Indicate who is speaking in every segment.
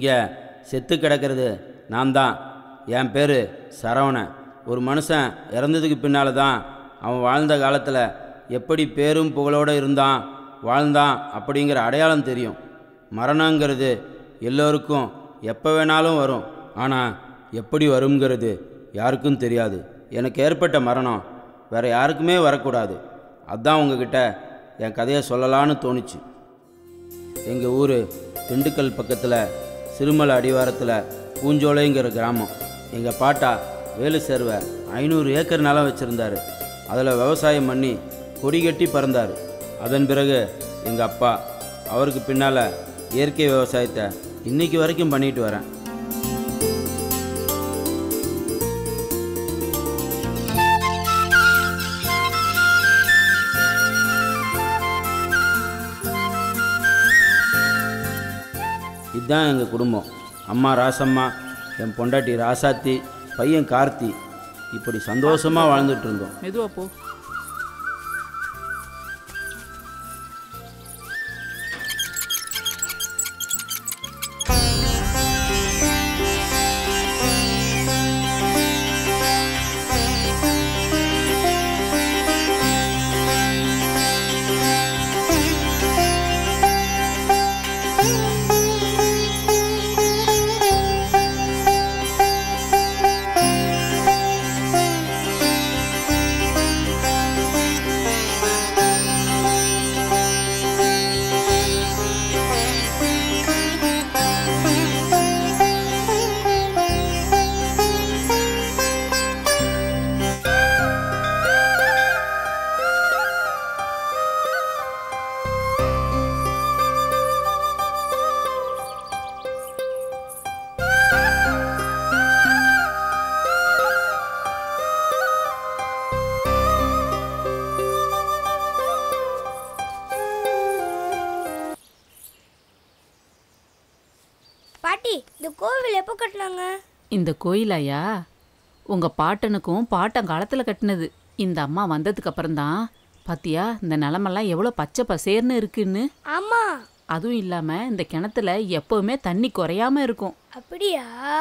Speaker 1: இங்கே செத்து கிடக்கிறது நான் தான் என் பேர் சரவணன் ஒரு மனுஷன் இறந்ததுக்கு பின்னால் தான் அவன் வாழ்ந்த காலத்தில் எப்படி பேரும் புகழோடு இருந்தான் வாழ்ந்தான் அப்படிங்கிற அடையாளம் தெரியும் மரணங்கிறது எல்லோருக்கும் எப்போ வேணாலும் வரும் ஆனால் எப்படி வருங்கிறது யாருக்கும் தெரியாது எனக்கு ஏற்பட்ட மரணம் வேறு யாருக்குமே வரக்கூடாது அதான் உங்ககிட்ட என் கதையை சொல்லலான்னு தோணுச்சு எங்கள் ஊர் திண்டுக்கல் பக்கத்தில் சிறுமலை அடிவாரத்தில் பூஞ்சோலைங்கிற கிராமம் எங்கள் பாட்டா வேலு சேர்வ ஐநூறு ஏக்கர் நிலம் வச்சுருந்தாரு அதில் விவசாயம் பண்ணி கொடி கட்டி பறந்தார் அதன் பிறகு எங்கள் அப்பா அவருக்கு பின்னால் இயற்கை விவசாயத்தை இன்னைக்கு வரைக்கும் பண்ணிட்டு வரேன் இதுதான் எங்கள் குடும்பம் அம்மா ராசம்மா என் பொண்டாட்டி ராசாத்தி பையன் கார்த்தி இப்படி சந்தோஷமாக வாழ்ந்துட்டு இருந்தோம்
Speaker 2: மெதுவா போ
Speaker 3: பாட்டி இந்த கோவில் எப்போ கட்டினாங்க
Speaker 2: இந்த கோயிலாயா உங்க பாட்டனுக்கும் பாட்டங்காலத்துல கட்டினது இந்த அம்மா வந்ததுக்கு அப்புறம்தான் பாத்தியா இந்த நிலமெல்லாம் எவ்வளோ பச்சை பசேர்னு இருக்குன்னு
Speaker 3: ஆமா
Speaker 2: அதுவும் இல்லாம இந்த கிணத்துல எப்பவுமே தண்ணி குறையாம இருக்கும்
Speaker 3: அப்படியா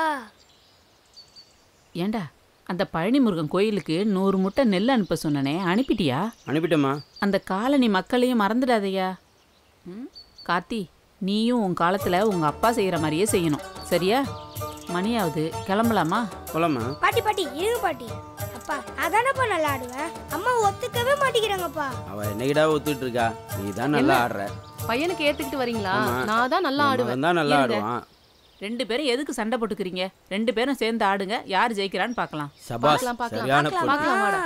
Speaker 2: ஏண்டா அந்த பழனி முருகன் கோயிலுக்கு நூறு முட்டை நெல் அனுப்ப சொன்னனே அனுப்பிட்டியா
Speaker 1: அனுப்பிட்டேம்மா
Speaker 2: அந்த காலனி மக்களையும் மறந்துடாதய்யா ம் கார்த்தி நீயும் உன் காலத்துல உங்க அப்பா செய்யற மாதிரியே செய்யணும் சரியா மணியாவது கிளம்பலாமா
Speaker 1: போலாமா
Speaker 3: பாட்டி பாட்டி இருங்க பாட்டி அப்பா அதானப்பா நல்லா ஆடுவேன் அம்மா ஒத்துக்கவே மாட்டேங்கிறாங்கப்பா
Speaker 1: அவள் என்னைக்கிடா ஒத்துட்டு இருக்கா நீ தான் நல்லா ஆடுற
Speaker 4: பையனுக்கு ஏத்துக்கிட்டு வரீங்களா
Speaker 1: ஆமா.
Speaker 4: நான் தான் நல்லா ஆடுவேன்
Speaker 1: அவன் தான் நல்லா
Speaker 2: இருங்க.
Speaker 1: ஆடுவான்
Speaker 2: ரெண்டு பேரும் எதுக்கு சண்டை போட்டுக்கிறீங்க ரெண்டு பேரும் சேர்ந்து ஆடுங்க யார் ஜெயிக்கிறான்னு பார்க்கலாம்
Speaker 1: சபாஸ்
Speaker 4: பார்க்கலாம், பார்க்கலாம்.
Speaker 1: சரியான பொண்ணு
Speaker 4: பார்க்கலாம் வாடா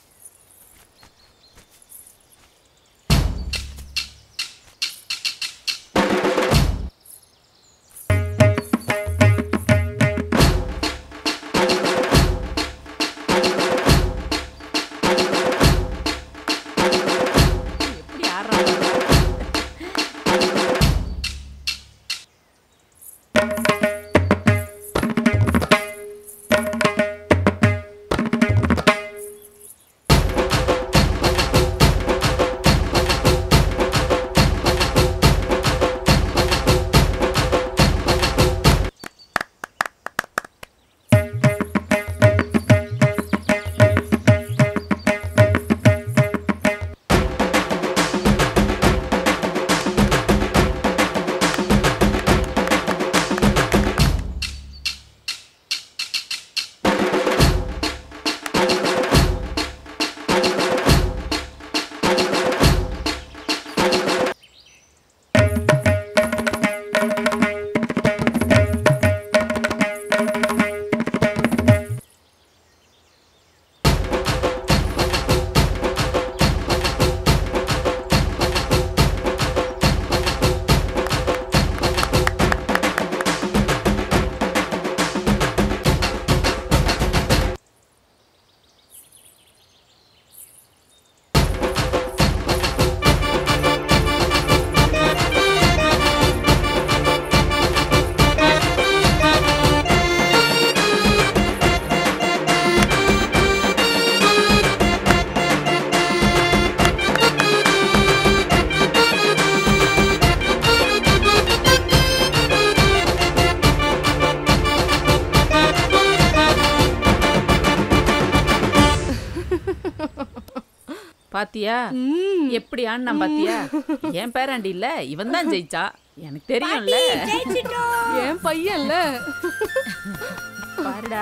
Speaker 2: எப்படி ஆடுறாங்க பாத்தியா
Speaker 4: ம்.
Speaker 2: எப்படி ஆடினா பாத்தியா என் பேராண்டி இல்ல இவன் தான் ஜெயிச்சா எனக்கு தெரியும்ல
Speaker 3: ஜெயிச்சிட்டோம்
Speaker 4: என் பையன்ல
Speaker 2: பாருடா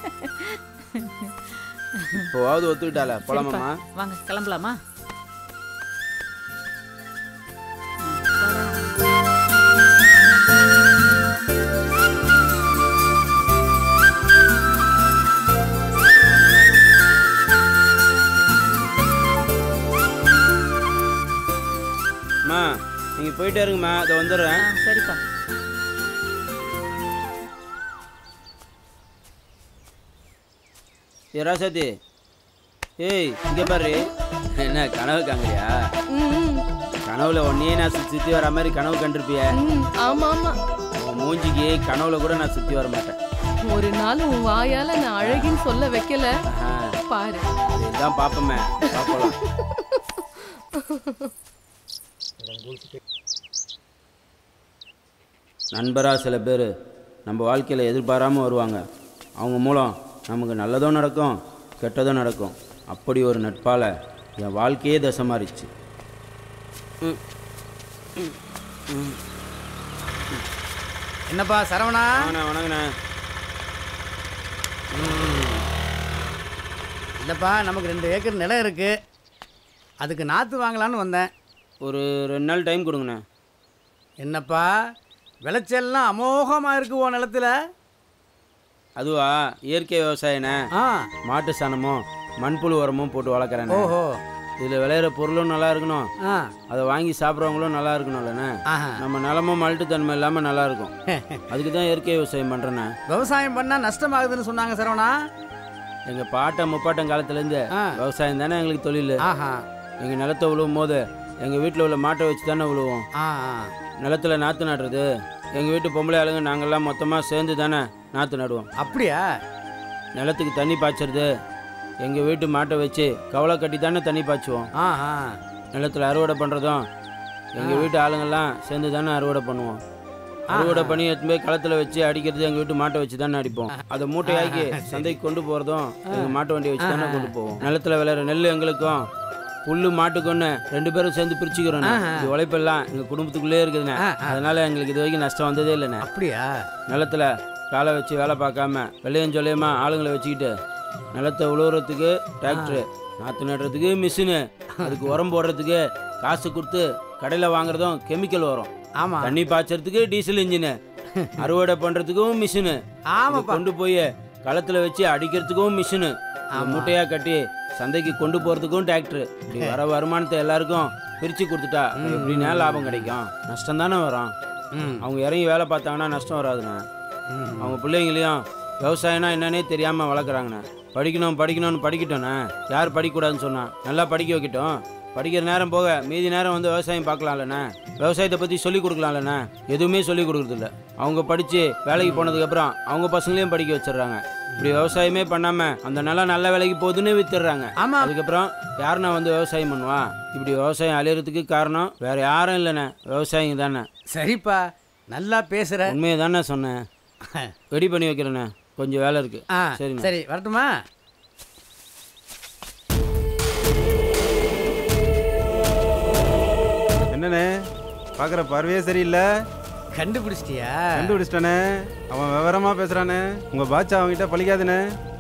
Speaker 1: இப்போவாவது ஒத்துக்கிட்டால போலாமாம்மா
Speaker 2: வாங்க கிளம்பலாமா
Speaker 1: அம்மா நீங்கள் போயிட்டே இருங்கம்மா இதை
Speaker 2: ஆ,
Speaker 1: வந்துடுறேன்
Speaker 2: சரிப்பா
Speaker 1: ஏ ராசாத்தி ஏய் இங்கே பாரு என்ன கனவு காங்கறியா
Speaker 4: ம்,
Speaker 1: கனவுல ஒன்னையே நான் சுற்றி சுற்றி வர மாதிரி கனவு கண்டிருப்பிய
Speaker 4: ம். ஆமா ஆமா
Speaker 1: உன் மூஞ்சிக்கு கனவுல கூட நான் சுற்றி வர மாட்டேன்
Speaker 4: ஒரு நாள் உன் வாயால நான் அழகின்னு சொல்ல வைக்கல
Speaker 1: ஆஹா,
Speaker 4: பாரு
Speaker 1: இதுதான் பார்ப்போமே பார்ப்போம் நண்பராக சில பேர் நம்ம வாழ்க்கையில் எதிர்பாராமல் வருவாங்க அவங்க மூலம் நமக்கு நல்லதும் நடக்கும் கெட்டதும் நடக்கும் அப்படி ஒரு நட்பால் என் வாழ்க்கையே தசை மாறிச்சு
Speaker 5: என்னப்பா சரவணா
Speaker 1: வாங்கண்ணே வணங்கண்ணே
Speaker 5: இல்லைப்பா நமக்கு ரெண்டு ஏக்கர் நிலம் இருக்கு அதுக்கு நாற்று வாங்கலான்னு வந்தேன்
Speaker 1: ஒரு ரெண்டு நாள் டைம் கொடுங்கண்ணே
Speaker 5: என்னப்பா விளைச்சல்லாம் அமோகமாக இருக்கு உன் நிலத்துல
Speaker 1: அதுவா இயற்கை விவசாயண்ணே
Speaker 5: ஆ
Speaker 1: மாட்டு சாணமும் மண்புழு உரமும் போட்டு வளர்க்குறேண்ணே
Speaker 5: ஓஹோ
Speaker 1: இதில் விளையிற பொருளும் நல்லா இருக்கணும்
Speaker 5: ஆ
Speaker 1: அதை வாங்கி சாப்பிட்றவங்களும் நல்லா இருக்கணும்லண்ணே
Speaker 5: ஆஹா
Speaker 1: நம்ம நிலமும் மல்ட்டுத்தன்மை இல்லாமல் நல்லா இருக்கும் அதுக்கு தான் இயற்கை விவசாயம் பண்ணுறேண்ணே
Speaker 5: விவசாயம் பண்ணால் நஷ்டமாகுதுன்னு சொன்னாங்க சரவணா
Speaker 1: எங்கள் பாட்டன் முப்பாட்டன் காலத்துலேருந்து
Speaker 5: ஆ
Speaker 1: விவசாயம் தானே எங்களுக்கு தொழில்
Speaker 5: ஆஹா
Speaker 1: எங்கள் நிலத்தை விழுவும் போது எங்கள் வீட்டில் உள்ள மாட்டை வச்சு தானே விழுவோம்
Speaker 5: ஆ ஆ
Speaker 1: நிலத்துல நாற்று நடுறது எங்கள் வீட்டு பொம்பளை ஆளுங்க நாங்கள்லாம் மொத்தமாக சேர்ந்து தானே நாற்று நடுவோம்
Speaker 5: அப்படியா
Speaker 1: நிலத்துக்கு தண்ணி பாய்ச்சறது எங்கள் வீட்டு மாட்டை வச்சு கவலை கட்டி தானே தண்ணி பாய்ச்சுவோம்
Speaker 5: ஆஹா
Speaker 1: நிலத்தில் அறுவடை பண்ணுறதும் எங்கள் வீட்டு ஆளுங்கெல்லாம் சேர்ந்து தானே அறுவடை பண்ணுவோம் அறுவடை பண்ணி எடுத்து போய் களத்தில் வச்சு அடிக்கிறது எங்கள் வீட்டு மாட்டை வச்சு தானே அடிப்போம் அதை மூட்டையாக்கி சந்தைக்கு கொண்டு போகிறதும் எங்கள் மாட்டு வண்டியை வச்சு தானே கொண்டு போவோம் நிலத்தில் விளையிற நெல் எங்களுக்கும் புல்லு மாட்டுக்கு ரெண்டு பேரும் சேர்ந்து பிரிச்சுக்கிறோம் இது உழைப்பெல்லாம் எங்கள் குடும்பத்துக்குள்ளே இருக்குதுண்ணே அதனால எங்களுக்கு இது வரைக்கும் நஷ்டம் வந்ததே இல்லைண்ணே
Speaker 5: அப்படியா
Speaker 1: நிலத்துல காலை வச்சு வேலை பார்க்காம வெள்ளையும் சொல்லியமா ஆளுங்களை வச்சுக்கிட்டு நிலத்தை உழுவுறதுக்கு டிராக்டரு நாற்று நடுறதுக்கு மிஷினு அதுக்கு உரம் போடுறதுக்கு காசு கொடுத்து கடையில் வாங்குறதும் கெமிக்கல் உரம்
Speaker 5: ஆமாம்
Speaker 1: தண்ணி பாய்ச்சறதுக்கு டீசல் இன்ஜினு அறுவடை பண்ணுறதுக்கும் மிஷினு
Speaker 5: ஆமாப்பா
Speaker 1: கொண்டு போய் களத்தில் வச்சு அடிக்கிறதுக்கும் மிஷினு மூட்டையாக கட்டி சந்தைக்கு கொண்டு போகிறதுக்கும் டிராக்டர் இப்படி வர வருமானத்தை எல்லாருக்கும் பிரித்து கொடுத்துட்டா எப்படின்னா லாபம் கிடைக்கும் நஷ்டம் தானே வரும்
Speaker 5: ம்
Speaker 1: அவங்க இறங்கி வேலை பார்த்தாங்கன்னா நஷ்டம் வராதுண்ணே
Speaker 5: ம்
Speaker 1: அவங்க பிள்ளைங்களையும் விவசாயம்னா என்னன்னே தெரியாமல் வளர்க்குறாங்கண்ணே படிக்கணும் படிக்கணும்னு படிக்கட்டோண்ணே யார் படிக்கக்கூடாதுன்னு சொன்னா நல்லா படிக்க வைக்கட்டும் படிக்கிற நேரம் போக மீதி நேரம் வந்து விவசாயம் பார்க்கலாம்லண்ணே விவசாயத்தை பற்றி சொல்லி கொடுக்கலாம்லண்ணே எதுவுமே சொல்லி கொடுக்குறதில்ல அவங்க படித்து வேலைக்கு போனதுக்கப்புறம் அவங்க பசங்களையும் படிக்க வச்சிடுறாங்க இப்படி விவசாயமே பண்ணாமல் அந்த நிலம் நல்ல வேலைக்கு போகுதுன்னு வித்துடுறாங்க
Speaker 5: ஆமா
Speaker 1: அதுக்கப்புறம் யாருண்ணா வந்து விவசாயம் பண்ணுவா இப்படி விவசாயம் அழியறதுக்கு காரணம் வேற யாரும் இல்லைண்ணே விவசாயிங்க தானே
Speaker 5: சரிப்பா நல்லா பேசுற
Speaker 1: உண்மையை தானே சொன்னேன் ரெடி பண்ணி வைக்கிறேண்ணே கொஞ்சம் வேலை இருக்கு
Speaker 5: ஆ
Speaker 1: சரிண்ணா.
Speaker 5: சரி வரட்டுமா
Speaker 6: என்னண்ணே பார்க்குற பார்வையே சரியில்லை
Speaker 5: கண்டுபிடிச்சிட்டியா
Speaker 6: கண்டுபிடிச்சிட்டானே அவன் விவரமா பேசுறானே உங்க பாட்சா அவன்கிட்ட பழிக்காதுண்ணே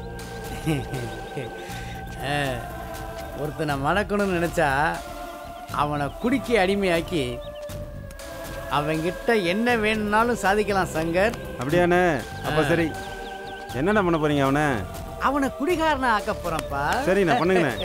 Speaker 5: ஆ, ஒருத்தனை மணக்கணும்னு நினச்சா அவனை குடிக்க அடிமையாக்கி அவங்கிட்ட என்ன வேணும்னாலும் சாதிக்கலாம் சங்கர்
Speaker 6: அப்படியாண்ணே அப்ப சரி என்னண்ணே பண்ண போறீங்க அவனை
Speaker 5: அவனை குடிகாரனை ஆக்க போறேன்ப்பா
Speaker 6: சரிண்ணே பண்ணுங்கண்ணே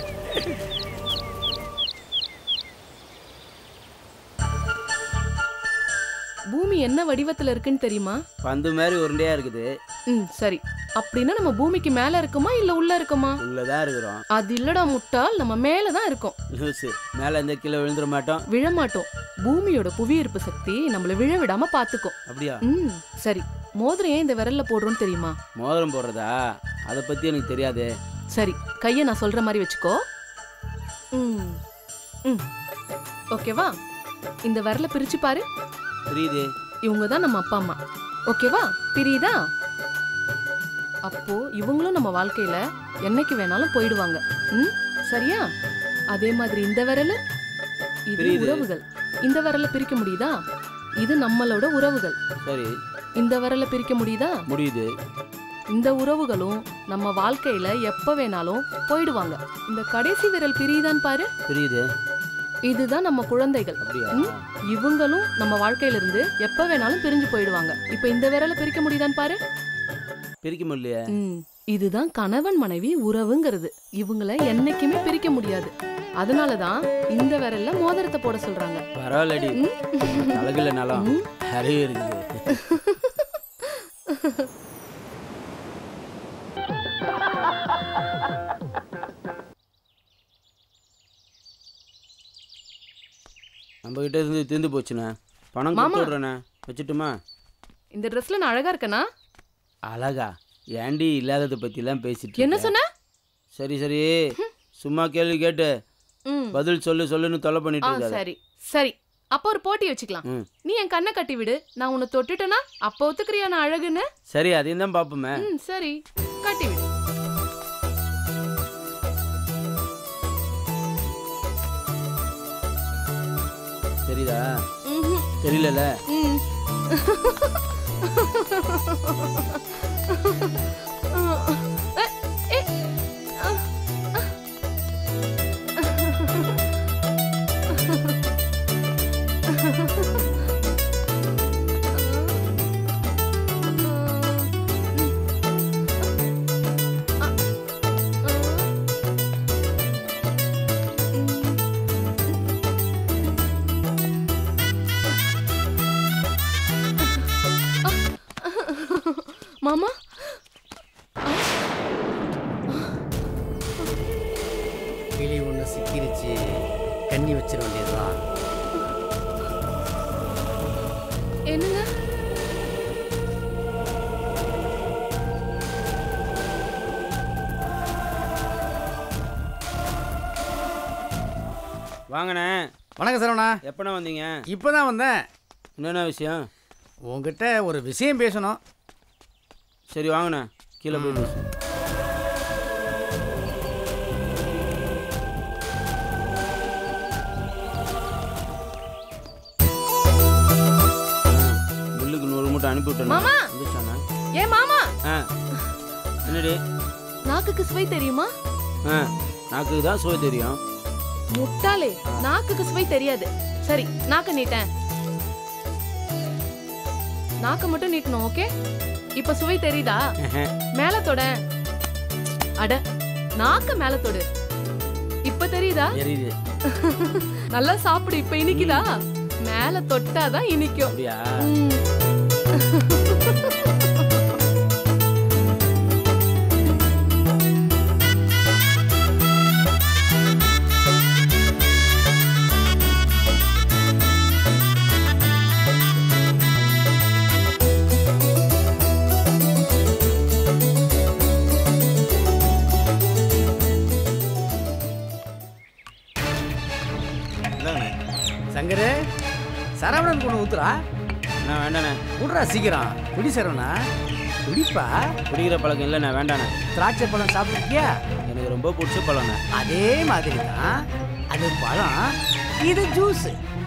Speaker 4: பூமி என்ன வடிவத்துல இருக்குன்னு தெரியுமா
Speaker 1: பந்து மாதிரி உருண்டையா இருக்குது
Speaker 4: ம் சரி அப்படின்னா நம்ம பூமிக்கு மேல இருக்குமா இல்ல உள்ள இருக்குமா
Speaker 1: உள்ளதான் இருக்கிறோம்
Speaker 4: அது இல்லடா முட்டாள் நம்ம மேல தான் இருக்கோம்
Speaker 1: லூசு மேலே இந்த கீழே விழுந்துட மாட்டோம்
Speaker 4: விழமாட்டோம் பூமியோட புவியீர்ப்பு சக்தி நம்மள விழ விடாம பாத்துக்கும்
Speaker 1: அப்படியா
Speaker 4: ம் சரி மோதிரம் ஏன் இந்த விரல்ல போடுறோம்னு தெரியுமா
Speaker 1: மோதிரம் போடுறதா அதை பற்றி எனக்கு தெரியாது
Speaker 4: சரி கையை நான் சொல்ற மாதிரி வச்சுக்கோ ம் ம் ஓகேவா இந்த விரலை பிரிச்சு பாரு
Speaker 1: புரியுது
Speaker 4: இவங்க தான் நம்ம அப்பா அம்மா ஓகேவா பிரியுதா அப்போ இவங்களும் நம்ம வாழ்க்கையில என்னைக்கு வேணாலும் போயிடுவாங்க ம் சரியா அதே மாதிரி இந்த விரல் இது
Speaker 1: புரியுது.
Speaker 4: உறவுகள் இந்த விரல பிரிக்க முடியுதா இது நம்மளோட உறவுகள்
Speaker 1: சரி
Speaker 4: இந்த விரல பிரிக்க முடியுதா
Speaker 1: முடியுது
Speaker 4: இந்த உறவுகளும் நம்ம வாழ்க்கையில எப்ப வேணாலும் போயிடுவாங்க இந்த கடைசி விரல் பிரியுதான்னு பாரு
Speaker 1: புரியுது
Speaker 4: இதுதான் நம்ம குழந்தைகள்
Speaker 1: அப்படியா
Speaker 4: ம், இவங்களும் நம்ம வாழ்க்கையில இருந்து எப்ப வேணாலும் பிரிஞ்சு போயிடுவாங்க இப்ப இந்த விரல பிரிக்க முடியுதான்னு பாரு
Speaker 1: பிரிக்க முடியலையே
Speaker 4: ம், இதுதான் கணவன் மனைவி உறவுங்கிறது இவங்கள என்னைக்குமே பிரிக்க முடியாது அதனாலதான் இந்த விரல்ல மோதிரத்தை போட சொல்றாங்க
Speaker 1: பரவாயில்லடி
Speaker 4: ம்.
Speaker 1: அழகுல நலம்
Speaker 4: ம்.
Speaker 1: நிறைய இருக்குது நம்ம கிட்ட இருந்து தீர்ந்து போச்சுண்ணே பணம்
Speaker 4: மாமா.
Speaker 1: கொடுத்து விட்றேண்ணே வச்சுட்டுமா
Speaker 4: இந்த ட்ரெஸ்ல நான் அழகா இருக்கேனா
Speaker 1: அழகா ஏண்டி இல்லாததை பற்றிலாம் பேசிட்டு
Speaker 4: என்ன
Speaker 1: இருக்க?
Speaker 4: சொன்ன
Speaker 1: சரி சரி சும்மா கேள்வி கேட்டு
Speaker 4: ம்.
Speaker 1: பதில் சொல்லு சொல்லுன்னு தொலை பண்ணிட்டு
Speaker 4: ஆ
Speaker 1: இருக்காத
Speaker 4: சரி சரி அப்போ ஒரு போட்டி வச்சுக்கலாம்
Speaker 1: ம்
Speaker 4: நீ என் கண்ணை கட்டி விடு நான் உன்னை தொட்டுட்டேனா அப்போ ஒத்துக்கிறியா நான் அழகுன்னு
Speaker 1: சரி அதையும் தான் பார்ப்போமே
Speaker 4: ம் சரி கட்டி விடு
Speaker 1: தெரியுதா
Speaker 4: ம்ஹும்.
Speaker 1: தெரியலல
Speaker 4: ம். அ, ஏ, அ, அ. மாமா
Speaker 5: கிளி ஒன்று சிக்கிருச்சு கண்ணி வச்சிட வேண்டியதுதான்
Speaker 4: என்னங்க
Speaker 1: வாங்கண்ணே
Speaker 5: வணக்கம் சரவணா
Speaker 1: எப்பண்ணே வந்தீங்க
Speaker 5: இப்போ தான் வந்தேன்
Speaker 1: என்னென்ன விஷயம்
Speaker 5: உங்ககிட்ட ஒரு விஷயம் பேசணும்
Speaker 1: சரி வாங்கண்ணே கீழே போய் பேசு பில்லுக்கு நூறு மூட்டை அனுப்பி விட்டேன்
Speaker 4: மாமா!
Speaker 1: வந்துச்சாண்ணா
Speaker 4: ஏ மாமா
Speaker 1: ஆ என்னடி
Speaker 4: நாக்குக்கு சுவை தெரியுமா
Speaker 1: ஆ நாக்கு தான் சுவை தெரியும்
Speaker 4: முட்டாளே நாக்குக்கு சுவை தெரியாது சரி நாக்க நீட்டேன் நாக்க மட்டும் நீட்டணும் ஓகே இப்ப சுவை தெரியுதா மேல தொட அட நாக்க மேல தொடு இப்ப தெரியுதா
Speaker 1: தெரியுது
Speaker 4: நல்லா சாப்பிடு இப்ப இனிக்குதா மேல தொட்டாதான் இனிக்கும்
Speaker 1: அப்படியா
Speaker 4: ம்.
Speaker 5: சங்கரு சரவணன் கொண்டு ஊத்துறா
Speaker 1: அண்ணா வேண்டாண்ணே
Speaker 5: விட்றா சீக்கிரம் குடி சரவணா குடிப்பா
Speaker 1: குடிக்கிற பழக்கம் இல்லைண்ணே வேண்டாண்ணே
Speaker 5: திராட்சை பழம் சாப்பிட்டுருக்கியா
Speaker 1: எனக்கு ரொம்ப பிடிச்ச பழம்ண்ணே
Speaker 5: அதே மாதிரி தான் அது பழம் இது ஜூஸ்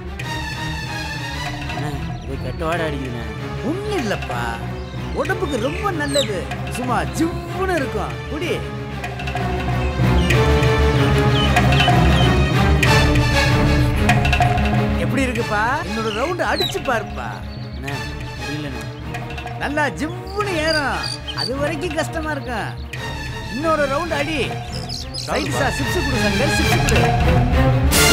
Speaker 1: அண்ணே இது கெட்ட வாடை அடிக்குதுண்ணே
Speaker 5: ஒன்றும் இல்லைப்பா உடம்புக்கு ரொம்ப நல்லது சும்மா ஜிவ்வுன்னு இருக்கும் குடி எப்படி இருக்குப்பா என்னோட ரவுண்டு அடிச்சு பாருப்பா
Speaker 1: அண்ணே முடியலண்ணே
Speaker 5: நல்லா ஜிவ்வுன்னு ஏறும் அது வரைக்கும் கஷ்டமா இருக்கும் இன்னொரு ரவுண்ட் அடி சைடிஸா சிப்ஸ் கொடு சங்கர் சிப்ஸ் கொடு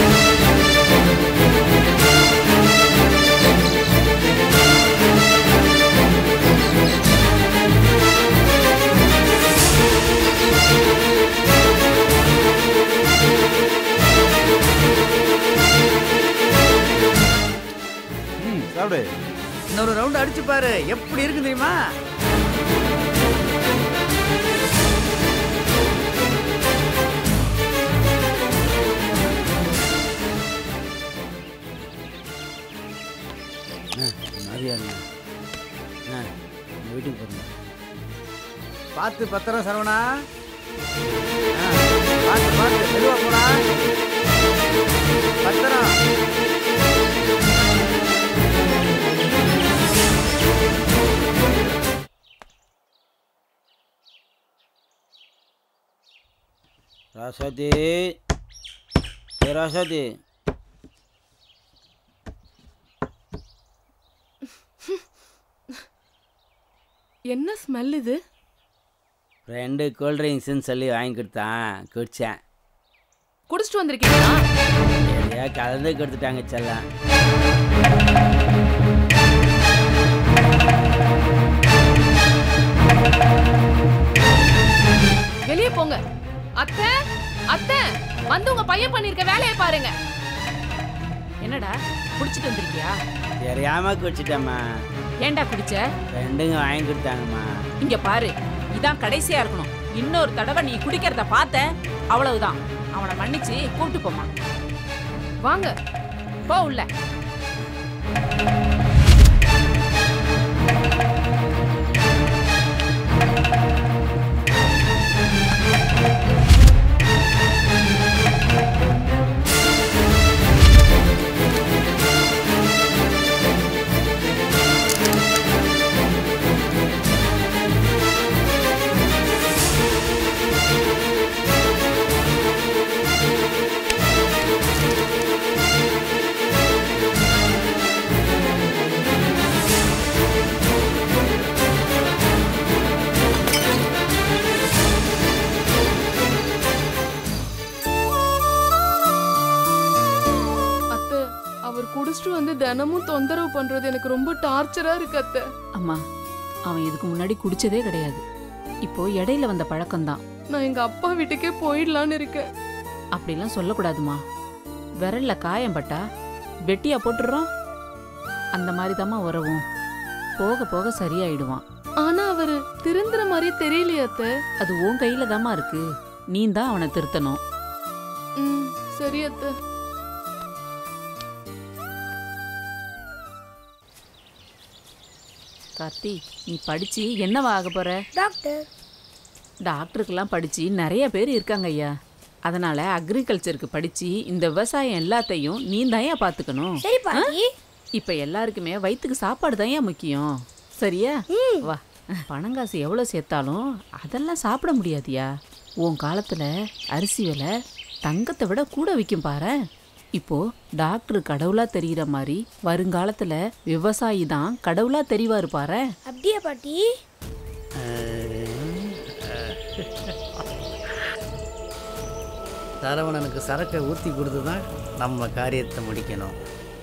Speaker 6: ம் சாப்பிடு
Speaker 5: இன்னொரு ரவுண்ட் அடிச்சு பாரு எப்படி இருக்கு தெரியுமா
Speaker 1: அண்ணே மாதிரியா இருங்க அண்ணே நம்ம வீட்டுக்கு போகிறேன்
Speaker 5: பார்த்து பத்திரம் சரவணா ஆ, பார்த்து பார்த்து மெதுவா போடா
Speaker 1: ராசாத்தி ஏ ராசாத்தி
Speaker 4: என்ன ஸ்மெல் இது
Speaker 1: ரெண்டு கூல் ட்ரிங்க்ஸ்ன்னு சொல்லி வாங்கி கொடுத்தான் குடித்தேன்
Speaker 4: குடிச்சிட்டு வந்திருக்கீங்களா
Speaker 1: எதையா கலந்து கொடுத்துட்டாங்க செல்லம்
Speaker 4: வெளியே போங்க அத்தை அத்தை வந்து உங்க பையன் பண்ணிருக்க வேலையை பாருங்க
Speaker 2: என்னடா குடிச்சிட்டு வந்திருக்கியா
Speaker 1: தெரியாம குடிச்சிட்டேம்மா
Speaker 2: ஏன்டா குடிச்ச
Speaker 1: ரெண்டுங்க வாங்கி கொடுத்தாங்கம்மா
Speaker 2: இங்க பாரு இதான் கடைசியா இருக்கணும் இன்னொரு தடவை நீ குடிக்கிறத பார்த்த அவ்வளவுதான் அவனை மன்னிச்சு கூப்பிட்டு போமா
Speaker 4: வாங்க
Speaker 2: போ உள்ள
Speaker 4: அத்தை அவர் குடிச்சிட்டு வந்து தினமும் தொந்தரவு பண்றது எனக்கு ரொம்ப டார்ச்சரா இருக்கு அத்தை
Speaker 2: அம்மா அவன் இதுக்கு முன்னாடி குடிச்சதே கிடையாது இப்போ இடையில வந்த பழக்கம்தான்
Speaker 4: நான் எங்க அப்பா வீட்டுக்கே போயிடலான்னு இருக்கேன்
Speaker 2: அப்படிலாம் சொல்லக்கூடாதுமா விரல்ல காயம் பட்டா வெட்டியா போட்டுடுறோம் அந்த மாதிரி உறவும் போக போக சரியாயிடுவான்
Speaker 4: ஆனா அவரு திருந்துற மாதிரி தெரியலையே அத்தை
Speaker 2: அது உன் கையில தாம்மா இருக்கு நீ தான் அவனை திருத்தணும்
Speaker 4: ம் சரி அத்தை
Speaker 2: கார்த்தி நீ படிச்சு என்னவா ஆக போற
Speaker 3: டாக்டர்
Speaker 2: டாக்டருக்கெல்லாம் படிச்சு நிறைய பேர் இருக்காங்க ஐயா அதனால அக்ரிகல்ச்சருக்கு படிச்சு இந்த விவசாயம் எல்லாத்தையும் நீ தாயா பாத்துக்கணும்
Speaker 3: சரி பாட்டி
Speaker 2: இப்ப எல்லாருக்குமே வயிற்றுக்கு சாப்பாடு தான்யா முக்கியம் சரியா வா பணங்காசு எவ்வளோ சேர்த்தாலும் அதெல்லாம் சாப்பிட முடியாதியா உன் காலத்துல அரிசி விலை தங்கத்தை விட கூட விற்கும் பாரு இப்போ டாக்டர் கடவுளா தெரிகிற மாதிரி வருங்காலத்துல விவசாயி தான் கடவுளா தெரிவாரு பாரு
Speaker 3: அப்படியா பாட்டி
Speaker 5: சரவணனுக்கு சரக்கை ஊற்றி கொடுத்து தான் நம்ம காரியத்தை முடிக்கணும்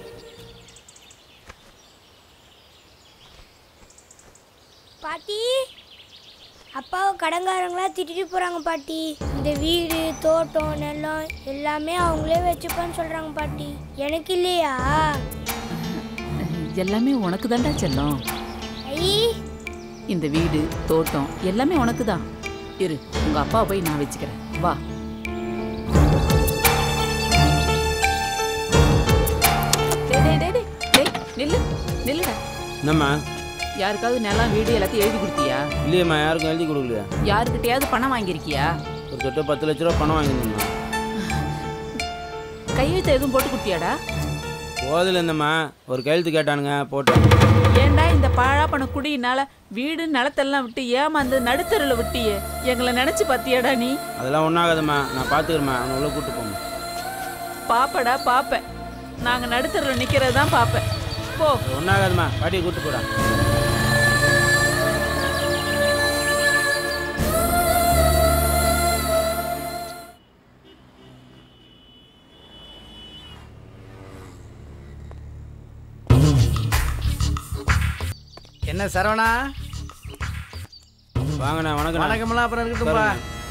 Speaker 3: பாட்டி அப்பாவை கடங்காரங்களா திட்டிட்டு போறாங்க பாட்டி இந்த வீடு தோட்டம் நிலம் எல்லாமே அவங்களே வச்சுப்பான்னு சொல்றாங்க பாட்டி எனக்கு இல்லையா
Speaker 2: எல்லாமே உனக்கு தான்டா செல்லம்
Speaker 3: ஐ
Speaker 2: இந்த வீடு தோட்டம் எல்லாமே உனக்கு தான் இரு உங்க அப்பா போய் நான் வச்சுக்கிறேன் வா டேய், டேய், டேய், டேய், டேய், நில்லு நில்லுடா
Speaker 1: என்னம்மா
Speaker 2: யாருக்காவது நிலம் வீடு எல்லாத்தையும் எழுதி கொடுத்தியா
Speaker 1: இல்லையம்மா யாருக்கும் எழுதி கொடுக்கலையா
Speaker 2: யாருக்கிட்டயாவது பணம் வாங்கியிருக்கியா
Speaker 1: ஒரு தொட்ட பத்து லட்ச ரூபா பணம் வாங்கியிருந்தோம்மா
Speaker 2: கையெழுத்து எதுவும் போட்டு கொடுத்தியாடா
Speaker 1: போதில் இருந்தம்மா ஒரு கையெழுத்து கேட்டானுங்க போட்டேன்
Speaker 2: ஏன்டா இந்த பாழா பண்ண குடியினால வீடு நிலத்தெல்லாம் விட்டு ஏமாந்து நடுத்தருல விட்டியே எங்களை நினைச்சு பாத்தியாடா நீ
Speaker 1: அதெல்லாம் ஒன்றாகாதம்மா நான் பார்த்துக்கிறேம்மா அவனை உள்ள கூப்பிட்டு போங்க
Speaker 2: பாப்படா பாப்பேன் நாங்க நடுத்தருல நிக்கிறது தான் பாப்பேன் போ
Speaker 1: ஒன்றாகாதம்மா பாட்டியை கூப்பிட்டு போடா
Speaker 5: என்ன சரவணா
Speaker 1: வாங்கண்ணா வணக்கம்
Speaker 5: வணக்கமெல்லாம் அப்புறம் இருக்கட்டும்பா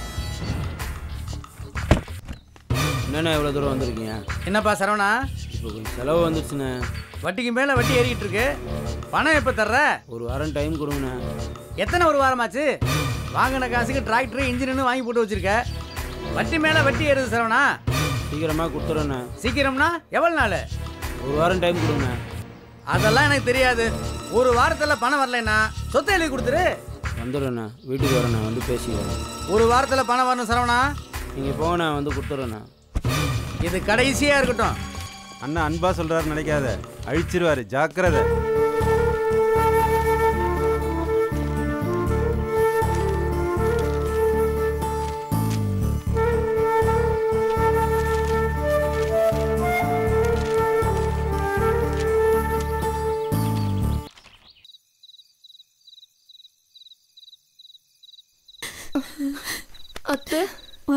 Speaker 1: என்னண்ணா இவ்வளோ தூரம் வந்திருக்கீங்க
Speaker 5: என்னப்பா சரவணா
Speaker 1: இப்போ கொஞ்சம் செலவு வந்துருச்சுண்ணே
Speaker 5: வட்டிக்கு மேலே வட்டி ஏறிக்கிட்டு இருக்கு பணம் எப்போ தர்ற
Speaker 1: ஒரு வாரம் டைம் கொடுங்கண்ணே
Speaker 5: எத்தனை ஒரு வாரமாச்சு வாங்கின காசுக்கு டிராக்டர் இன்ஜின்னு வாங்கி போட்டு வச்சிருக்க வட்டி மேலே வட்டி ஏறுது சரவணா
Speaker 1: சீக்கிரமாக கொடுத்துட்றேண்ணே
Speaker 5: சீக்கிரம்னா எவ்வளோ நாள்
Speaker 1: ஒரு வாரம் டைம் கொடுங்கண்ணே
Speaker 5: அதெல்லாம் எனக்கு தெரியாது ஒரு வாரத்தில் பணம் வரலைன்னா சொத்தை எழுதி கொடுத்துரு
Speaker 1: வந்துடுறேண்ணே வீட்டுக்கு வரேண்ணே வந்து பேசிக்கிறேன்
Speaker 5: ஒரு வாரத்தில் பணம் வரணும் சரவணா
Speaker 1: நீங்கள் போங்கண்ணே வந்து கொடுத்துட்றேண்ணே
Speaker 5: இது கடைசியாக இருக்கட்டும்
Speaker 6: அண்ணன் அன்பா சொல்றாரு நினைக்காத அழிச்சிருவாரு ஜாக்கிரதை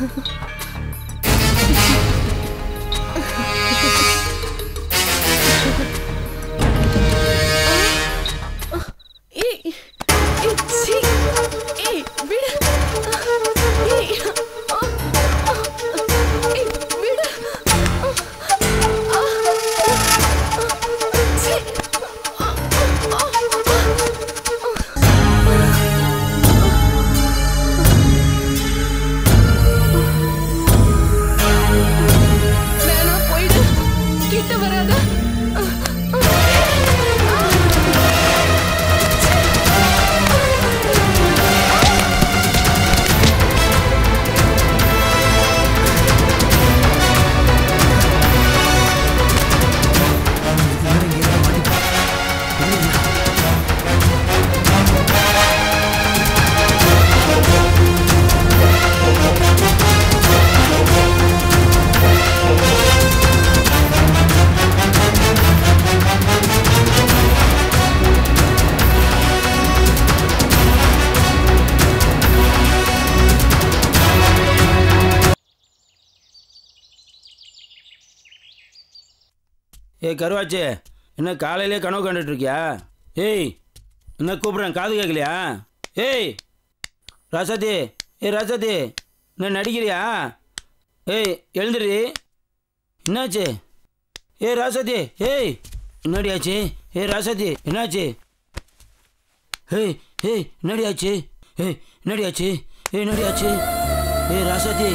Speaker 4: ஏய் ஏய் சீ ஏய் விடு ஏய் ஆ, ஆ, ஏய் விடு ஆ, சீ வேணாம் போயிடு கிட்ட வராத
Speaker 1: ஏய் கருவாச்சி என்ன காலையிலே கனவு கண்டுட்டு இருக்கியா ஏய் என்ன கூப்பிட்றேன் காது கேட்கலையா ஏய் ராசாத்தி ஏய் ராசாத்தி என்ன நடிக்கிறியா ஏய் எழுந்துரு என்னாச்சு ஏய் ராசாத்தி ஏய் என்னடி ஆச்சு ஏய் ராசாத்தி என்னாச்சு ஏய் ஏய் என்னடி ஆச்சு ஏய் என்னடி ஆச்சு ஏய் என்னடி ஆச்சு ஏய் ராசாத்தி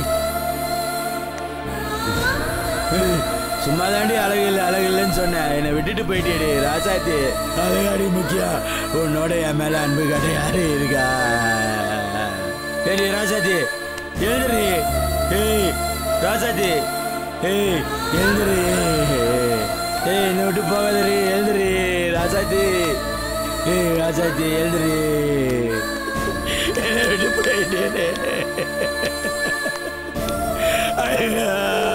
Speaker 1: ஏய், சும்மா தாண்டி அழகு இல்லை அழகு இல்லைன்னு சொன்னேன் என்னை விட்டுட்டு போயிட்டேடி ராசாத்தி அழகாடி முக்கியம் உன்னோட என் மேல அன்பு கட்ட யாரு இருக்கா ஏடி ராசாத்தி எழுந்துரு ஏய் ராசாத்தி ஏய் எழுந்துரு ஏய் என்னை விட்டு போகாதடி எழுந்துரு ராசாத்தி ஏய் ராசாத்தி எழுந்துரு என்னை விட்டு போயிட்டேனே ஐயா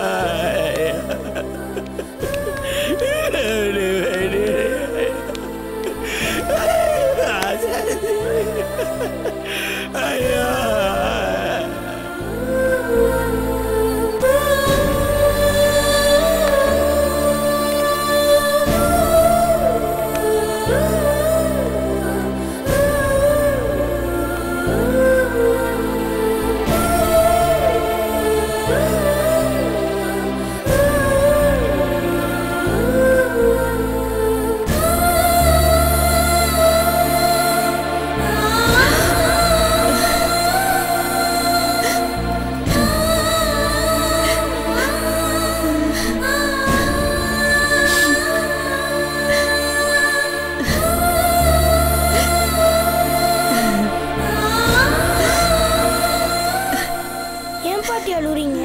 Speaker 3: ஏன் பாட்டி அழுறீங்க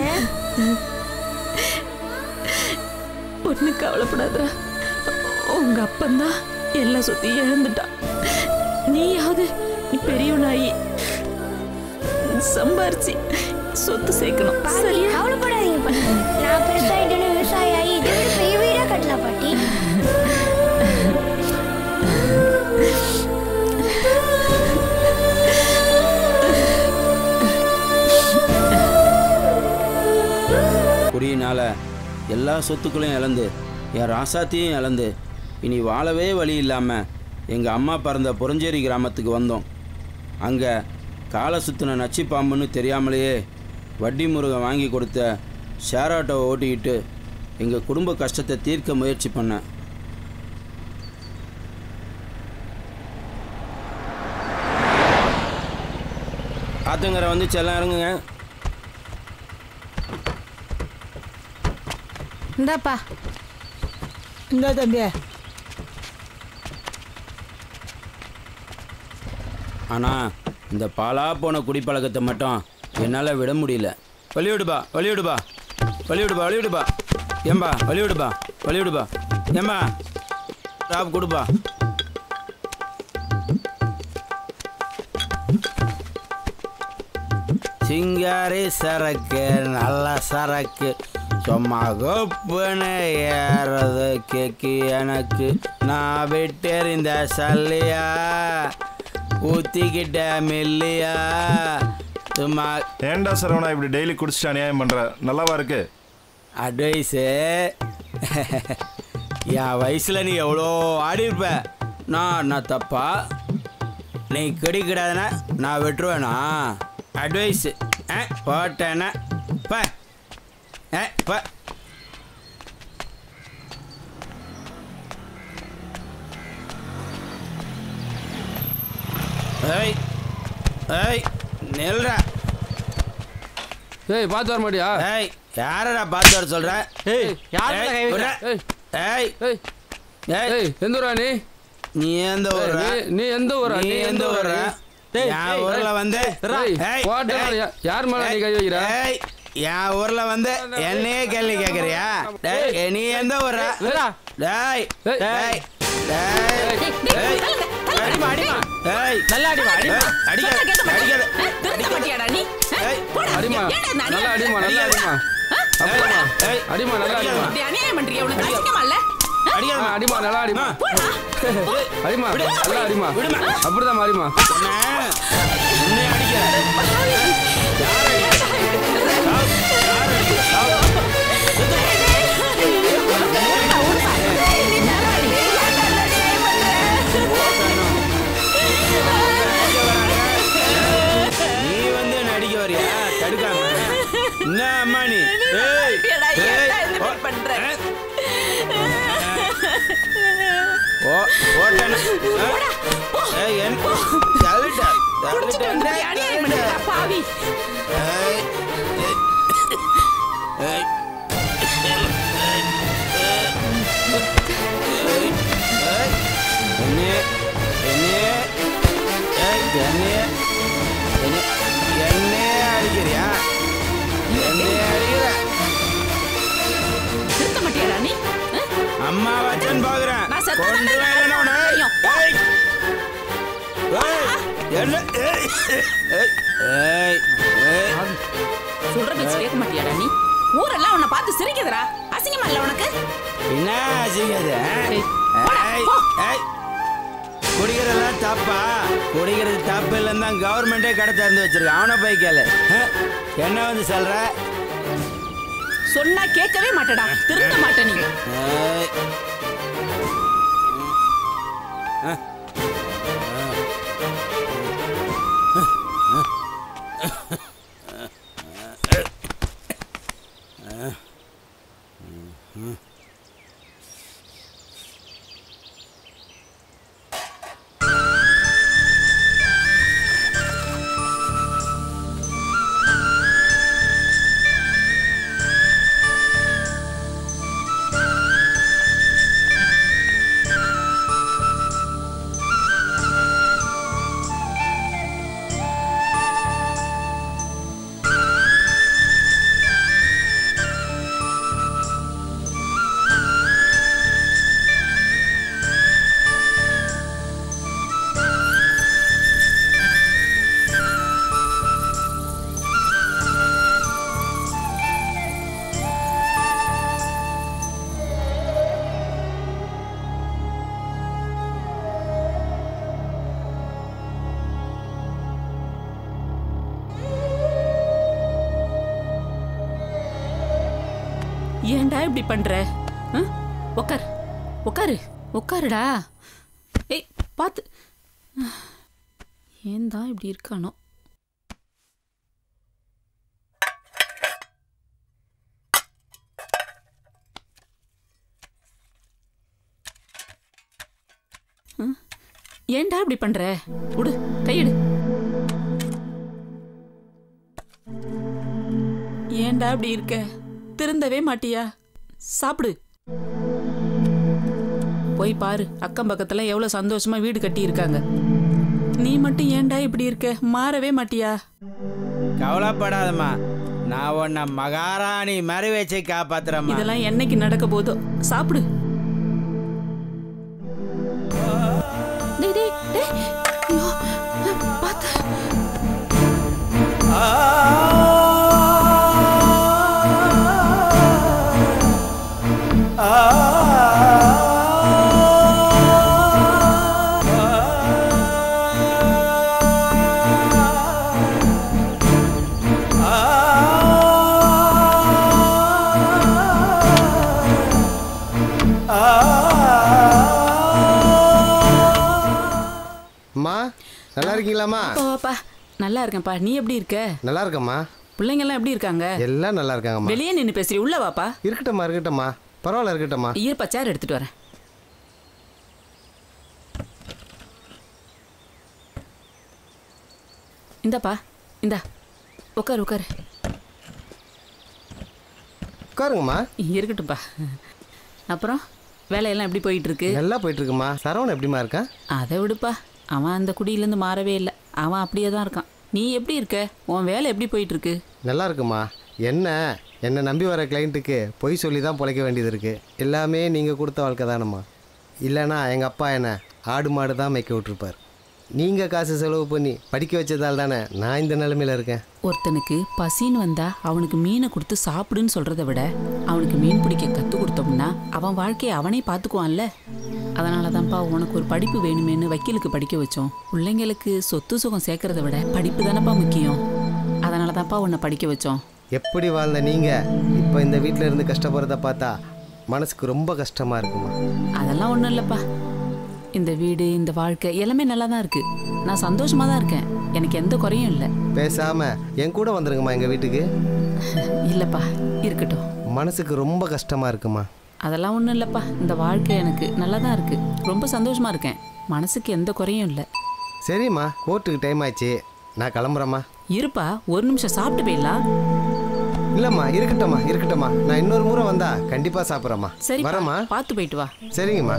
Speaker 2: ஒண்ணு கவலைப்படாதடா உங்க அப்பந்தான் எல்லா சொத்தையும் இழந்துட்டான் நீயாவது நீ பெரியவனாயி சம்பாரிச்சு சொத்து சேர்க்கணும்
Speaker 3: பாட்டி
Speaker 2: சரியா
Speaker 3: கவலைப்படாதீங்க பாட்டி நான் பெருசாயிட்டேன்னு விவசாயி ஆகி இதை விட பெரிய வீடா கட்டலாம் பாட்டி
Speaker 1: குறியினால் எல்லா சொத்துக்களையும் இழந்து என் ராசாத்தையும் இழந்து இனி வாழவே வழி இல்லாமல் எங்கள் அம்மா பிறந்த புறஞ்சேரி கிராமத்துக்கு வந்தோம் அங்கே காலை சுற்றின நச்சு பாம்புன்னு தெரியாமலேயே வட்டி முருகன் வாங்கி கொடுத்த ஷேர் ஆட்டோவை ஓட்டிக்கிட்டு எங்கள் குடும்ப கஷ்டத்தை தீர்க்க முயற்சி பண்ணேன் ஆத்தங்கரை வந்து செல்லம் இறங்குங்க
Speaker 7: இந்தாப்பா
Speaker 5: இந்த தம்பி
Speaker 1: ஆனால் இந்த பாலா போன குடிப்பழக்கத்தை மட்டும் என்னால் விட முடியல வழிவிடுபா வழிவிடுபா வழிவிடுபா வழிவிடுபா ஏம்பா வழிவிடுபா வழிவிடுபா ஏம்பா டாப் கொடுப்பா சிங்காரி சரக்கு நல்ல சரக்கு சும்மா கொப்புன்னு ஏறது கேக்கு எனக்கு நான் விட்டெறிந்த சல்லியா ஊத்திக்கிட்ட மெல்லியா சும்மா
Speaker 7: ஏன்டா சரவணா இப்படி டெய்லி குடிச்சிட்டு அநியாயம் பண்ற நல்லாவா இருக்கு
Speaker 1: அட்வைஸு என் வயசில் நீ எவ்வளோ ஆடி இருப்ப நான் நான் தப்பா நீ கிடைக்கிடாதுன்னா நான் விட்டுருவேனா அட்வைஸு ஆ போட்டேன்னா பா ஆ பா ஏய் ஏய் நில்றா
Speaker 8: ஏய் பார்த்து வர மாட்டியா
Speaker 1: ஏய் யாரடா பார்த்து வர சொல்ற
Speaker 8: ஏய்
Speaker 1: யாருடா கை வைக்கிற?
Speaker 8: ஏய்
Speaker 1: ஏய்
Speaker 8: ஏய்
Speaker 1: ஏய்
Speaker 8: ஏய் எந்த ஊரா நீ
Speaker 1: நீ எந்த ஊர்
Speaker 8: நீ- நீ எந்த ஊரா
Speaker 1: நீ எந்த ஊர்
Speaker 8: டேய்,
Speaker 1: என்
Speaker 8: ஏய்,
Speaker 1: ஊர்ல வந்து
Speaker 8: ஏய்,
Speaker 1: ஏய்,
Speaker 8: போட்டா
Speaker 1: ஏய்,
Speaker 8: யா- யார் மேல நீ கை வைக்கிற?
Speaker 1: ஏய், என் ஊர்ல வந்து என்னையே கேள்வி கேக்குறியா டேய் நீ எந்த ஊர்
Speaker 8: விட்றா.
Speaker 1: டேய்
Speaker 8: ஏய்,
Speaker 1: டேய் டேய் டேய்
Speaker 2: அடிமா அடிமா
Speaker 1: ஏய்
Speaker 2: நல்லா அடிமா அடிமா
Speaker 1: ஏய், அடிக்காத
Speaker 2: சொன்னா கேட்க மாட்டியா?
Speaker 1: அடிக்காத
Speaker 2: ஆ, திருந்த மாட்டியாடா நீ ஆ?
Speaker 1: ஏய்,
Speaker 2: போடா.
Speaker 8: அடிமா
Speaker 2: ஏன்டா இந்த
Speaker 8: நல்லா
Speaker 2: அநியாயம்?
Speaker 8: அடிமா நல்லா அடிமா அப்புறமா
Speaker 1: ஏய்,
Speaker 8: அடிமா நல்லா அடிமா
Speaker 2: இப்படி அநியாயம் பண்றியா உனக்கு அசிங்கமா இல்ல ஆ?
Speaker 8: ஆ,
Speaker 1: அடிக்காத
Speaker 8: அடிமா நல்லா அடிமா
Speaker 2: போடா.
Speaker 8: அடிமா நல்லா அடிமா
Speaker 1: விடுமா.
Speaker 8: அப்படிதான் அடிமா
Speaker 1: உன்னை அடிக்கிறேன் நீ வந்து என்ன அடிக்க வரியா தடுக்காம என்ன அம்மா நீ ஏய்
Speaker 2: ஏடா,
Speaker 1: ஏய்,
Speaker 2: ஏன்டா இந்த
Speaker 1: ஓ,
Speaker 2: மாதிரி பண்ற?
Speaker 1: ஓ ஓட்டன ஏய் என் தள்ளிட்டா
Speaker 2: குடிச்சிட்டு வந்து இப்படி அநியாயம் பண்ணுறா பாவி
Speaker 1: ஏய் ஏய் ஏய் என்னே என்னே ஏய் என்னே என்னே என்னே அடிக்கிறியா என்னே அடிக்கிற
Speaker 2: திருத்த மாட்டியாடா நீ ஆ?
Speaker 1: அம்மா வச்சன் பாக்குறேன்
Speaker 2: நான் செத்தா
Speaker 1: கொண்டு
Speaker 2: தானே
Speaker 1: வரேன் உன்னை.
Speaker 2: தெரியும்.
Speaker 1: ஏய். ஏய். என்ன ஏய். ஏய். ஏய். ஏய்.
Speaker 2: சொல்ற பேச்சு கேட்க மாட்டியாடா நீ ஊரெல்லாம் உன்னை பார்த்து சிரிக்குதுடா அசிங்கமா இல்ல உனக்கு
Speaker 1: என்ன செய்யாது
Speaker 2: ஏய், போடா, போ.
Speaker 1: குடிக்கிறதெல்லாம் தப்பா குடிக்கிறது தப்பு இல்லைன்னு தான் கவர்மெண்டே கடை திறந்து வச்சிருக்கான் அவனை போய் கேளு ஆ? என்ன வந்து சொல்ற
Speaker 2: சொன்னா கேட்கவே மாட்டடா திருந்த மாட்ட நீ
Speaker 1: ஏய். ஆ.
Speaker 2: ஏன்டா இப்படி பண்ற ஆ? உக்கார் உக்காரு உக்காருடா ஏய் பார்த்து ஏன் தான் இப்படி இருக்கானோ ஆ? ஏன்டா இப்படி பண்ற விடு கையெடு ஏன்டா இப்படி இருக்க திருந்தவே மாட்டியா சாப்பிடு போய் பாரு அக்கம் பக்கத்துல எவ்வளவு சந்தோஷமா வீடு கட்டி இருக்காங்க நீ மட்டும் ஏன்டா இப்படி இருக்க மாறவே மாட்டியா
Speaker 1: கவலைப்படாதம்மா நான் உன்னை மகாராணி மாதிரி வச்சு காப்பாத்துறேம்மா
Speaker 2: இதெல்லாம் என்னைக்கு நடக்க போதோ சாப்பிடு டேய், டேய், டேய். ஐயோ, பாத்து.
Speaker 9: நல்லா இருக்கீங்களாம்மா
Speaker 2: பாப்பா நல்லா இருக்கேன்ப்பா நீ எப்படி இருக்க
Speaker 9: நல்லா இருக்கம்மா
Speaker 2: பிள்ளைங்க எல்லாம் எப்படி இருக்காங்க
Speaker 9: எல்லாம் நல்லா இருக்காங்கம்மா
Speaker 2: வெளியே நின்று பேசுறீ உள்ள வாப்பா
Speaker 9: இருக்கட்டும்மா இருக்கட்டும்மா பரவாயில்ல இருக்கட்டும்மா
Speaker 2: இருப்பா சேர் எடுத்துட்டு வரேன் இந்தாப்பா இந்தா உட்காரு உட்காரு
Speaker 9: உட்காருங்கம்மா
Speaker 2: இருக்கட்டும்ப்பா அப்புறம் வேலையெல்லாம் எப்படி போயிட்டு இருக்கு
Speaker 9: நல்லா போயிட்டு இருக்குமா சரவணன் எப்படிம்மா இருக்கான்
Speaker 2: அதை விடுப்பா அவன் அந்த குடியிலேருந்து மாறவே இல்லை அவன் அப்படியே தான் இருக்கான் நீ எப்படி இருக்க உன் வேலை எப்படி போயிட்டு இருக்கு
Speaker 9: நல்லா இருக்குமா என்ன என்னை நம்பி வர கிளைண்ட்டுக்கு பொய் சொல்லி தான் பிழைக்க வேண்டியது இருக்குது எல்லாமே நீங்கள் கொடுத்த வாழ்க்கை தானம்மா இல்லைன்னா எங்கள் அப்பா என்ன ஆடு மாடு தான் மேய்க்க விட்டுருப்பார் நீங்கள் காசு செலவு பண்ணி படிக்க வச்சதால் தானே நான் இந்த நிலமையில இருக்கேன்
Speaker 2: ஒருத்தனுக்கு பசின்னு வந்தா அவனுக்கு மீனை கொடுத்து சாப்பிடுன்னு சொல்றதை விட அவனுக்கு மீன் பிடிக்க கற்றுக் கொடுத்தோம்னா அவன் வாழ்க்கையை அவனே பார்த்துக்குவான்ல அதனால தான்ப்பா உனக்கு ஒரு படிப்பு வேணுமேன்னு வக்கீலுக்கு படிக்க வச்சோம் பிள்ளைங்களுக்கு சொத்து சுகம் சேர்க்கறத விட படிப்பு தானப்பா முக்கியம் அதனால தான்ப்பா உன்னை படிக்க வச்சோம்
Speaker 9: எப்படி வாழ்ந்த நீங்கள் இப்போ இந்த வீட்டில் இருந்து கஷ்டப்படுறத பார்த்தா மனசுக்கு ரொம்ப கஷ்டமாக இருக்குமா
Speaker 2: அதெல்லாம் ஒன்றும் இல்லைப்பா இந்த வீடு இந்த வாழ்க்கை எல்லாமே நல்லா தான் இருக்கு நான் சந்தோஷமா தான் இருக்கேன் எனக்கு எந்த குறையும் இல்லை
Speaker 9: பேசாமல் என் கூட வந்துருங்கம்மா எங்கள் வீட்டுக்கு
Speaker 2: இல்லைப்பா இருக்கட்டும்
Speaker 9: மனசுக்கு ரொம்ப கஷ்டமாக இருக்குமா
Speaker 2: அதெல்லாம் ஒன்றும் இல்லைப்பா இந்த வாழ்க்கை எனக்கு நல்லா தான் இருக்கு ரொம்ப சந்தோஷமா இருக்கேன் மனசுக்கு எந்த குறையும் இல்லை
Speaker 9: சரிம்மா கோர்ட்டுக்கு டைம் ஆச்சு நான் கிளம்புறேம்மா
Speaker 2: இருப்பா ஒரு நிமிஷம் சாப்பிட்டு போயிடலாம்
Speaker 9: இல்லைம்மா இருக்கட்டும்மா இருக்கட்டும்மா நான் இன்னொரு முறை வந்தா கண்டிப்பாக சாப்பிட்றேம்மா
Speaker 2: சரி
Speaker 9: வரேம்மா
Speaker 2: பார்த்து போயிட்டு வா
Speaker 9: சரிங்கம்மா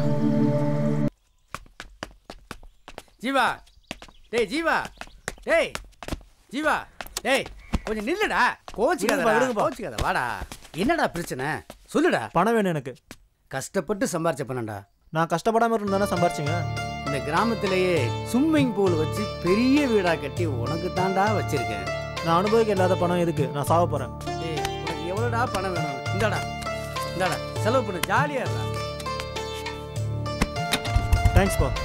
Speaker 5: ஜீவா டேய் ஜீவா டேய் ஜீவா டேய் கொஞ்சம் நில்லுடா கோச்சிக்காதடா
Speaker 10: விடுங்கப்பா, விடுங்கப்பா.
Speaker 5: கோச்சிக்காத வாடா என்னடா பிரச்சனை சொல்லுடா
Speaker 10: பணம் வேணும் எனக்கு
Speaker 5: கஷ்டப்பட்டு சம்பாரிச்ச பணம்டா
Speaker 10: நான் கஷ்டப்படாம இருந்தானே சம்பாரிச்சிங்க
Speaker 5: இந்த கிராமத்திலேயே ஸ்விம்மிங் பூல் வச்சு பெரிய வீடா கட்டி உனக்கு தாண்டா வச்சிருக்கேன்
Speaker 10: நான் அனுபவிக்க இல்லாத பணம் எதுக்கு நான் சாவ போறேன்
Speaker 5: டேய் உனக்கு எவ்வளோடா பணம் வேணும் இந்தாடா இந்தாடா செலவு பண்ணு ஜாலியா இருக்கா
Speaker 10: தேங்க்ஸ் பா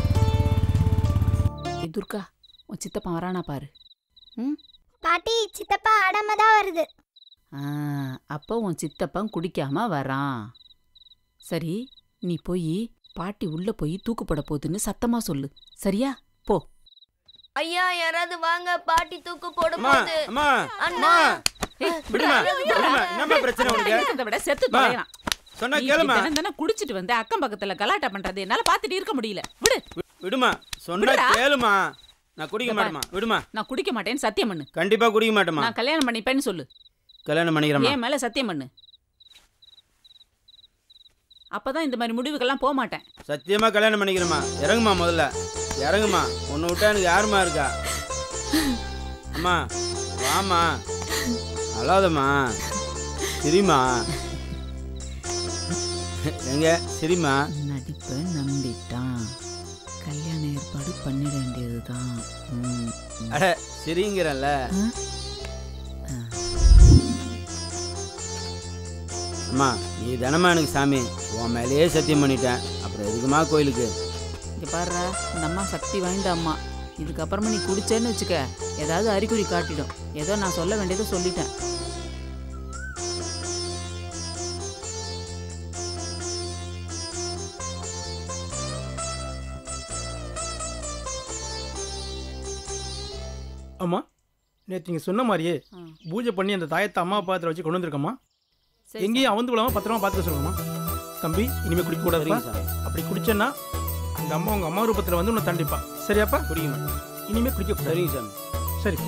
Speaker 2: ஏய் துர்கா உன் சித்தப்பா வரானா பாரு ம்
Speaker 3: பாட்டி சித்தப்பா அடமை தான் வருது
Speaker 2: ஆ அப்போ உன் சித்தப்பன் குடிக்காம வரான் சரி நீ போய் பாட்டி உள்ள போய் தூக்கு போட போகுதுன்னு சத்தமா சொல்லு சரியா போ
Speaker 11: ஐயா யாராவது வாங்க பாட்டி தூக்கு போட
Speaker 1: அம்மா,
Speaker 11: போகுது
Speaker 1: அம்மா,
Speaker 11: அண்ணா
Speaker 1: ஏய், விடுமா, விடுமா, என்னம்மா பிரச்சனை உனக்கு?
Speaker 2: இருக்கிறத விட செத்து
Speaker 1: அம்மா,
Speaker 2: தொலையலாம்
Speaker 1: சொன்னா
Speaker 2: நீ
Speaker 1: கேளுமா.
Speaker 2: இப்படி தினம் தினம் குடிச்சிட்டு வந்து அக்கம் பக்கத்துல கலாட்டா பண்றது என்னால பாத்துட்டு இருக்க முடியல விடு
Speaker 1: விடுமா சொன்னா
Speaker 2: விடுடா.
Speaker 1: கேளுமா நான் குடிக்க
Speaker 2: இங்க பாரு.
Speaker 1: மாட்டேமா விடுமா
Speaker 2: நான் குடிக்க மாட்டேன்னு சத்தியம் பண்ணு
Speaker 1: கண்டிப்பா குடிக்க மாட்டேமா
Speaker 2: நான் கல்யாணம் பண்ணிப்பேன்னு சொல்லு
Speaker 1: கல்யாணம் பண்ணிக்கிறேம்மா
Speaker 2: என் மேல சத்தியம் பண்ணு அப்பதான் இந்த மாதிரி முடிவுக்கெல்லாம் போக மாட்டேன்
Speaker 1: சத்தியமா கல்யாணம் பண்ணிக்கிறேம்மா இறங்குமா முதல்ல இறங்குமா உன்னை விட்டா எனக்கு யாருமா இருக்கா அம்மா வாமா அழாதம்மா சிரிமா எங்க சிரிமா
Speaker 2: நடிப்பை நம்பிட்டான் கல்யாண ஏற்பாடு பண்ணிட வேண்டியதுதான் ம், ம்.
Speaker 1: அட சிரிங்கிறல்ல அம்மா நீ தினமா எனக்கு சாமி உன் மேலேயே சத்தியம் பண்ணிட்டேன் அப்புறம் எதுக்குமா கோயிலுக்கு
Speaker 2: இங்க பாருடா இந்த அம்மா சக்தி வாய்ந்த அம்மா இதுக்கப்புறமா நீ குடிச்சேன்னு வச்சுக்க ஏதாவது அறிகுறி காட்டிடும் ஏதோ நான் சொல்ல வேண்டியதை சொல்லிட்டேன்
Speaker 12: அம்மா நேற்று நீங்கள் சொன்ன மாதிரியே பூஜை பண்ணி அந்த தாயத்தை அம்மா பாத்திரம் வச்சு கொண்டு வந்திருக்கம்மா
Speaker 2: சரி,
Speaker 12: எங்கேயும் அவந்து விடாம பத்திரமா பார்த்துக்க சொல்லுங்கம்மா தம்பி இனிமேல் குடிக்க கூடாதுப்பா
Speaker 1: சரிங்க
Speaker 12: அப்படி குடிச்சேன்னா அந்த அம்மா உங்க அம்மா ரூபத்தில் வந்து உன்னை தண்டிப்பா சரியாப்பா
Speaker 1: குடிக்க மாட்டேன்
Speaker 12: இனிமே குடிக்க கூடாது
Speaker 1: சரிங்க சாமி
Speaker 12: சரி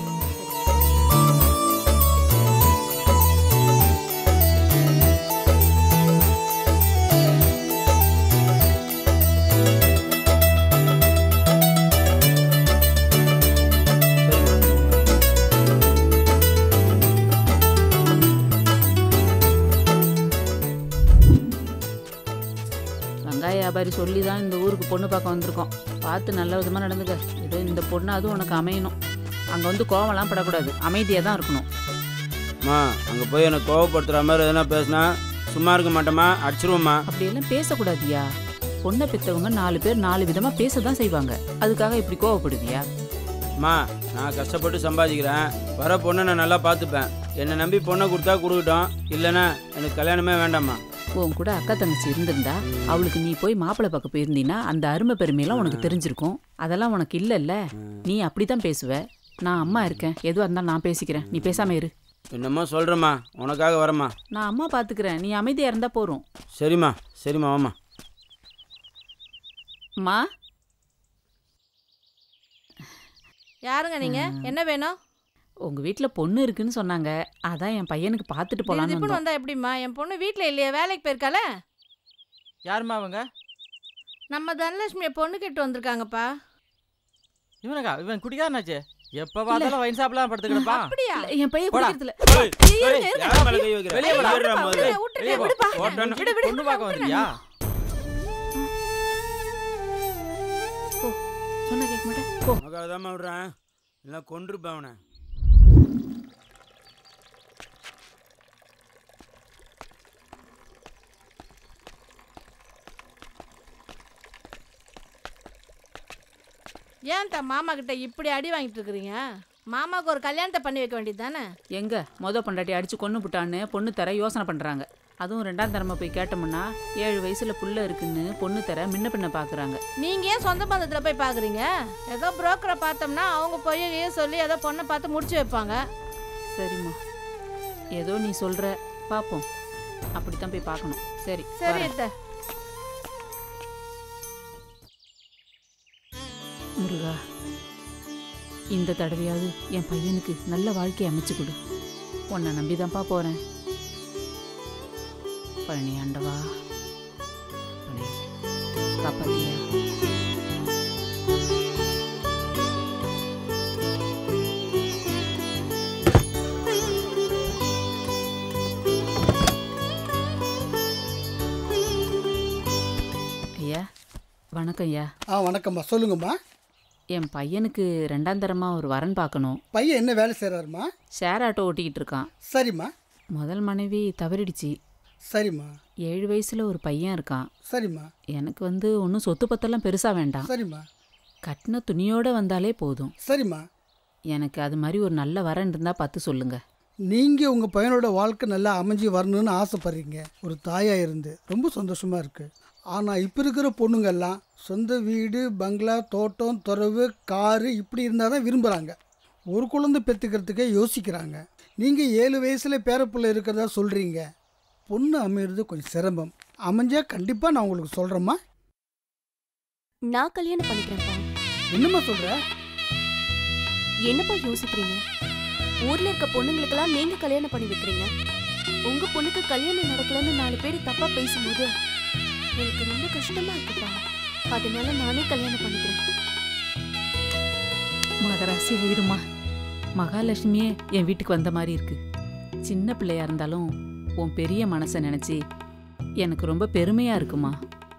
Speaker 2: வெங்காய வியாபாரி சொல்லி தான் இந்த ஊருக்கு பொண்ணு பார்க்க வந்திருக்கோம் பார்த்து நல்ல விதமாக நடந்துக்க ஏதோ இந்த பொண்ணு அதுவும் உனக்கு அமையணும் அங்கே வந்து கோவம்லாம் படக்கூடாது அமைதியாக தான் இருக்கணும்
Speaker 1: அம்மா அங்கே போய் என்னை கோவப்படுத்துகிற மாதிரி எதனா பேசினா சும்மா இருக்க மாட்டேம்மா அடிச்சிருவோம்மா
Speaker 2: அப்படியெல்லாம் பேசக்கூடாதியா பொண்ணை பெற்றவங்க நாலு பேர் நாலு விதமாக பேச தான் செய்வாங்க அதுக்காக இப்படி கோவப்படுவியா
Speaker 1: அம்மா நான் கஷ்டப்பட்டு சம்பாதிக்கிறேன் வர பொண்ணை நான் நல்லா பார்த்துப்பேன் என்னை நம்பி பொண்ணை கொடுத்தா கொடுக்கட்டும் இல்லைன்னா எனக்கு கல்யாணமே வேண்டாம்மா
Speaker 2: உன் கூட அக்கா தங்கச்சி இருந்திருந்தா அவளுக்கு நீ போய் மாப்பிள்ளை பார்க்க போயிருந்தீன்னா அந்த அருமை பெருமையெல்லாம் உனக்கு தெரிஞ்சிருக்கும் அதெல்லாம் உனக்கு இல்லைல்ல நீ அப்படித்தான் பேசுவ நான் அம்மா இருக்கேன் எதுவாக இருந்தாலும் நான் பேசிக்கிறேன் நீ பேசாம இரு
Speaker 1: என்னமோ சொல்கிறேம்மா உனக்காக வரேம்மா
Speaker 2: நான் அம்மா பார்த்துக்கிறேன் நீ அமைதியாக இருந்தால் போகிறோம்
Speaker 1: சரிம்மா சரிம்மா வாம்மா
Speaker 2: அம்மா
Speaker 13: யாருங்க நீங்க என்ன வேணும்
Speaker 2: உங்கள் வீட்டில் பொண்ணு இருக்குன்னு சொன்னாங்க அதான் என் பையனுக்கு பார்த்துட்டு போகலான்னு
Speaker 13: திடீர்னு
Speaker 2: வந்தோம்
Speaker 13: வந்தா எப்படிம்மா என் பொண்ணு வீட்ல இல்லையா வேலைக்கு போயிருக்கால
Speaker 14: யாரும்மா அவங்க
Speaker 13: நம்ம தனலட்சுமியை பொண்ணு கேட்டு வந்திருக்காங்கப்பா
Speaker 14: இவனுக்கா இவன் குடிக்காரனாச்சே எப்ப பார்த்தாலும் வைன் ஷாப்லாம் படுத்து கிடப்பா
Speaker 13: அப்படியா
Speaker 2: என் பையன்
Speaker 14: போடா.
Speaker 2: குடிக்கிறதுல
Speaker 14: ஏய்,
Speaker 13: இருங்க,
Speaker 14: ஏய்,
Speaker 13: இருங்க.
Speaker 14: யார் மேல கை வைக்கிற?
Speaker 13: வெளியே
Speaker 14: வெளியே
Speaker 13: விடுடா,
Speaker 14: போடா,
Speaker 13: விடுடா,
Speaker 14: முதல்ல.
Speaker 13: விட்டுட்டு,
Speaker 14: வெளியே போ.
Speaker 13: விடுப்பா.
Speaker 14: ஓட்டணும்.
Speaker 13: விடு, விடு.
Speaker 14: பொண்ணு பார்க்க வந்தியா
Speaker 2: சொன்னா கேட்க மாட்டேன் போ
Speaker 1: உனக்காக தான் விடுறேன் இல்லை கொண்டிருப்பேன் அவனை
Speaker 13: ஏன் தா மாமா கிட்ட இப்படி அடி வாங்கிட்டு இருக்கிறீங்க மாமாவுக்கு ஒரு கல்யாணத்தை பண்ணி வைக்க வேண்டியது தானே
Speaker 2: எங்க மொத பொண்டாட்டி அடிச்சு கொன்னு புட்டான்னு பொண்ணு தர யோசனை பண்றாங்க அதுவும் ரெண்டாம் தரமா போய் கேட்டோம்னா ஏழு வயசுல புள்ள இருக்குன்னு பொண்ணு தர முன்ன பின்ன பாக்குறாங்க
Speaker 13: நீங்க ஏன் சொந்த பந்தத்துல போய் பாக்குறீங்க ஏதோ புரோக்கரை பார்த்தோம்னா அவங்க போய் ஏன் சொல்லி ஏதோ பொண்ணை பார்த்து முடிச்சு வைப்பாங்க
Speaker 2: சரிம்மா ஏதோ நீ சொல்ற பாப்போம் அப்படித்தான் போய் பார்க்கணும் சரி
Speaker 13: சரி
Speaker 2: வரேன்.
Speaker 13: அத்தை
Speaker 2: முருகா இந்த தடவையாவது என் பையனுக்கு நல்ல வாழ்க்கையை அமைச்சு கொடு உன்னை நம்பிதான்ப்பா போறேன் பழனி ஆண்டவா பழனி, காப்பாத்தியா ஐயா வணக்கம் ஐயா
Speaker 15: ஆ வணக்கம்மா சொல்லுங்கம்மா
Speaker 2: என் பையனுக்கு ரெண்டாம் தரமா ஒரு வரன் பார்க்கணும்
Speaker 15: பையன் என்ன வேலை செய்கிறாருமா
Speaker 2: ஷேர் ஆட்டோ ஓட்டிக்கிட்டு இருக்கான்
Speaker 15: சரிம்மா
Speaker 2: முதல் மனைவி தவறிடுச்சு
Speaker 15: சரிம்மா
Speaker 2: ஏழு வயசுல ஒரு பையன் இருக்கான்
Speaker 15: சரிம்மா
Speaker 2: எனக்கு வந்து ஒன்றும் சொத்து பத்தெல்லாம் பெருசா வேண்டாம்
Speaker 15: சரிம்மா
Speaker 2: கட்டின துணியோட வந்தாலே போதும்
Speaker 15: சரிம்மா
Speaker 2: எனக்கு அது மாதிரி ஒரு நல்ல வரன் இருந்தா பார்த்து சொல்லுங்க
Speaker 15: நீங்கள் உங்கள் பையனோட வாழ்க்கை நல்லா அமைஞ்சு வரணும்னு ஆசைப்படுறீங்க ஒரு தாயாக இருந்து ரொம்ப சந்தோஷமாக இருக்குது ஆனால் இப்போ இருக்கிற பொண்ணுங்கெல்லாம் சொந்த வீடு பங்களா தோட்டம் துறவு காரு இப்படி இருந்தால் தான் விரும்புகிறாங்க ஒரு குழந்தை பெற்றுக்கிறதுக்கே யோசிக்கிறாங்க நீங்கள் ஏழு வயசில் பேரப்புள்ள இருக்கிறதா சொல்கிறீங்க பொண்ணு அமையிறது கொஞ்சம் சிரமம் அமைஞ்சா கண்டிப்பாக நான் உங்களுக்கு சொல்கிறேம்மா
Speaker 16: நான் கல்யாணம் பண்ணிக்கிறேன்ப்பா
Speaker 15: என்னம்மா சொல்கிற
Speaker 16: என்னப்பா யோசிக்கிறீங்க ஊர்ல இருக்க பொண்ணுங்களுக்கெல்லாம் நீங்க கல்யாணம் பண்ணி வைக்கிறீங்க உங்க பொண்ணுக்கு கல்யாணம் நடக்கலன்னு நாலு பேர் தப்பா பேசும்போது எனக்கு ரொம்ப கஷ்டமா இருக்குப்பா அதனால நானே கல்யாணம் பண்ணிக்கிறேன்
Speaker 2: மகராசி இருமா மகாலட்சுமியே என் வீட்டுக்கு வந்த மாதிரி இருக்கு சின்ன பிள்ளையா இருந்தாலும் உன் பெரிய மனசை நினைச்சு எனக்கு ரொம்ப பெருமையா இருக்குமா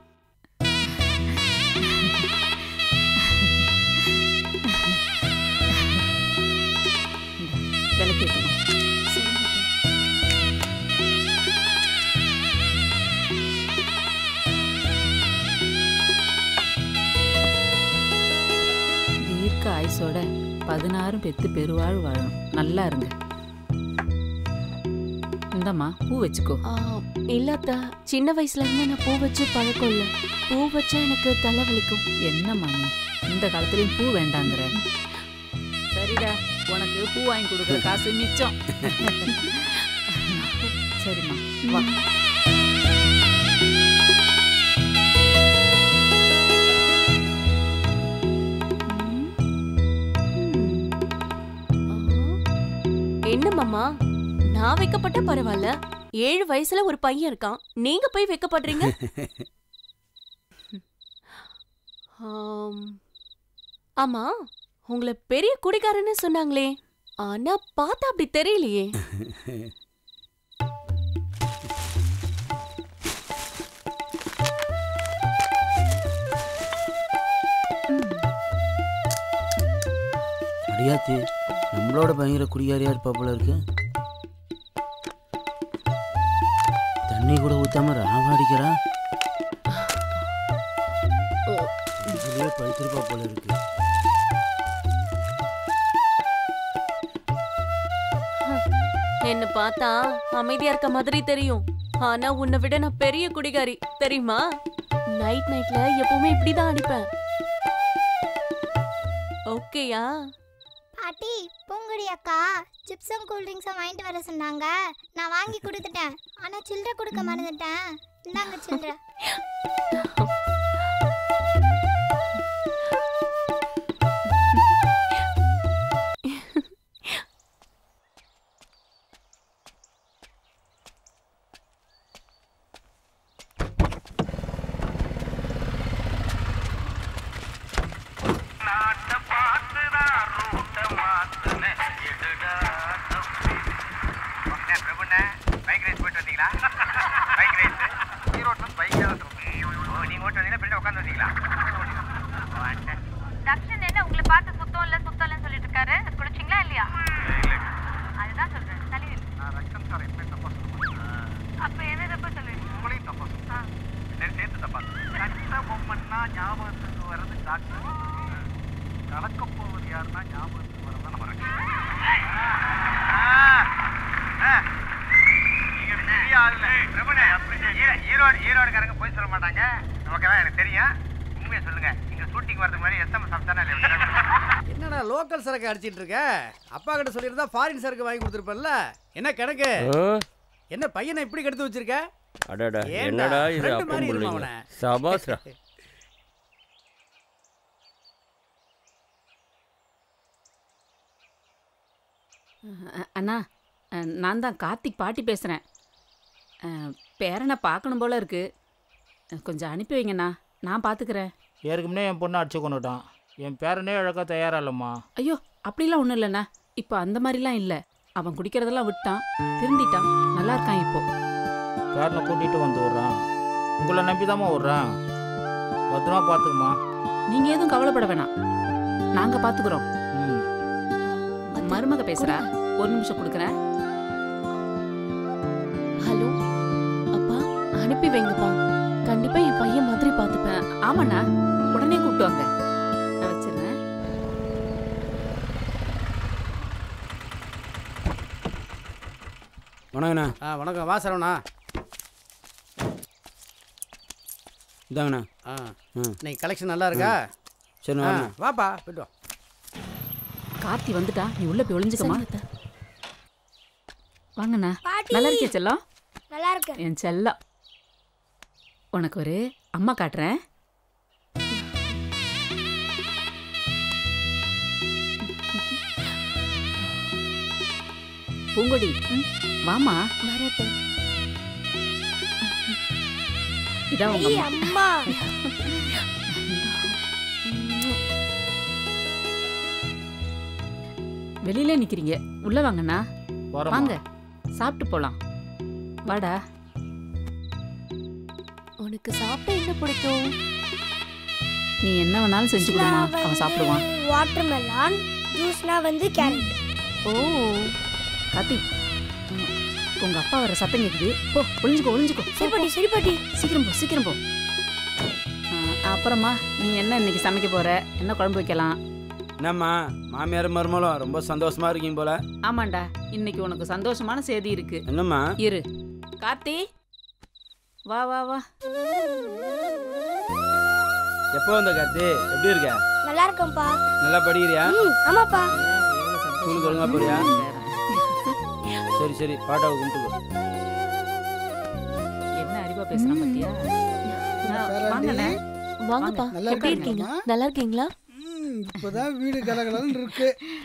Speaker 2: விளக்கேற்றுமா தீர்க்க ஆயுசோட பதினாறும் பெத்து பெருவாழ் வாழணும் நல்லா இருங்க இந்தம்மா பூ வச்சுக்கோ
Speaker 16: ஆ, இல்லாத்தா சின்ன வயசுல இருந்து நான் பூ வச்சு பழக்கம் இல்ல பூ வச்சா எனக்கு தலை வலிக்கும்
Speaker 2: என்னம்மா நீ இந்த காலத்துலயும் பூ வேண்டாங்கிற சரிடா உனக்கு பூ வாங்கி கொடுக்குற காசு மிச்சம் சரிம்மா வா
Speaker 16: என்ன மாமா நான் வைக்கப்பட்ட பரவாயில்ல ஏழு வயசுல ஒரு பையன் இருக்கான் நீங்க போய் வைக்கப்படுறீங்க ஆம். ஆமா உங்களை பெரிய குடிகாரன்னு சொன்னாங்களே ஆனா பார்த்தா அப்படி தெரியலையே
Speaker 1: அடியாத்தி நம்மளோட பயங்கர குடிகாரியா இருப்பா போல இருக்கு தண்ணி கூட ஊத்தாம ராவ அடிக்கிறா இதுலயே படுத்திருப்பா போல இருக்கு
Speaker 16: என்ன பார்த்தா அமைதியா இருக்க மாதிரி தெரியும் ஆனா உன்னை விட நான் பெரிய குடிகாரி தெரியுமா நைட் நைட்ல எப்பவுமே இப்படிதான் அடிப்பேன் ஓகேயா
Speaker 17: பாட்டி பூங்குடி அக்கா சிப்ஸும் கூல்ட்ரிங்க்ஸும் வாங்கிட்டு வர சொன்னாங்க நான் வாங்கி கொடுத்துட்டேன் ஆனால் சில்லறை கொடுக்க மறந்துட்டேன் இந்தாங்க சில்லறை
Speaker 5: பைக் ரேஸ் போயிட்டு வந்தீங்களா பைக் ரேஸ் ஈரோட்ல பைக் ஓ நீங்க ஓட்டு வந்தீங்களா பின்னாடி உட்காந்து வந்தீங்களா
Speaker 18: தக்ஷன் என்ன உங்களை பார்த்து சுத்தம் இல்ல சுத்தம் இல்லைன்னு சொல்லிட்டு இருக்காரு குடிச்சிங்களா இல்லையா அதுதான் சொல்றேன் தள்ளி நில்லு.
Speaker 5: நான் ரத்தம் சார் எப்போ தப்பா
Speaker 18: அப்ப என்ன தப்பு சொல்லுவீங்க
Speaker 5: உங்களையும் தப்பா சொல்லுவேன் சரி சேர்த்து தப்பா கட்ட பொம்மன்னா ஞாபகத்துக்கு வர்றது டாக்டர் கலக்க போவது யாருன்னா ஞாபகத்துக்கு வர்றது நம்ம நீங்க பெரிய ஆளுல பிரபுனே ஈரோ- ஈரோடு ஈரோடுக்காரங்க போய் சொல்ல மாட்டாங்க ஓகேவா எனக்கு தெரியும் உண்மையை சொல்லுங்க இங்க ஷூட்டிங் வரதுக்கு முன்னாடி எஸ்எம் சாப்பிட்டானா இல்லையா
Speaker 19: என்னடா லோக்கல் சரக்கு அடிச்சிட்டு இருக்க அப்பா கிட்ட சொல்லியிருந்தா ஃபாரின் சரக்கு வாங்கி கொடுத்துருப்பல்ல என்ன கணக்கு என்ன பையனை இப்படி கெடுத்து வச்சிருக்க
Speaker 20: அடடா
Speaker 19: ஏன்டா?
Speaker 20: என்னடா இது
Speaker 19: friend
Speaker 20: அப்பம்
Speaker 19: மாதிரி இருமா
Speaker 20: பிள்ளைங்க
Speaker 19: அவனை.
Speaker 20: சபாஸ்ரா
Speaker 2: அ- அண்ணா அ, நான் தான் கார்த்திக் பாட்டி பேசுகிறேன் பேரனை பார்க்கணும் போல இருக்கு அ, கொஞ்சம் அனுப்பி வைங்கண்ணா நான் பார்த்துக்கிறேன்
Speaker 21: ஏற்கனவே என் பொண்ணை அடிச்சு கொண்டுட்டான் என் பேரனே இழக்க தயாரா இல்லைம்மா
Speaker 2: ஐயோ அப்படிலாம் ஒன்றும் இல்லைண்ணா இப்போ அந்த மாதிரிலாம் இல்லை அவன் குடிக்கிறதெல்லாம் விட்டான் திருந்திட்டான் நல்லா இருக்கான் இப்போ
Speaker 21: பேரனை கூட்டிகிட்டு வந்து விட்றான் உங்களை நம்பி தாம்மா விட்றான் பத்திரமா பார்த்துக்குமா
Speaker 2: நீங்கள் எதுவும் கவலைப்பட வேணாம் நாங்கள் பார்த்துக்குறோம் மருமக பேசுகிறா ஒரு நிமிஷம் கொடுக்குறேன்
Speaker 16: ஹலோ அப்பா அனுப்பி வைங்கப்பா கண்டிப்பா என் பையன் மாதிரி பார்த்துப்பேன்
Speaker 2: ஆமாண்ணா உடனே கூப்பிட்டு வாங்க நான் வச்சிடுறேன்
Speaker 1: வணக்கண்ணா
Speaker 19: ஆ வணக்கம் வா சரவணா
Speaker 1: இதாங்கண்ணா
Speaker 19: ஆ
Speaker 1: ம்
Speaker 19: இன்னைக்கு கலெக்ஷன் நல்லா இருக்கா
Speaker 1: சரி
Speaker 19: ஆ,
Speaker 1: வரேண்ணா.
Speaker 19: வாப்பா போயிட்டு வா
Speaker 2: கார்த்தி வந்துட்டா நீ உள்ள போய் ஒளிஞ்சுக்கமா
Speaker 19: சரி,
Speaker 2: வாங்கண்ணா
Speaker 3: பாட்டி.
Speaker 2: நல்லா இருக்கியா செல்லம்
Speaker 3: நல்லா இருக்கு
Speaker 2: என் செல்லம் உனக்கு ஒரு அம்மா காட்டுறேன் பூங்கொடி வாமா
Speaker 16: வரட்டு
Speaker 2: இதான் உங்க
Speaker 3: ஐயே,
Speaker 2: அம்மா
Speaker 3: அம்மா
Speaker 2: வெளியில நிக்கிறீங்க உள்ள வாங்கண்ணா
Speaker 21: வரேம்மா.
Speaker 2: வாங்க சாப்பிட்டு போலாம் வாடா
Speaker 16: உனக்கு சாப்பிட என்ன பிடிக்கும்
Speaker 2: நீ என்ன வேணாலும் செஞ்சு கொடுமா அவன் சாப்பிடுவான்
Speaker 3: வாட்டர் மெலான் ஜூஸ்னா வந்து கேரட்
Speaker 16: ஓ
Speaker 2: கார்த்தி உங்க அப்பா வர சத்தம் கேக்குது போ ஒளிஞ்சுக்கோ ஒளிஞ்சுக்கோ
Speaker 3: சரி பாட்டி சரி பாட்டி
Speaker 2: சீக்கிரம் போ சீக்கிரம் போ ஆ, அப்புறமா நீ என்ன இன்னைக்கு சமைக்க போற என்ன குழம்பு வைக்கலாம்
Speaker 1: என்னம்மா மாமியார் மருமகளும் ரொம்ப சந்தோஷமா இருக்கீங்க போல
Speaker 2: ஆமாண்டா இன்னைக்கு உனக்கு சந்தோஷமான செய்தி இருக்கு
Speaker 1: என்னம்மா
Speaker 2: இரு கார்த்தி வா வா வா
Speaker 1: எப்போ வந்த கார்த்தி எப்படி இருக்க
Speaker 3: நல்லா இருக்கேன்ப்பா
Speaker 1: நல்லா படிக்கிறியா
Speaker 3: ம், ஆமாப்பா
Speaker 1: ஸ்கூலுக்கு ஒழுங்கா போறியா சரி சரி பாட்டாவை கும்பிட்டுக்கோ
Speaker 2: என்ன அறிவா பேசுறான் பாத்தியா ஆ, வாங்கண்ணே
Speaker 16: வாங்கப்பா
Speaker 15: நல்லா
Speaker 16: எப்படி
Speaker 15: இருக்காங்க,
Speaker 16: இருக்கீங்க
Speaker 15: அம்மா?
Speaker 16: நல்லா இருக்கீங்களா
Speaker 15: ம், இப்பதான் வீடு கலகலன்னு இருக்கு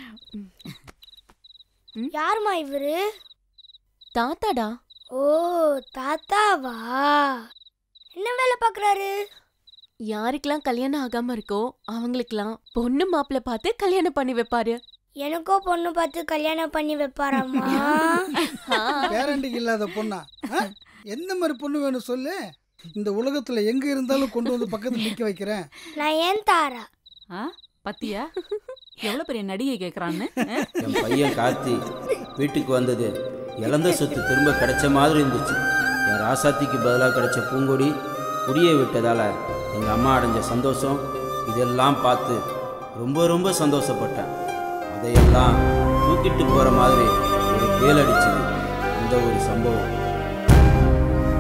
Speaker 3: யாருமா இவரு
Speaker 16: தாத்தாடா
Speaker 3: ஓ தாத்தாவா என்ன வேலை பார்க்குறாரு
Speaker 16: யாருக்கெல்லாம் கல்யாணம் ஆகாம இருக்கோ அவங்களுக்கெல்லாம் பொண்ணு மாப்பிள்ளை பார்த்து கல்யாணம் பண்ணி வைப்பாரு
Speaker 3: எனக்கோ பொண்ணு பார்த்து கல்யாணம் பண்ணி வைப்பாராம்மா
Speaker 15: பேரண்டிக்கு இல்லாத பொண்ணா ஆ? எந்த மாதிரி பொண்ணு வேணும் சொல்லு இந்த உலகத்துல எங்க இருந்தாலும் கொண்டு வந்து பக்கத்துல நிக்க வைக்கிறேன்
Speaker 3: நான் ஏன் தாரா
Speaker 2: ஆ பத்தியா எவ்வளவு பெரிய நடிகை கேக்குறான்னு ஆ?
Speaker 1: என் பையன் கார்த்தி வீட்டுக்கு வந்தது இழந்த சொத்து திரும்ப கிடைச்ச மாதிரி இருந்துச்சு என் ராசாத்திக்கு பதிலாக கிடைச்ச பூங்கொடி குடியை விட்டதால எங்கள் அம்மா அடைஞ்ச சந்தோஷம் இதெல்லாம் பார்த்து ரொம்ப ரொம்ப சந்தோஷப்பட்டேன் அதையெல்லாம் தூக்கிட்டு போகிற மாதிரி ஒரு பேல் அடிச்சது அந்த ஒரு சம்பவம்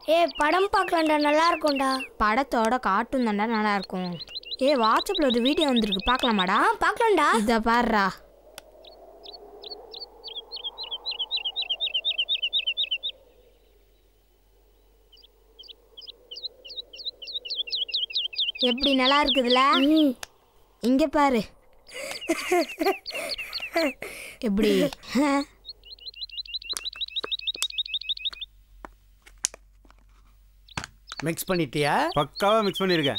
Speaker 3: ஏ படம் பார்க்கலாம்டா நல்லா இருக்கும்டா
Speaker 6: படத்தோட கார்ட்டூன் தாண்டா நல்லா இருக்கும் ஏ வாட்ஸ்அப்ல ஒரு வீடியோ வந்திருக்கு பார்க்கலாமாடா
Speaker 3: பார்க்கலாம்டா
Speaker 6: இத பாருடா எப்படி நல்லா இருக்குதுல இங்க பாரு எப்படி
Speaker 19: மிக்ஸ் பண்ணிட்டியா
Speaker 5: பக்காவா மிக்ஸ் பண்ணியிருக்கேன்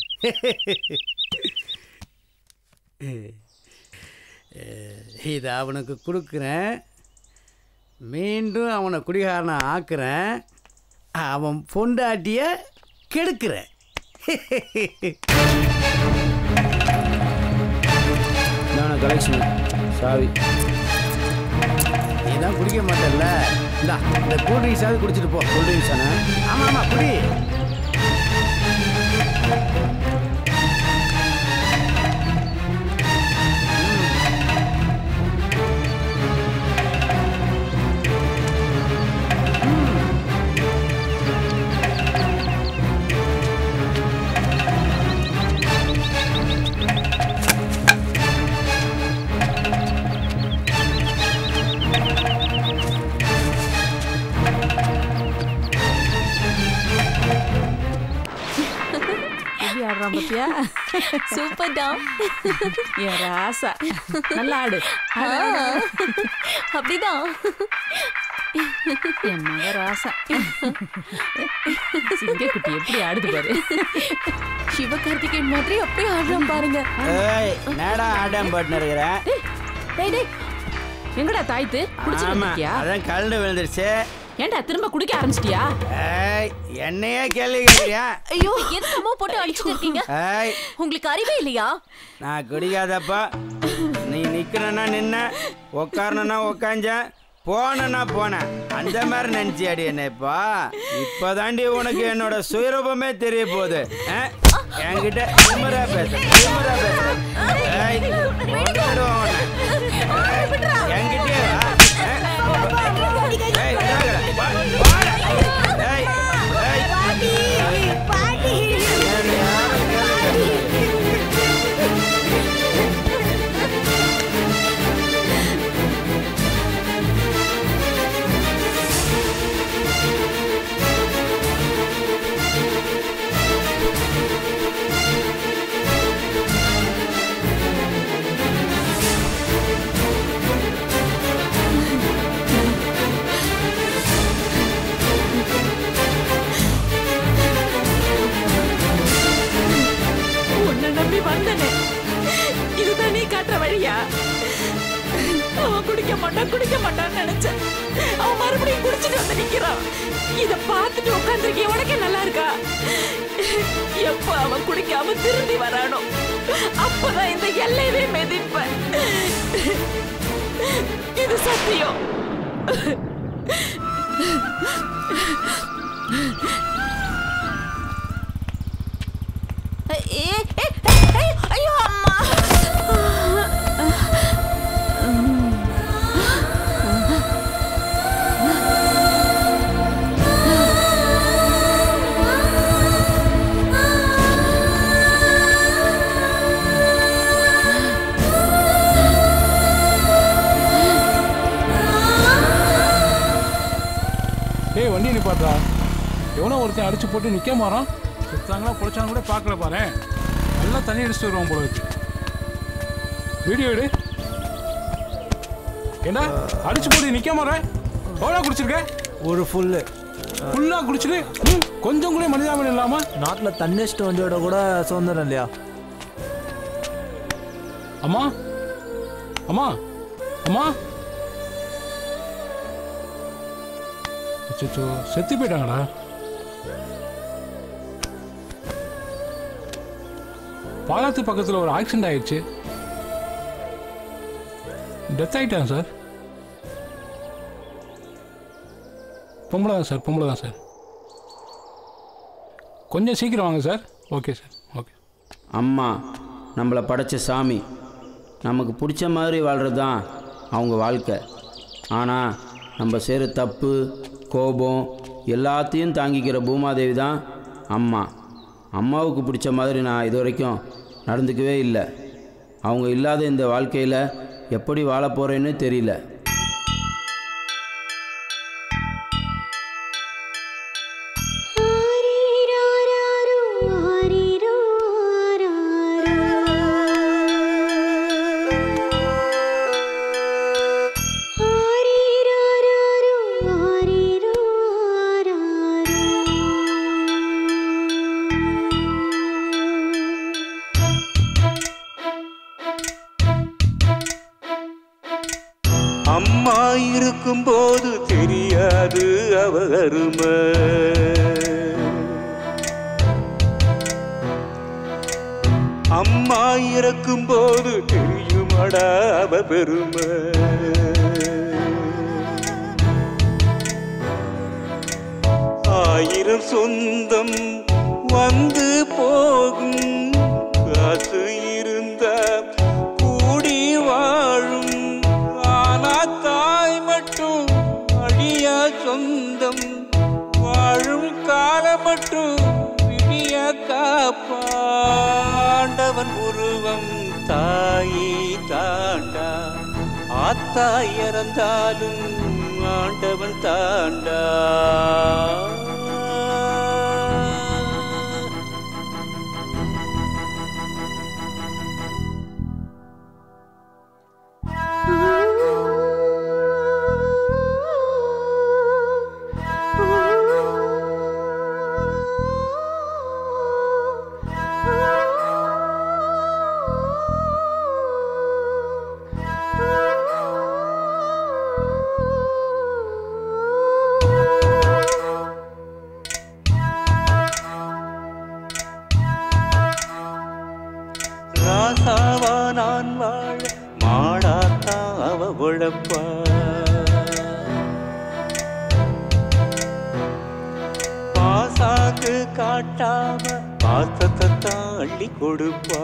Speaker 19: இதை அவனுக்கு கொடுக்குறேன் மீண்டும் அவனை குடிகாரனை ஆக்குறேன் அவன் பொண்டாட்டிய கெடுக்கிறேன்
Speaker 1: இதான கலெக்ஷன் சாவி
Speaker 19: நீ தான் குடிக்க மாட்டல்ல இந்தா இந்த கூல் ட்ரிங்க்ஸாவது குடிச்சிட்டு போ கூல் ட்ரிங்க்ஸ் தானே ஆமாம் ஆமாம் குடி
Speaker 2: எப்படி ஆடுறான் பாத்தியா
Speaker 16: சூப்பர் தான்
Speaker 2: என் ராசா நல்லா ஆடு ஆடு, ஆடு, ஆடு.
Speaker 16: அப்படிதான்
Speaker 2: என் மக ராசா சிங்கக்குட்டி எப்படி ஆடுது பாரு
Speaker 16: சிவகார்த்திகேயன் மாதிரி அப்படியே ஆடுறான் பாருங்க
Speaker 1: ஏய் நேடா ஆடம் பாட்டு இருக்கிறேன்
Speaker 2: டேய் டேய் எங்கடா தாய்த்து குடிச்சிட்டு
Speaker 1: ஆமா
Speaker 2: இருக்கியா
Speaker 1: அதான் கலண்டு விழுந்துருச்சு
Speaker 2: ஏன்டா திரும்ப குடிக்க ஆரம்பிச்சிட்டியா
Speaker 1: ஏய் என்னையே கேள்வி கேட்குறியா
Speaker 16: ஐயோ எதுக்கு அம்மா போட்டு அடிச்சுட்டு இருக்கீங்க
Speaker 1: ஏய்
Speaker 16: உங்களுக்கு அறிவே இல்லையா
Speaker 1: நான் குடிக்காதப்பா நீ நிக்கிறனா நின்ன உக்காரணும்னா உக்காஞ்சேன் போனா போனேன் அந்த மாதிரி நினைச்சியாடி என்னப்பா இப்பதாண்டி உனக்கு என்னோட சுயரூபமே தெரிய போகுது ஆ? என்கிட்ட திமிரா பேச திமிரா பேச ஏய், கொன்னுடுவேன் உன்னை. ஏய், என்கிட்டயே வா. ஆ? ஏய், விடாதடா. வா, வாடா. ஏய், ஏய். என்னை யாரும் கேளுங்க.
Speaker 2: உன்னை நம்பி வந்தனே இதுதான் நீ காட்டுற வழியா அவன் குடிக்க மாட்டான் குடிக்க மாட்டான்னு நினைச்சேன் அவன் மறுபடியும் குடிச்சிட்டு வந்து நிக்கிறான் இத பார்த்துட்டு உட்காந்துருக்கேன் உனக்கே நல்லா இருக்கா எப்ப அவன் குடிக்காம திரும்பி வரானோ அப்பதான் இந்த எல்லையவே மிதிப்பேன் இது சத்தியம்
Speaker 16: ஐயோ அம்மா
Speaker 22: ஏய் வண்டி நிப்பாட்றா எவனோ ஒருத்தன் அடிச்சு போட்டு நிற்க மாறான் செத்தாங்களா பொழைச்சாங்க கூட பார்க்கல பாரு நல்லா தண்ணி அடிச்சுட்டு வருவான் போல இருக்கு வீடியோ எடு என்ன அடிச்சு போட்டு நிற்க மாறேன் எவ்வளோ குடிச்சிருக்க
Speaker 10: ஒரு ஃபுல்லு
Speaker 22: ஃபுல்லாக குடிச்சிட்டு ம், கொஞ்சம் கூட மனிதாபம் இல்லாம
Speaker 10: நாட்டில் தன்னிஷ்ட வண்டியோட கூட சுதந்திரம் இல்லையா
Speaker 22: அம்மா அம்மா அம்மா அச்சோ செத்து போயிட்டாங்கடா பாலத்து பக்கத்தில் ஒரு ஆக்சிடென்ட் ஆயிடுச்சு டெத் ஆயிட்டாங்க சார் பொம்பளை தான் சார் பொம்பளை தான் சார் கொஞ்சம் சீக்கிரம் வாங்க சார் ஓகே சார் ஓகே
Speaker 1: அம்மா நம்மளை படைச்ச சாமி நமக்கு பிடிச்ச மாதிரி வாழ்கிறது தான் அவங்க வாழ்க்கை ஆனால் நம்ம செய்கிற தப்பு கோபம் எல்லாத்தையும் தாங்கிக்கிற பூமாதேவி தான் அம்மா அம்மாவுக்கு பிடிச்ச மாதிரி நான் இது வரைக்கும் நடந்துக்கவே இல்லை அவங்க இல்லாத இந்த வாழ்க்கையில் எப்படி வாழப் போகிறேன்னு தெரியல
Speaker 4: அம்மா இருக்கும்போது தெரியாது அவ அருமை அம்மா இறக்கும்போது தெரியுமடா அவ பெருமை ஆயிரம் சொந்தம் வந்து போகும் காசு இருந்தா கூடி வாழும் ஆனா தாய் மட்டும் அழியா சொந்தம் வாழும் காலம் மட்டும் விடிய காப்பாண்டவன் உருவம் தாயை தாண்டா ஆத்தா இறந்தாலும் ஆண்டவன் தாண்டா ராசாவா நான் வாழ மாடாத்தா அவ உழப்பா பாசாக்கு காட்டாம பாசத்தை தான் அள்ளி கொடுப்பா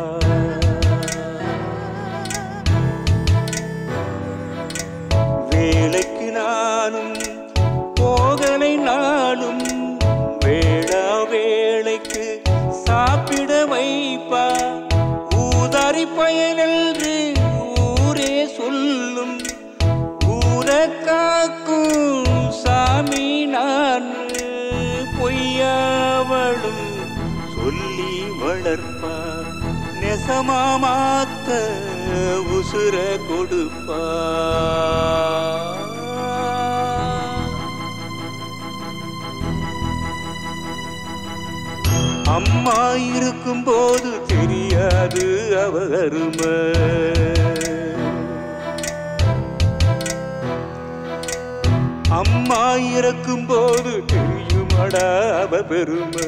Speaker 4: வேலைக்கு நானும் போகலை நாளும் வேளா வேளைக்கு சாப்பிட வைப்பா ஊதாரி பயனென்று ஊரே சொல்லும் ஊரை காக்கும் சாமி நான் பொய்யாவளும் சொல்லி வளர்ப்பா நெசமா மாத்த உசுர கொடுப்பா அம்மா இருக்கும்போது தெரியாது அவ அருமை அம்மா இறக்கும்போது தெரியுமடா அவ பெருமை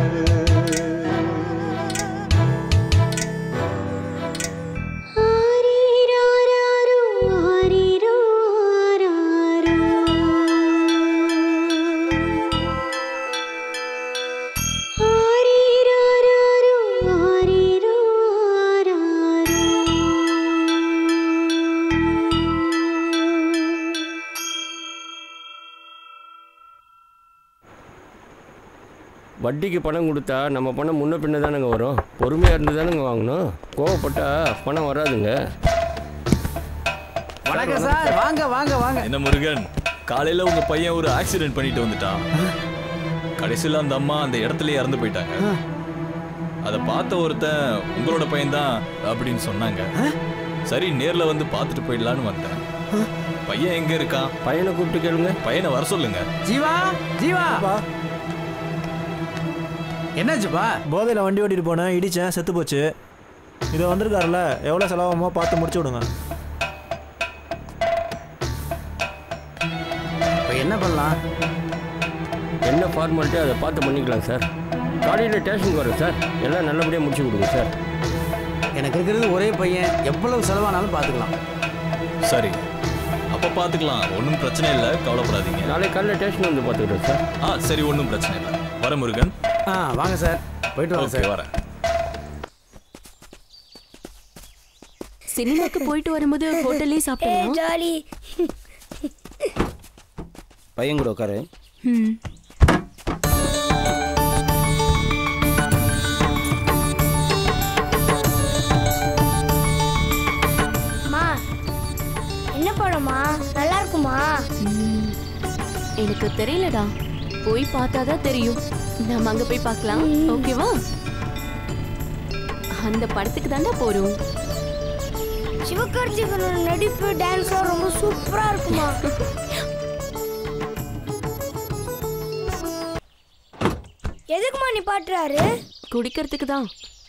Speaker 8: வட்டிக்கு பணம் கொடுத்தா நம்ம பணம் முன்ன பின்ன தானேங்க வரும் பொறுமையாக இருந்து தானேங்க வாங்கணும் கோவப்பட்டா பணம் வராதுங்க
Speaker 19: வணக்கம் சார் வாங்க வாங்க வாங்க
Speaker 23: என்ன முருகன் காலையில உங்க பையன் ஒரு ஆக்சிடென்ட் பண்ணிட்டு வந்துட்டான் கடைசியில அந்த அம்மா அந்த இடத்துலயே இறந்து போயிட்டாங்க அதை பார்த்த ஒருத்தன் உங்களோட பையன் தான் அப்படின்னு சொன்னாங்க சரி நேர்ல வந்து பார்த்துட்டு போயிடலான்னு வந்தேன் பையன் எங்க இருக்கான்
Speaker 8: பையனை கூப்பிட்டு கேளுங்க
Speaker 23: பையனை வர சொல்லுங்க
Speaker 19: ஜீவா ஜீவா என்னாச்சுப்பா
Speaker 10: போதையில் வண்டி ஓட்டிட்டு போனேன் இடிச்சேன் செத்து போச்சு இது வந்திருக்காருல்ல எவ்வளோ செலவாகுமோ பார்த்து முடிச்சு விடுங்க
Speaker 19: இப்போ என்ன பண்ணலாம்
Speaker 8: என்ன ஃபார்மாலிட்டி அதை பார்த்து பண்ணிக்கலாம் சார் காலையில் ஸ்டேஷனுக்கு வரேன் சார் எல்லாம் நல்லபடியாக முடிச்சு கொடுங்க சார்
Speaker 19: எனக்கு இருக்கிறது ஒரே பையன் எவ்வளவு செலவானாலும் பார்த்துக்கலாம்
Speaker 23: சரி அப்ப பாத்துக்கலாம் ஒன்றும் பிரச்சனை இல்லை கவலைப்படாதீங்க
Speaker 8: நாளை காலையில் ஸ்டேஷன் வந்து பார்த்துக்கிறேன் சார்
Speaker 23: ஆ சரி ஒன்றும் பிரச்சனை இல்லை வர முருகன்
Speaker 19: ஆ வாங்க சார் போயிட்டு வாங்க
Speaker 23: ஓகே
Speaker 19: சார்
Speaker 23: வரேன்
Speaker 16: சினிமாக்கு போயிட்டு வரும்போது ஹோட்டல்லே சாப்பிடலாம்
Speaker 3: ஜாலி
Speaker 1: பையன் கூட உட்காரு
Speaker 16: ம் எனக்கு தெரியலடா போய் பார்த்தாதான் தெரியும் நம்ம அங்க போய் பார்க்கலாம் ஓகேவா அந்த படத்துக்கு தாண்டா போறோம்
Speaker 3: சிவகார்த்திகனோட நடிப்பு டான்ஸ்லாம் ரொம்ப சூப்பரா இருக்குமா எதுக்குமா நீ பாட்டுறாரு
Speaker 16: குடிக்கிறதுக்கு தான்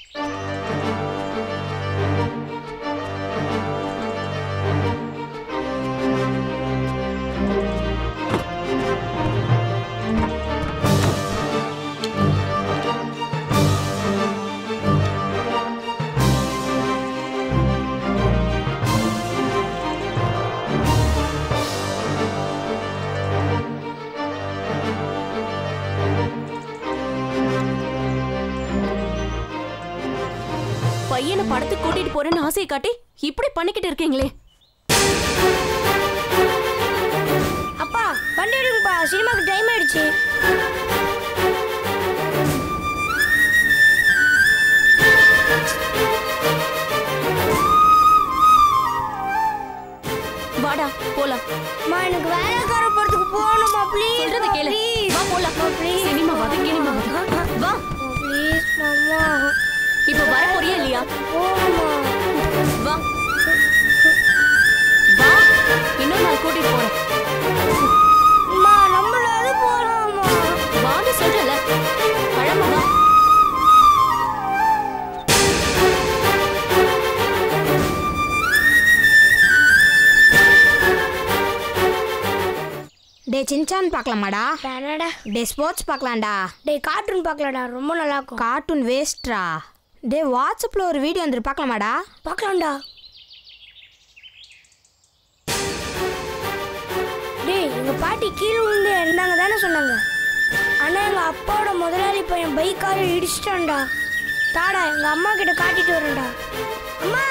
Speaker 16: பையனை படத்துக்கு கூட்டிட்டு போறேன்னு ஆசையை காட்டி இப்படி பண்ணிக்கிட்டு இருக்கீங்களே
Speaker 3: அப்பா வண்டி எடுங்கப்பா சினிமாக்கு டைம் ஆயிடுச்சு
Speaker 16: வாடா போலாம்
Speaker 3: அம்மா எனக்கு வேலைக்கார படத்துக்கு போகணுமா ப்ளீஸ்
Speaker 16: சொல்றத கேளு வா போலாம்
Speaker 3: ப்ளீஸ்
Speaker 16: சினிமா வா சினிமா வா
Speaker 3: ப்ளீஸ் மாமா
Speaker 16: இப்ப வர போறியா இல்லையா
Speaker 3: போகணுமா
Speaker 16: வா வா இன்னும் நான் கூட்டிட்டு போறேன்
Speaker 3: அம்மா நம்மளாவது போகலாமா
Speaker 16: வான்னு சொல்றல பழமா வா
Speaker 6: டே சின்சான் பார்க்கலாமாடா
Speaker 3: வேணாடா
Speaker 6: டே ஸ்போர்ட்ஸ் பார்க்கலாம்டா
Speaker 3: டேய் கார்ட்டூன் பார்க்கலடா ரொம்ப நல்லா இருக்கும்
Speaker 6: கார்ட்டூன் வேஸ்ட்ரா டே வாட்ஸ்அப்பில் ஒரு வீடியோ வந்துரு பார்க்கலாமாடா
Speaker 3: பார்க்கலாம்டா டேய் எங்க பாட்டி கீழே விழுந்து இறந்தாங்க தானே சொன்னாங்க ஆனா எங்க அப்பாவோட முதலாளி பையன் பைக்கார இடிச்சிட்டான்டா தாடா எங்க அம்மா கிட்ட காட்டிட்டு வரேன்டா அம்மா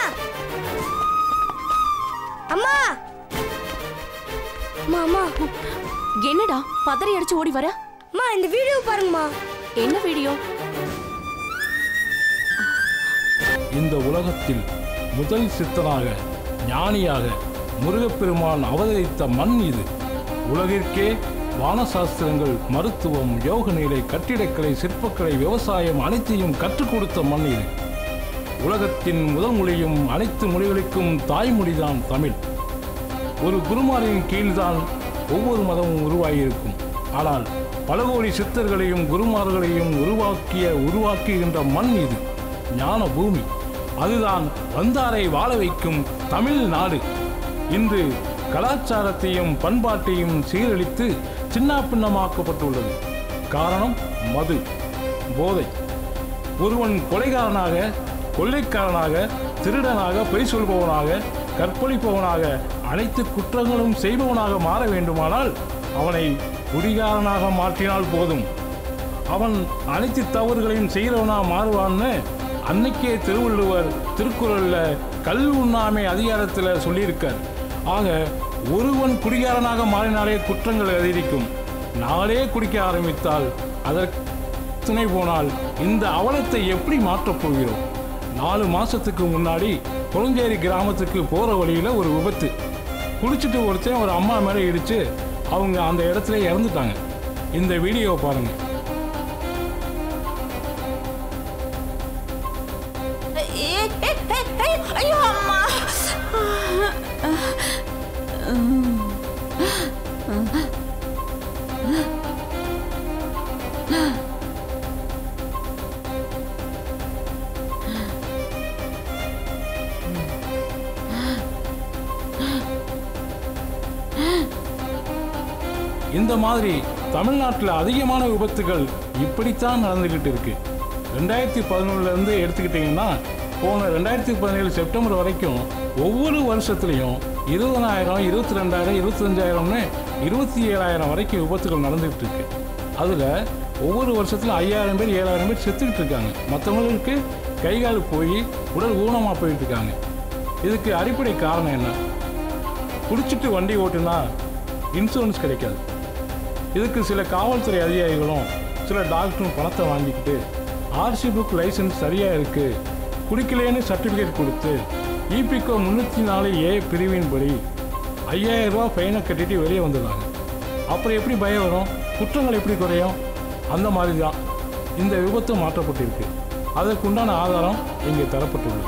Speaker 3: அம்மா அம்மா அம்மா
Speaker 16: என்னடா பதறி அடிச்சு ஓடி வர
Speaker 3: அம்மா இந்த வீடியோ பாருங்கம்மா
Speaker 16: என்ன வீடியோ
Speaker 22: இந்த உலகத்தில் முதல் சித்தனாக ஞானியாக முருகப்பெருமான் அவதரித்த மண் இது உலகிற்கே வானசாஸ்திரங்கள் மருத்துவம் யோக நிலை கட்டிடக்கலை சிற்பக்கலை விவசாயம் அனைத்தையும் கற்றுக் கொடுத்த மண் இது உலகத்தின் முதல் மொழியும் அனைத்து மொழிகளுக்கும் தாய்மொழிதான் தமிழ் ஒரு குருமாரின் கீழ்தான் ஒவ்வொரு மதமும் உருவாகியிருக்கும் ஆனால் பல கோடி சித்தர்களையும் குருமார்களையும் உருவாக்கிய உருவாக்குகின்ற மண் இது ஞான பூமி அதுதான் வந்தாரை வாழ வைக்கும் தமிழ் நாடு இன்று கலாச்சாரத்தையும் பண்பாட்டையும் சீரழித்து சின்னாபின்னமாக்கப்பட்டுள்ளது காரணம் மது போதை ஒருவன் கொலைகாரனாக கொள்ளைக்காரனாக திருடனாக பொய் சொல்பவனாக கற்பழிப்பவனாக அனைத்து குற்றங்களும் செய்பவனாக மாற வேண்டுமானால் அவனை குடிகாரனாக மாற்றினால் போதும் அவன் அனைத்து தவறுகளையும் செய்கிறவனா மாறுவான்னு அன்னைக்கே திருவள்ளுவர் திருக்குறள்ல கல் உண்ணாமை அதிகாரத்தில் சொல்லியிருக்கார் ஆக ஒருவன் குடிகாரனாக மாறினாலே குற்றங்கள் அதிகரிக்கும் நாளே குடிக்க ஆரம்பித்தால் அதற்கு துணை போனால் இந்த அவலத்தை எப்படி மாற்றப் போகிறோம் நாலு மாசத்துக்கு முன்னாடி குளஞ்சேரி கிராமத்துக்கு போற வழியில ஒரு விபத்து குடிச்சிட்டு ஒருத்தன் ஒரு அம்மா மேலே இடிச்சு அவங்க அந்த இடத்துல இறந்துட்டாங்க இந்த வீடியோவை பாருங்க
Speaker 2: ஐயோ அம்மா
Speaker 22: இந்த மாதிரி தமிழ்நாட்டில் அதிகமான விபத்துகள் இப்படித்தான் நடந்துக்கிட்டு இருக்கு ரெண்டாயிரத்தி பதினொன்றுலேருந்து எடுத்துக்கிட்டிங்கன்னா போன ரெண்டாயிரத்தி பதினேழு செப்டம்பர் வரைக்கும் ஒவ்வொரு வருஷத்துலையும் இருபதனாயிரம் இருபத்தி ரெண்டாயிரம் இருபத்தஞ்சாயிரம்னு இருபத்தி ஏழாயிரம் வரைக்கும் விபத்துகள் நடந்துகிட்டு இருக்கு அதில் ஒவ்வொரு வருஷத்துல ஐயாயிரம் பேர் ஏழாயிரம் பேர் செத்துக்கிட்டு இருக்காங்க மற்றவங்களுக்கு கை கால் போய் உடல் ஊனமாக போயிட்டு இருக்காங்க இதுக்கு அடிப்படை காரணம் என்ன குடிச்சிட்டு வண்டி ஓட்டுனா இன்சூரன்ஸ் கிடைக்காது இதுக்கு சில காவல்துறை அதிகாரிகளும் சில டாக்டரும் பணத்தை வாங்கிக்கிட்டு ஆர்சி புக் லைசன்ஸ் சரியாக இருக்குது குடிக்கலேன்னு சர்டிஃபிகேட் கொடுத்து இபிகோ முந்நூற்றி நாலு ஏ பிரிவின்படி ஐயாயிரம் ரூபா ஃபைனை கட்டிட்டு வெளியே வந்துடுறாங்க அப்புறம் எப்படி பயம் வரும் குற்றங்கள் எப்படி குறையும் அந்த மாதிரி தான் இந்த விபத்து மாற்றப்பட்டிருக்கு அதற்குண்டான ஆதாரம் இங்கே தரப்பட்டுள்ளது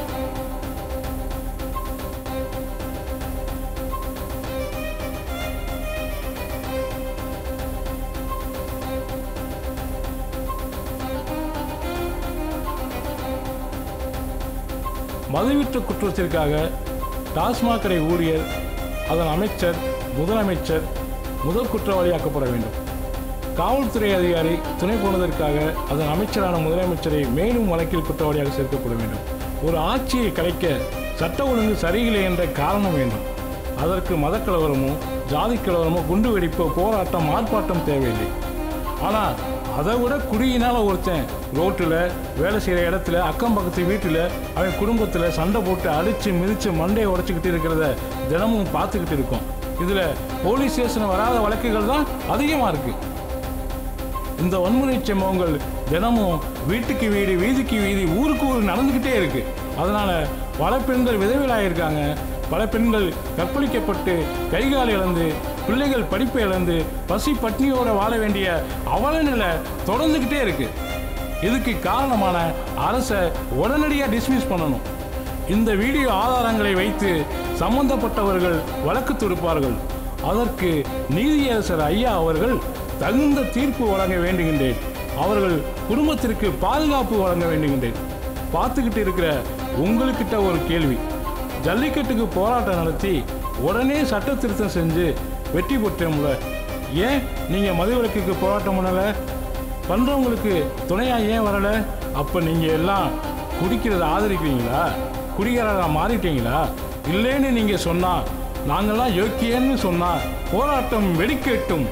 Speaker 22: மதுவிற்ற குற்றத்திற்காக டாஸ்மாக் கடை ஊழியர் அதன் அமைச்சர் முதலமைச்சர் முதல் குற்றவாளியாக்கப்பட வேண்டும் காவல்துறை அதிகாரி துணை போனதற்காக அதன் அமைச்சரான முதலமைச்சரை மேலும் வழக்கில் குற்றவாளியாக சேர்க்கப்பட வேண்டும் ஒரு ஆட்சியை கலைக்க சட்ட ஒழுங்கு சரியில்லை என்ற காரணம் வேண்டும் அதற்கு மதக்கலவரமோ ஜாதி கலவரமோ குண்டு வெடிப்போ போராட்டம் ஆர்ப்பாட்டம் தேவையில்லை ஆனால் அதை விட குடியினால ஒருத்தன் ரோட்டில் வேலை செய்கிற இடத்துல அக்கம் பக்கத்து வீட்டில் அவன் குடும்பத்தில் சண்டை போட்டு அடித்து மிதித்து மண்டையை உடைச்சிக்கிட்டு இருக்கிறத தினமும் பார்த்துக்கிட்டு இருக்கோம் இதில் போலீஸ் ஸ்டேஷன் வராத வழக்குகள் தான் அதிகமாக இருக்குது இந்த வன்முறை சம்பவங்கள் தினமும் வீட்டுக்கு வீடு வீதிக்கு வீதி ஊருக்கு ஊர் நடந்துக்கிட்டே இருக்கு அதனால பல பெண்கள் விதவிலாயிருக்காங்க பல பெண்கள் கற்பழிக்கப்பட்டு கைகால் இழந்து பிள்ளைகள் படிப்பை இழந்து பசி பட்னியோட வாழ வேண்டிய அவல நிலை தொடர்ந்துக்கிட்டே இருக்கு இதுக்கு காரணமான அரசை உடனடியாக டிஸ்மிஸ் பண்ணணும் இந்த வீடியோ ஆதாரங்களை வைத்து சம்பந்தப்பட்டவர்கள் வழக்கு தொடுப்பார்கள் அதற்கு நீதியரசர் ஐயா அவர்கள் தகுந்த தீர்ப்பு வழங்க வேண்டுகின்றேன் அவர்கள் குடும்பத்திற்கு பாதுகாப்பு வழங்க வேண்டுகின்றேன் பார்த்துக்கிட்டு இருக்கிற உங்களுக்கிட்ட ஒரு கேள்வி ஜல்லிக்கட்டுக்கு போராட்டம் நடத்தி உடனே சட்ட திருத்தம் செஞ்சு வெற்றி பெற்றோம்ல ஏன் நீங்கள் மதுவிலக்குக்கு போராட்டம் பண்ணலை பண்ணுறவங்களுக்கு துணையாக ஏன் வரலை அப்போ நீங்கள் எல்லாம் குடிக்கிறத ஆதரிக்கிறீங்களா குடிகாரராக மாறிட்டீங்களா இல்லைன்னு நீங்கள் சொன்னால் நாங்கள்லாம் யோக்கியன்னு சொன்னால் போராட்டம் வெடிக்கட்டும்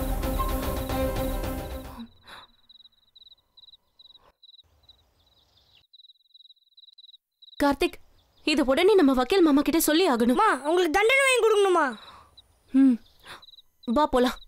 Speaker 16: கார்த்திக் இது உடனே நம்ம வக்கீல் மாமா கிட்ட சொல்லி ஆகணுமா
Speaker 3: உங்களுக்கு தண்டனை வாங்கி கொடுக்கணுமா
Speaker 16: ம் வா போலாம்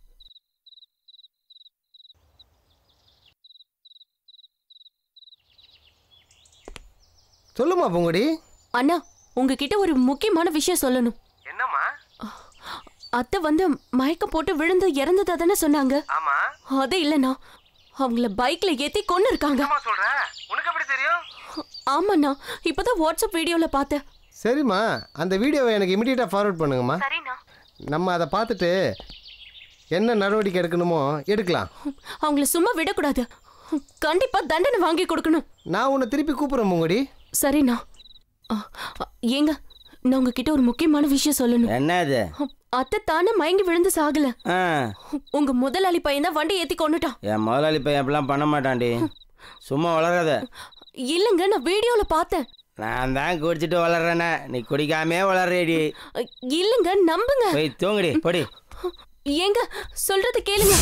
Speaker 7: சொல்லுமா பொங்கடி
Speaker 16: அண்ணா உங்ககிட்ட ஒரு முக்கியமான விஷயம் சொல்லணும்
Speaker 7: என்னம்மா
Speaker 16: அத்தை வந்து மயக்கம் போட்டு விழுந்து இறந்ததா தானே சொன்னாங்க
Speaker 7: ஆமா
Speaker 16: அது இல்லைண்ணா அவங்கள பைக்ல ஏத்தி கொண்டு இருக்காங்க
Speaker 7: சொல்ற உனக்கு எப்படி தெரியும்
Speaker 16: ஆமாண்ணா இப்பதான் வாட்ஸ்அப் வீடியோல பார்த்தேன்
Speaker 7: சரிம்மா அந்த வீடியோவை எனக்கு இமிடியேட்டாக ஃபார்வர்ட் பண்ணுங்கம்மா
Speaker 16: சரிண்ணா
Speaker 7: நம்ம அதை பார்த்துட்டு என்ன நடவடிக்கை எடுக்கணுமோ எடுக்கலாம்
Speaker 16: அவங்கள சும்மா விடக்கூடாது கண்டிப்பா தண்டனை வாங்கி கொடுக்கணும்
Speaker 7: நான் உன்னை திருப்பி கூப்பிட்றேன் பொங்கடி
Speaker 16: சரிண்ணா அ, அ, ஏங்க நான் உங்ககிட்ட ஒரு முக்கியமான விஷயம் சொல்லணும்
Speaker 1: என்ன இது
Speaker 16: அத்தை தானே மயங்கி விழுந்து சாகல
Speaker 1: ஆ
Speaker 16: உங்க முதலாளி பையன் தான் வண்டி ஏத்தி கொண்டுட்டான்
Speaker 1: என் முதலாளி பையன் அப்படிலாம் பண்ண மாட்டான்டி சும்மா வளராத
Speaker 16: இல்லங்க நான் வீடியோல பார்த்தேன்
Speaker 1: நான் தான் குடிச்சிட்டு வளர்றேனே நீ குடிக்காமே வளர்றேடி
Speaker 16: அ, இல்லங்க நம்புங்க
Speaker 1: போய் தூங்குடி பொடி
Speaker 16: ஏங்க சொல்றது கேளுங்க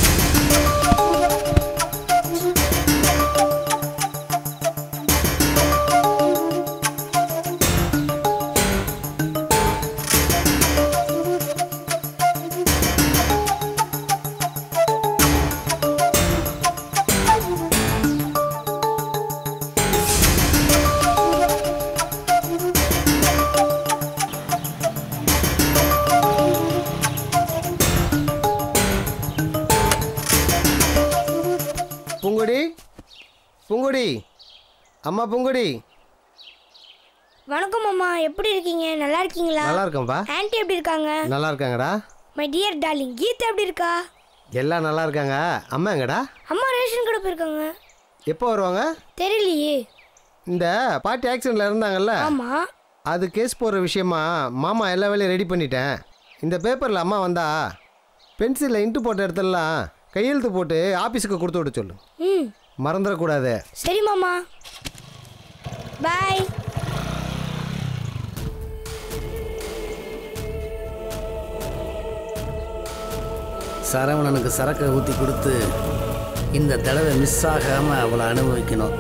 Speaker 7: பூங்கொடி பூங்கொடி அம்மா பூங்கொடி
Speaker 3: வணக்கம் அம்மா எப்படி இருக்கீங்க நல்லா இருக்கீங்களா
Speaker 7: நல்லா இருக்கேன்ப்பா
Speaker 3: ஆன்ட்டி எப்படி இருக்காங்க
Speaker 7: நல்லா இருக்காங்கடா
Speaker 3: மை டியர் டார்லிங் கீதா எப்படி இருக்கா
Speaker 7: எல்லாம் நல்லா இருக்காங்க அம்மா எங்கடா
Speaker 3: அம்மா ரேஷன் கடை போயிருக்காங்க
Speaker 7: எப்போ வருவாங்க
Speaker 3: தெரியலையே
Speaker 7: இந்த பாட்டி ஆக்சிடெண்ட்ல இருந்தாங்கல்ல
Speaker 3: ஆமா
Speaker 7: அது கேஸ் போடுற விஷயமா மாமா எல்லா வேலையும் ரெடி பண்ணிட்டேன் இந்த பேப்பரில் அம்மா வந்தா பென்சிலில் இன்ட்டு போட்ட இடத்துலலாம் கையெழுத்து போட்டு ஆஃபீஸுக்கு கொடுத்து விட சொல்லு
Speaker 3: ம்
Speaker 7: மறந்துடக்கூடாது
Speaker 3: சரி மாமா பாய்
Speaker 5: சரவணனுக்கு சரக்கை ஊற்றி கொடுத்து இந்த தடவை மிஸ் ஆகாமல் அவளை அனுபவிக்கணும்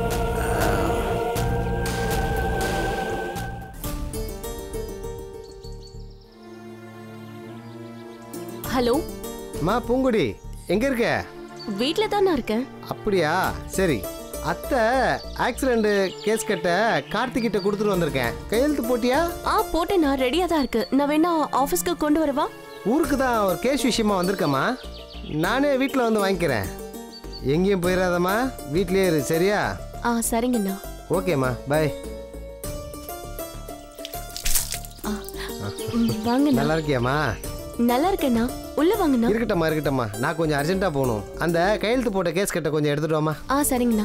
Speaker 16: ஹலோ
Speaker 7: அம்மா பூங்குடி எங்கே இருக்க
Speaker 16: வீட்ல தான் நான் இருக்கேன்
Speaker 7: அப்படியா சரி அத்தை ஆக்சிடென்ட் கேஸ் கட்ட கார்த்திகிட்ட கொடுத்துட்டு வந்திருக்கேன் கையெழுத்து போட்டியா
Speaker 16: ஆ போட்டேன் நான் ரெடியா தான் இருக்கு நான் வேணா ஆபீஸ்க்கு கொண்டு வரவா
Speaker 7: ஊருக்கு தான் ஒரு கேஸ் விஷயமா வந்திருக்கேம்மா நானே வீட்டில் வந்து வாங்கிக்கிறேன் எங்கேயும் போயிடாதம்மா வீட்லயே இரு சரியா
Speaker 16: ஆ சரிங்கண்ணா
Speaker 7: ஓகேம்மா பாய்
Speaker 16: ம், வாங்கண்ணா
Speaker 7: நல்லா இருக்கியாம்மா
Speaker 16: நல்லா இருக்கேண்ணா உள்ள வாங்கண்ணா
Speaker 7: இருக்கட்டம்மா இருக்கட்டம்மா நான் கொஞ்சம் அர்ஜென்ட்டாக போகணும் அந்த கையெழுத்து போட்ட கேஸ் கட்ட கொஞ்சம் எடுத்துட்டு வாம்மா
Speaker 16: ஆ சரிங்கண்ணா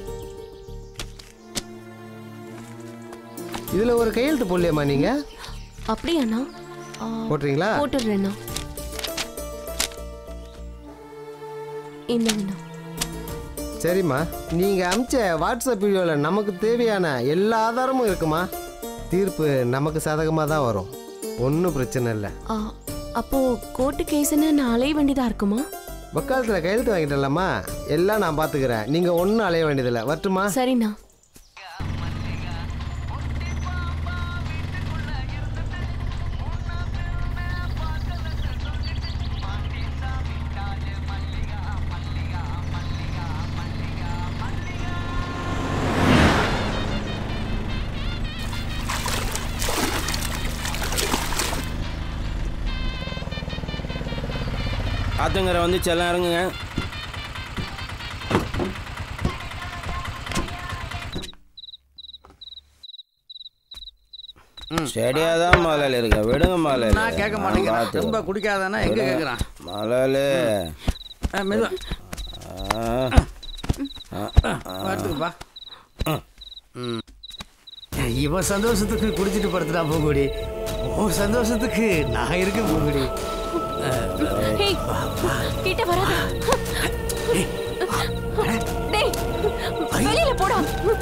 Speaker 7: இதில் ஒரு கையெழுத்து போடலையாம்மா நீங்கள்
Speaker 16: அப்படியாண்ணா ஆ,
Speaker 7: போட்டுறீங்களா
Speaker 16: போட்டுடுறேண்ணா இந்தாங்கண்ணா
Speaker 7: சரிம்மா நீங்கள் அமிச்ச வாட்ஸ்அப் வீடியோவில் நமக்கு தேவையான எல்லா ஆதாரமும் இருக்குமா தீர்ப்பு நமக்கு சாதகமாக தான் வரும் ஒன்றும் பிரச்சனை இல்லை
Speaker 16: ஆ, அப்போ கோர்ட்டு கேஸ்ன்னு நான் அலைய வேண்டியதா இருக்குமா
Speaker 7: வக்காலத்தில் கையெழுத்து வாங்கிட்டேன்லம்மா எல்லாம் நான் பார்த்துக்கிறேன் நீங்கள் ஒன்றும் அலைய வேண்டியதில்லை வரட்டுமா
Speaker 16: சரிண்ணா
Speaker 1: ஆத்தங்கரை வந்து செல்லம் இறங்குங்க ஸ்டேடியாக தான் முதலாளி இருக்க விடுங்க முதலாளி
Speaker 19: நான் கேட்க மாட்டேங்கிறேன் ரொம்ப குடிக்காதானா எங்க கேட்குறான்
Speaker 1: முதலாளி
Speaker 19: மெதுவா
Speaker 1: ஆ.
Speaker 19: பார்த்துக்குப்பா ம். இவன் சந்தோஷத்துக்கு குடிச்சிட்டு படுத்துடா பூங்குடி உன் சந்தோஷத்துக்கு நான் இருக்கேன் பூங்குடி
Speaker 16: ஹேய் கிட்ட வராத டேய் வெளியில போடா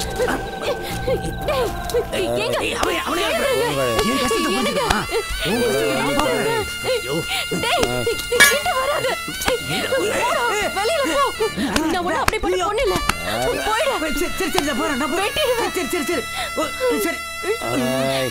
Speaker 16: டேய் ஏங்க
Speaker 19: அவன் அவனே என் கஷ்டத்தை புரிஞ்சுக்கமா உன் கஷ்டத்தை நான் பார்க்கறேன். ஐயோ.
Speaker 16: டேய் கிட்ட வராத போடா, வெளியில போ நான் உன்னை அப்படி பண்ண பொண்ணு இல்ல போயிடு
Speaker 19: சரி சரி சரி நான் போறேன் நான் போறேன் சரி சரி சரி ஓ, சரி
Speaker 1: ஆய்.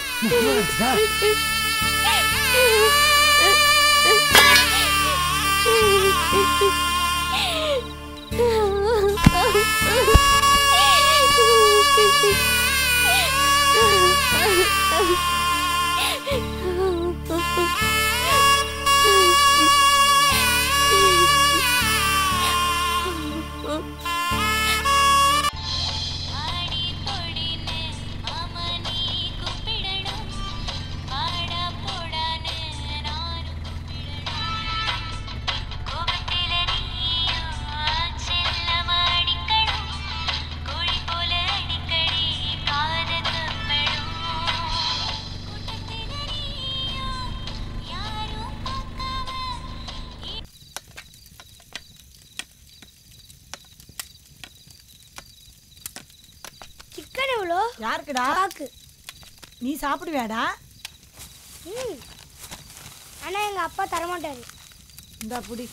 Speaker 3: சிக்கன் எவ்வளோ
Speaker 9: யாருக்குடா
Speaker 3: அப்பாக்கு
Speaker 9: நீ சாப்பிடுவியாடா
Speaker 3: ம் ஆனால் எங்கள் அப்பா தரமாட்டாரு
Speaker 9: இந்த புடி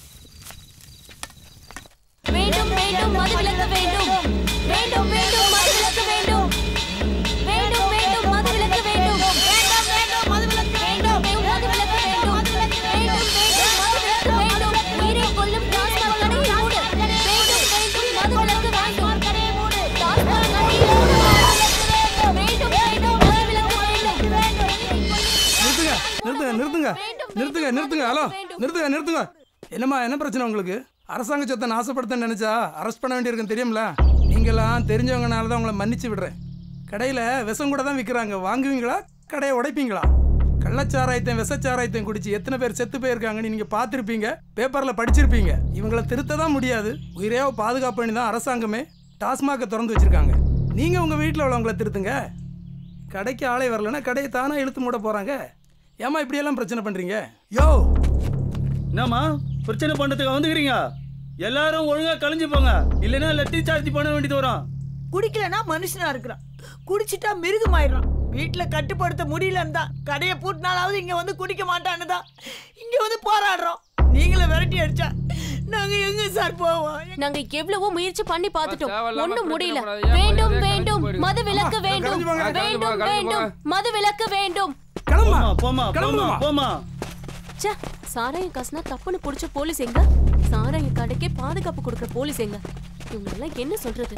Speaker 16: வேண்டும் வேண்டும் மதுவிலக்கு வேண்டும் வேண்டும் வேண்டும் மதுவிலக்கு வேண்டும் வேண்டும் வேண்டும் மதுவிலக்கு வேண்டும் வேண்டும் வேண்டும் மதுவிலக்கு வேண்டும் மதுவிலக்கு வேண்டும் வேண்டும் வேண்டும் மதுவிலக்கு வேண்டும் உயிரை கொல்லும் டாஸ்மாக் கடையை மூடு வேண்டும் வேண்டும் மதுவிலக்கு வேண்டும் கடையை மூடு டாஸ்மாக் கடையை மூடு வேண்டும் வேண்டும் மதுவிலக்கு வேண்டும்
Speaker 12: நிறுத்துங்க நிறுத்துங்க நிறுத்துங்க நிறுத்துங்க நிறுத்துங்க ஹலோ நிறுத்துங்க நிறுத்துங்க என்னம்மா என்ன பிரச்சனை உங்களுக்கு அரசாங்க சொத்தை நாசப்படுத்த நினைச்சா அரெஸ்ட் பண்ண வேண்டியிருக்கும் தெரியும்ல நீங்களாம் தெரிஞ்சவங்கனால தான் உங்களை மன்னிச்சு விடுறேன் கடையில் விஷம் கூட தான் விற்கிறாங்க வாங்குவீங்களா கடையை உடைப்பீங்களா கள்ளச்சாராயத்தையும் விஷச்சாராயத்தையும் குடிச்சு எத்தனை பேர் செத்து போயிருக்காங்கன்னு நீங்கள் பார்த்துருப்பீங்க பேப்பரில் படிச்சிருப்பீங்க இவங்களை திருத்த தான் முடியாது உயிரே பாதுகாப்பு பண்ணி தான் அரசாங்கமே டாஸ்மாகை திறந்து வச்சிருக்காங்க நீங்கள் உங்கள் வீட்டில் உள்ளவங்களை திருத்துங்க கடைக்கு ஆளே வரலன்னா கடையை தானாக இழுத்து மூட போகிறாங்க ஏமா இப்படியெல்லாம் பிரச்சனை பண்ணுறீங்க யோ
Speaker 11: என்னம்மா பிரச்சனை பண்ணுறதுக்கு வந்துக்கிறீங்க எல்லாரும் ஒழுங்கா கழிஞ்சு போங்க இல்லைன்னா லட்டி சார்ஜ் பண்ண வேண்டியது வரும்
Speaker 9: குடிக்கலனா மனுஷனா இருக்கிறான் குடிச்சிட்டா மிருகமாயிடுறான் வீட்டுல கட்டுப்படுத்த முடியலன்னு தான் கடையை பூட்டினாலாவது இங்க வந்து குடிக்க மாட்டான்னு தான் இங்க வந்து போராடுறோம் நீங்களே விரட்டி அடிச்சா நாங்க எங்க சார் போவோம்
Speaker 16: நாங்க எவ்வளவோ முயற்சி பண்ணி பார்த்துட்டோம் ஒண்ணும் முடியல வேண்டும் வேண்டும் மது விலக்கு வேண்டும் வேண்டும் வேண்டும் மது விலக்கு வேண்டும்
Speaker 11: போமா போமா போமா போமா
Speaker 16: ச்சே சாராயம் காசுனா தப்புன்னு புடிச்ச போலீஸ் எங்க சாராய கடைக்கே பாதுகாப்பு கொடுக்குற போலீஸ் எங்க இவங்க எல்லாம் என்ன சொல்றது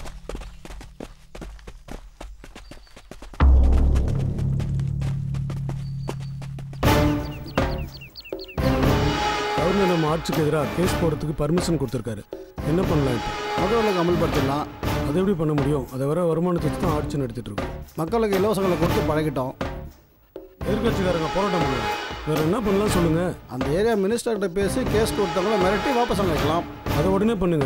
Speaker 13: நம்ம ஆட்சிக்கு எதிராக கேஸ் போடுறதுக்கு பர்மிஷன் கொடுத்துருக்காரு என்ன பண்ணலாம் இப்போ
Speaker 14: மக்களுக்கு அமல்படுத்தலாம்
Speaker 13: அது எப்படி பண்ண முடியும் அதை வர வருமானத்தை வச்சு தான் ஆட்சி நடத்திட்டு இருக்கோம்
Speaker 14: மக்களுக்கு இலவசங்களை கொடுத்து பழகிட்டோம்
Speaker 13: எதிர்கட்சிக்காரங்க போராட்டம் பண்ணுவோம் வேற என்ன பண்ணலாம் சொல்லுங்க
Speaker 14: அந்த ஏரியா மினிஸ்டர்கிட்ட பேசி கேஸ் கொடுத்தவங்கள மிரட்டி வாபஸ் வாங்கிக்கலாம்
Speaker 13: அதை உடனே பண்ணுங்க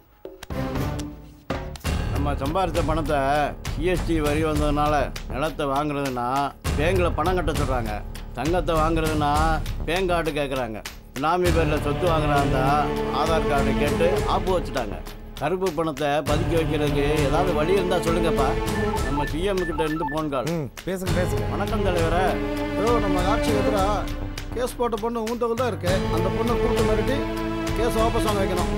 Speaker 19: நம்ம சம்பாதிச்ச பணத்தை ஜிஎஸ்டி வரி வந்ததுனால நிலத்தை வாங்குறதுன்னா பேங்கில் பணம் கட்ட சொல்கிறாங்க தங்கத்தை வாங்குறதுன்னா பேங்க் கார்டு கேட்குறாங்க பினாமி பேரில் சொத்து வாங்குறாந்தா ஆதார் கார்டு கேட்டு ஆப்பு வச்சுட்டாங்க கருப்பு பணத்தை பதுக்கி வைக்கிறதுக்கு ஏதாவது வழி இருந்தால் சொல்லுங்கப்பா நம்ம சிஎம் கிட்ட இருந்து போன் கால்
Speaker 14: பேசுங்க பேசுங்க
Speaker 19: வணக்கம் தலைவரே
Speaker 14: ஏதோ நம்ம ஆட்சிக்கு எதிராக கேஸ் போட்ட பொண்ணு உன் தொகுதி தான் இருக்கு அந்த பொண்ணை கூப்பிட்டு மிரட்டி கேஸ் வாபஸ் வாங்க வைக்கணும்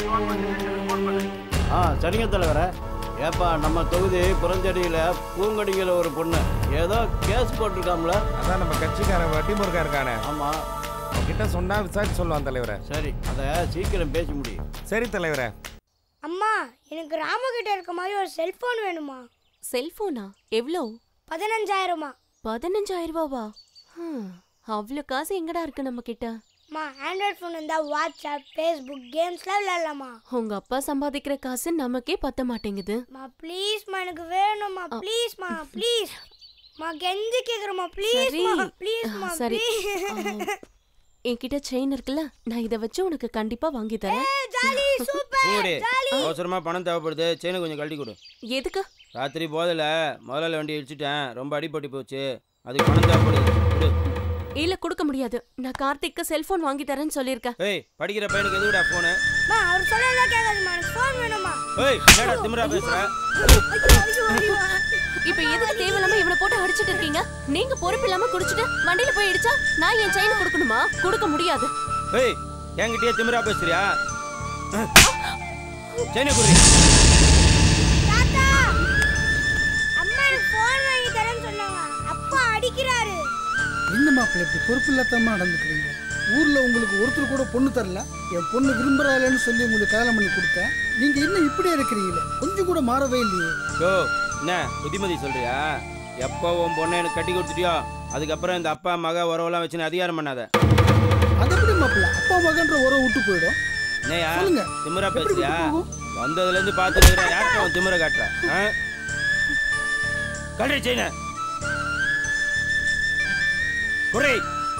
Speaker 19: ஆ சரிங்க தலைவரே ஏப்பா நம்ம தொகுதி புறஞ்செடியில் பூங்கடிங்கிற ஒரு பொண்ணு ஏதோ கேஸ் போட்டிருக்காம்ல
Speaker 20: அதான் நம்ம கட்சிக்காரன் வட்டி முருகா இருக்கானே
Speaker 14: ஆமாம்
Speaker 20: அவன்கிட்ட சொன்னா விசாரிச்சு சொல்லுவான் தலைவரே
Speaker 19: சரி அதை சீக்கிரம் பேசி முடியும்
Speaker 20: சரி தலைவரே
Speaker 3: அம்மா எனக்கு ராமகிட்ட இருக்க மாதிரி ஒரு செல்போன் வேணுமா
Speaker 16: செல்போனா எவ்வளோ
Speaker 3: பதினஞ்சாயிரமா
Speaker 16: பதினஞ்சாயிரம் ரூபாவா அவ்வளோ காசு எங்கடா இருக்கு நம்ம கிட்ட
Speaker 3: அம்மா ஆண்ட்ராய்ட் ஃபோன் இருந்தால் வாட்ஸ்அப் ஃபேஸ்புக் கேம்ஸ்லாம் விளையாடலாமா
Speaker 16: உங்க அப்பா சம்பாதிக்கிற காசு நமக்கே பத்த மாட்டேங்குது
Speaker 3: மா ப்ளீஸ்மா எனக்கு வேணும்மா ப்ளீஸ்மா ப்ளீஸ் மா கெஞ்சி கேக்குறமா ப்ளீஸ்மா
Speaker 16: சரி
Speaker 3: ப்ளீஸ்மா
Speaker 16: ஆ, சரி ஆ, என்கிட்ட செயின் இருக்குல்ல நான் இதை வச்சு உனக்கு கண்டிப்பா வாங்கி தரேன்
Speaker 3: ஜாலி சூப்பர்
Speaker 1: பூங்குடி அவசரமா பணம் தேவைப்படுது செயினை கொஞ்சம் கழட்டி கொடு
Speaker 16: எதுக்கு
Speaker 1: ராத்திரி போதில் முதலாளி வண்டி இடிச்சிட்டேன் ரொம்ப அடிபட்டு போச்சு அதுக்கு பணம் தேவைப்படுது கொடு
Speaker 16: இல்ல கொடுக்க முடியாது நான் கார்த்திக்கு செல்போன் வாங்கி தரேன்னு சொல்லியிருக்கேன்
Speaker 1: ஏய் படிக்கிற பையனுக்கு எதுவிடா ஃபோனு
Speaker 3: மா அவர் சொல்லலாம் கேட்காதுமா எனக்கு ஃபோன் வேணுமா
Speaker 1: ஏய் என்னடா திமிரா பேசுற
Speaker 16: இப்ப எதுக்கு தேவையில்லாம இவனை போட்டு அடிச்சிட்டு இருக்கீங்க நீங்க பொறுப்பு இல்லாம குடிச்சிட்டு வண்டியில போய் இடிச்சா நான் என் செயின் கொடுக்கணுமா கொடுக்க முடியாது
Speaker 1: ஏய் என்கிட்டயே திமிரா பேசுறியா செயினை குடி
Speaker 3: தாத்தா அம்மா எனக்கு ஃபோன் வாங்கி தரேன்னு சொன்னாங்க அப்பா அடிக்கிறாரு
Speaker 15: என்ன மாப்பிள்ளை இப்படி பொறுப்பு இல்லாதமா நடந்துக்கிறீங்க ஊரில் உங்களுக்கு ஒருத்தர் கூட பொண்ணு தரல என் பொண்ணு விரும்புகிறாளேன்னு சொல்லி உங்களுக்கு கல்யாணம் பண்ணி கொடுத்தேன் நீங்கள் இன்னும் இப்படியே இருக்கிறீங்களே கொஞ்சம் கூட மாறவே இல்லையே
Speaker 1: யோ என்ன புத்திமதி சொல்றியா எப்போ உன் பொண்ணை எனக்கு கட்டி கொடுத்துட்டியோ அதுக்கப்புறம் இந்த அப்பா மக உறவெல்லாம் வச்சு நீ அதிகாரம் பண்ணாத
Speaker 15: அது எப்படி மாப்பிள்ளை அப்பா மகன்ற உறவு விட்டு போயிடும்
Speaker 1: என்னையா
Speaker 15: சொல்லுங்க.
Speaker 1: திமிரா
Speaker 15: எப்படி
Speaker 1: பேசுறியா
Speaker 15: விட்டு போகும்?
Speaker 1: வந்ததுலேருந்து பார்த்துட்டு யார்கிட்ட அவன் திமிர காட்டுற ஆ கல்றி செயின குறை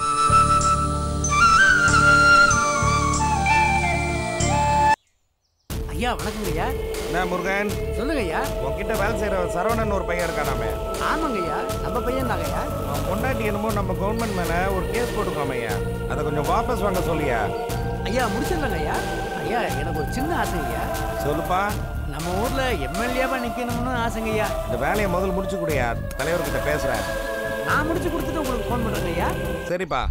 Speaker 19: ஐயா வணக்கங்க ஐயா
Speaker 20: என்ன முருகன்
Speaker 19: சொல்லுங்க ஐயா
Speaker 20: உன்கிட்ட வேலை செய்யற சரவணன் ஒரு பையன் இருக்கானாமே
Speaker 19: ஆமாங்க ஐயா நம்ம பையன் தாங்க ஐயா
Speaker 20: அவன் பொண்டாட்டி என்னமோ நம்ம கவர்மெண்ட் மேல ஒரு கேஸ் போட்டுக்கோமே ஐயா அதை கொஞ்சம் வாபஸ் வாங்க சொல்லியா
Speaker 19: ஐயா முடிச்சிடலாங்க ஐயா ஐயா எனக்கு ஒரு சின்ன ஆசைங்க ஐயா
Speaker 20: சொல்லுப்பா
Speaker 19: நம்ம ஊர்ல எம்எல்ஏவா நிக்கணும்னு ஆசைங்க ஐயா
Speaker 20: இந்த வேலையை முதல்ல முடிச்சு கொடுயா தலைவர்கிட்ட பேசுறேன்
Speaker 19: நான் முடிச்சு கொடுத்துட்டு உங்களுக்கு ஃபோன் பண்றேங்க ஐயா
Speaker 20: சரிப்பா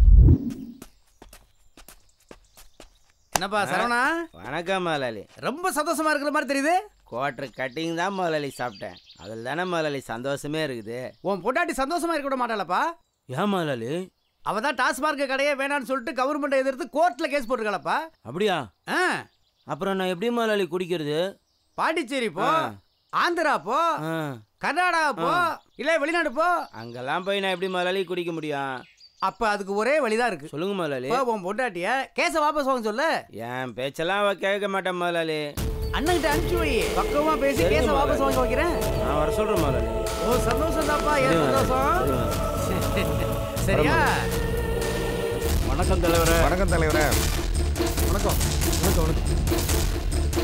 Speaker 19: என்னப்பா சரவணா
Speaker 1: வணக்கம் முதலாளி
Speaker 19: ரொம்ப சந்தோஷமா இருக்கிற மாதிரி தெரியுது
Speaker 1: குவார்டர் கட்டிங் தான் முதலாளி சாப்பிட்டேன் அதில் தானே முதலாளி சந்தோஷமே இருக்குது
Speaker 19: உன் பொண்டாட்டி சந்தோஷமா இருக்க விட மாட்டாளப்பா
Speaker 1: ஏன் முதலாளி
Speaker 19: அவ தான் டாஸ்மார்க் கடையே வேணாம்னு சொல்லிட்டு கவர்மெண்ட்டை எதிர்த்து கோர்ட்ல கேஸ் போட்டுருக்காளப்பா
Speaker 1: அப்படியா
Speaker 19: ஆ
Speaker 1: அப்புறம் நான் எப்படி முதலாளி குடிக்கிறது
Speaker 19: பாண்டிச்சேரி போ
Speaker 1: ஆ.
Speaker 19: ஆந்திரா போ
Speaker 1: ஆ.
Speaker 19: கர்நாடகா போ இல்ல வெளிநாடு போ
Speaker 1: அங்கெல்லாம் போய் நான் எப்படி முதலாளி குடிக்க முடியும்
Speaker 19: அப்ப அதுக்கு ஒரே வழிதான் இருக்கு
Speaker 1: சொல்லுங்க முதலாளி
Speaker 19: இப்போ உன் பொண்டாட்டிய கேஸ வாபஸ் வாங்க சொல்லு
Speaker 1: என் பேச்செல்லாம் அவ கேட்க மாட்டேன் முதலாளி
Speaker 19: அண்ணன்கிட்ட அனுப்பிச்சு வை பக்கமா பேசி
Speaker 1: சரிங்க
Speaker 19: கேஸ வாபஸ்
Speaker 1: முதலாளி.
Speaker 19: வாங்க வைக்கிறேன்
Speaker 1: நான் வர சொல்றேன் முதலாளி
Speaker 19: ஓ சந்தோஷம் தான்ப்பா ஏன்
Speaker 1: சரிங்க
Speaker 19: சந்தோஷம்
Speaker 1: சரிங்க.
Speaker 19: சரியா
Speaker 1: வணக்கம் தலைவரே
Speaker 20: வணக்கம் தலைவரே
Speaker 13: வணக்கம் வணக்கம் வணக்கம்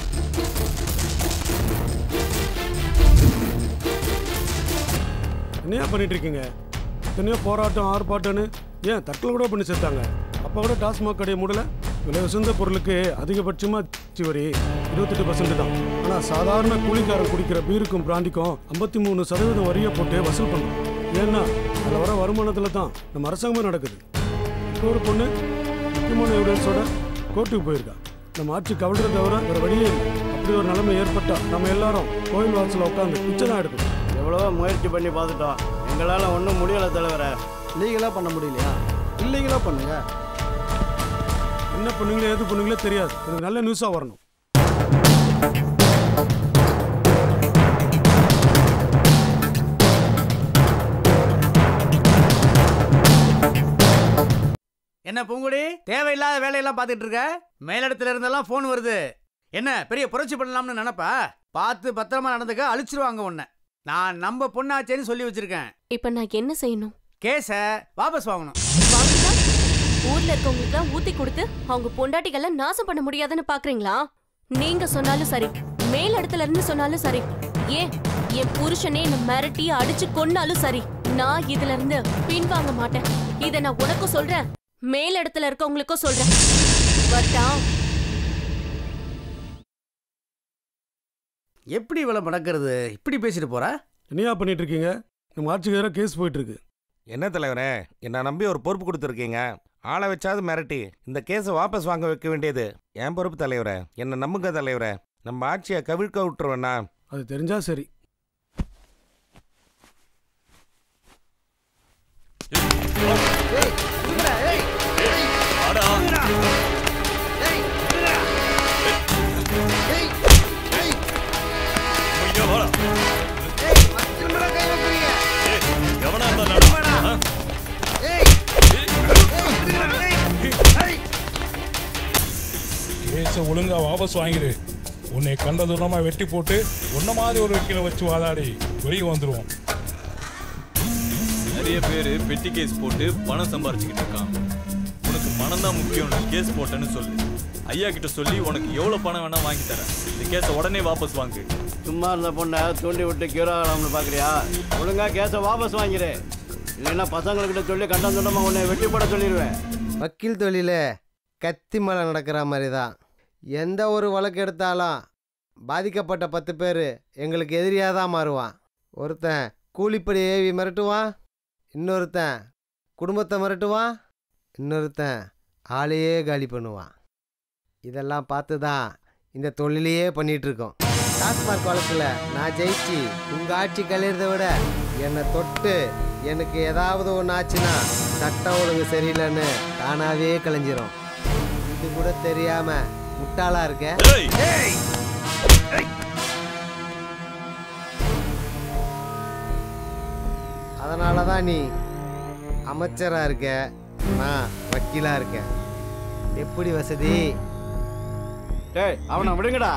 Speaker 13: என்னையா பண்ணிட்டு இருக்கீங்க எத்தனையோ போராட்டம் ஆர்ப்பாட்டம்னு ஏன் தற்கொலை கூட பண்ணி சேர்த்தாங்க அப்போ கூட டாஸ்மாக் கடையை மூடல விலை உசந்த பொருளுக்கு அதிகபட்சமாக வரி இருபத்தெட்டு பர்சன்ட் தான் ஆனால் சாதாரண கூலிக்காரன் குடிக்கிற பீருக்கும் பிராண்டிக்கும் ஐம்பத்தி மூணு சதவீதம் வரியை போட்டு வசூல் பண்ணுறோம் ஏன்னா அதில் வர வருமானத்தில் தான் நம்ம அரசாங்கமே நடக்குது இப்போ ஒரு பொண்ணு முக்கியமான எவிடன்ஸோட கோர்ட்டுக்கு போயிருக்கா நம்ம ஆட்சி கவிழ்றத தவிர வேறு வழியே இல்லை அப்படி ஒரு நிலைமை ஏற்பட்டா நம்ம எல்லாரும் கோயில் வாசலில் உட்காந்து பிச்சை தான் எடுக்கணும்
Speaker 19: எவ்வளவோ முயற்சி பண்ணி பார்த்துட்டோம் எங்களால் ஒன்றும் முடியலை தலைவரே
Speaker 14: லீகலாக பண்ண முடியலையா இல்லீகலாக பண்ணுங்க
Speaker 13: என்ன பண்ணுங்களோ எது பண்ணுங்களோ தெரியாது எனக்கு நல்ல நியூஸாக வரணும்
Speaker 5: என்ன பூங்குடி தேவையில்லாத வேலையெல்லாம் பார்த்துட்டு இருக்க மேலிடத்துல இருந்தெல்லாம் ஃபோன் வருது என்ன பெரிய புரட்சி பண்ணலாம்னு நினைப்பா பார்த்து பத்திரமா நடந்துக்க அழிச்சிருவாங்க உன்னை நான் நம்ம பொண்ணாச்சேன்னு சொல்லி வச்சிருக்கேன்
Speaker 16: இப்ப நான் என்ன செய்யணும்
Speaker 5: கேஸை வாபஸ் வாங்கணும்
Speaker 16: வாங்கினா ஊர்ல இருக்கவங்களுக்கு ஊத்தி கொடுத்து அவங்க பொண்டாட்டிகளை நாசம் பண்ண முடியாதுன்னு பாக்குறீங்களா நீங்க சொன்னாலும் சரி மேல் இடத்துல இருந்து சொன்னாலும் சரி ஏன் என் புருஷனே என்ன மிரட்டி அடிச்சு கொன்னாலும் சரி நான் இதுல இருந்து பின்வாங்க மாட்டேன் இத நான் உனக்கும் சொல்றேன் மேல் இடத்துல இருக்கவங்களுக்கும் சொல்றேன் வரட்டா
Speaker 5: எப்படி இவ்வளவு மடக்கிறது இப்படி பேசிட்டு போறா
Speaker 13: என்னையா பண்ணிட்டு இருக்கீங்க நம்ம ஆட்சிக்கு எதிராக கேஸ் போயிட்டு இருக்கு
Speaker 20: என்ன தலைவரே என்னை நம்பி ஒரு பொறுப்பு கொடுத்துருக்கீங்க ஆளை வச்சாவது மிரட்டி இந்த கேஸை வாபஸ் வாங்க வைக்க வேண்டியது என் பொறுப்பு தலைவரே என்னை நம்புங்க தலைவரே நம்ம ஆட்சியை கவிழ்க்க விட்டுருவேண்ணா
Speaker 13: அது தெரிஞ்சா சரி
Speaker 22: கேஸை ஒழுங்கா வாபஸ் வாங்கிடு உன்னை கண்ட தூரமா வெட்டி போட்டு உன்ன மாதிரி ஒரு வக்கீல வச்சு வாதாடி வெளியே வந்துருவோம்
Speaker 23: நிறைய பேர் பெட்டி கேஸ் போட்டு பணம் சம்பாரிச்சுக்கிட்டு இருக்கான் உனக்கு பணம் தான் முக்கியம் கேஸ் போட்டேன்னு சொல்லு ஐயா கிட்ட சொல்லி உனக்கு எவ்வளவு பணம் வேணா வாங்கி தரேன் இந்த கேஸை உடனே வாபஸ் வாங்கு
Speaker 19: சும்மா இருந்த பொண்ணை தூண்டி விட்டு கியூரா ஆகலாம்னு பார்க்குறியா ஒழுங்கா கேஸை வாபஸ் வாங்கிடு இல்லைன்னா பசங்கள்கிட்ட சொல்லி கண்டம் துண்டமா உன்னை வெட்டி போட சொல்லிடுவேன்
Speaker 7: வக்கீல் தொழிலே கத்தி மலை நடக்கிற மாதிரி தான் எந்த ஒரு வழக்கு எடுத்தாலும் பாதிக்கப்பட்ட பத்து பேர் எங்களுக்கு எதிரியாக தான் மாறுவான் ஒருத்தன் கூலிப்படி ஏவி மிரட்டுவான் இன்னொருத்தன் குடும்பத்தை மிரட்டுவான் இன்னொருத்தன் ஆளையே காலி பண்ணுவான் இதெல்லாம் பார்த்து தான் இந்த தொழிலையே பண்ணிட்டு இருக்கோம் டாஸ்மார்க் வழக்கில் நான் ஜெயிச்சு உங்கள் ஆட்சி கழிறத விட என்னை தொட்டு எனக்கு ஏதாவது ஒன்று ஆச்சுன்னா சட்டம் ஒழுங்கு சரியில்லைன்னு தானாவே கலைஞ்சிரும் இது கூட தெரியாம முட்டாளா இருக்க அதனால தான் நீ அமைச்சரா இருக்க நான் வக்கீலா இருக்கேன் எப்படி வசதி
Speaker 19: டேய் அவனை விடுங்கடா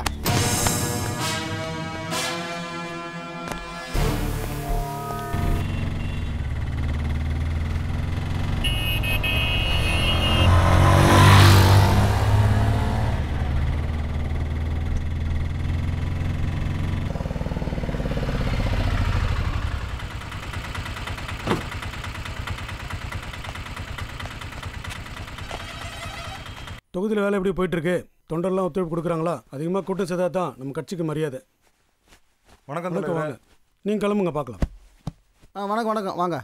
Speaker 13: தொகுதியில் வேலை எப்படி போயிட்டு இருக்கு தொண்டர்லாம் ஒத்துழைப்பு கொடுக்குறாங்களா அதிகமாக கூட்டம் சேர்த்தா தான் நம்ம கட்சிக்கு மரியாதை
Speaker 20: வணக்கம்
Speaker 13: வணக்கம் வாங்க நீங்கள் கிளம்புங்க பார்க்கலாம்
Speaker 14: ஆ வணக்கம் வணக்கம் வாங்க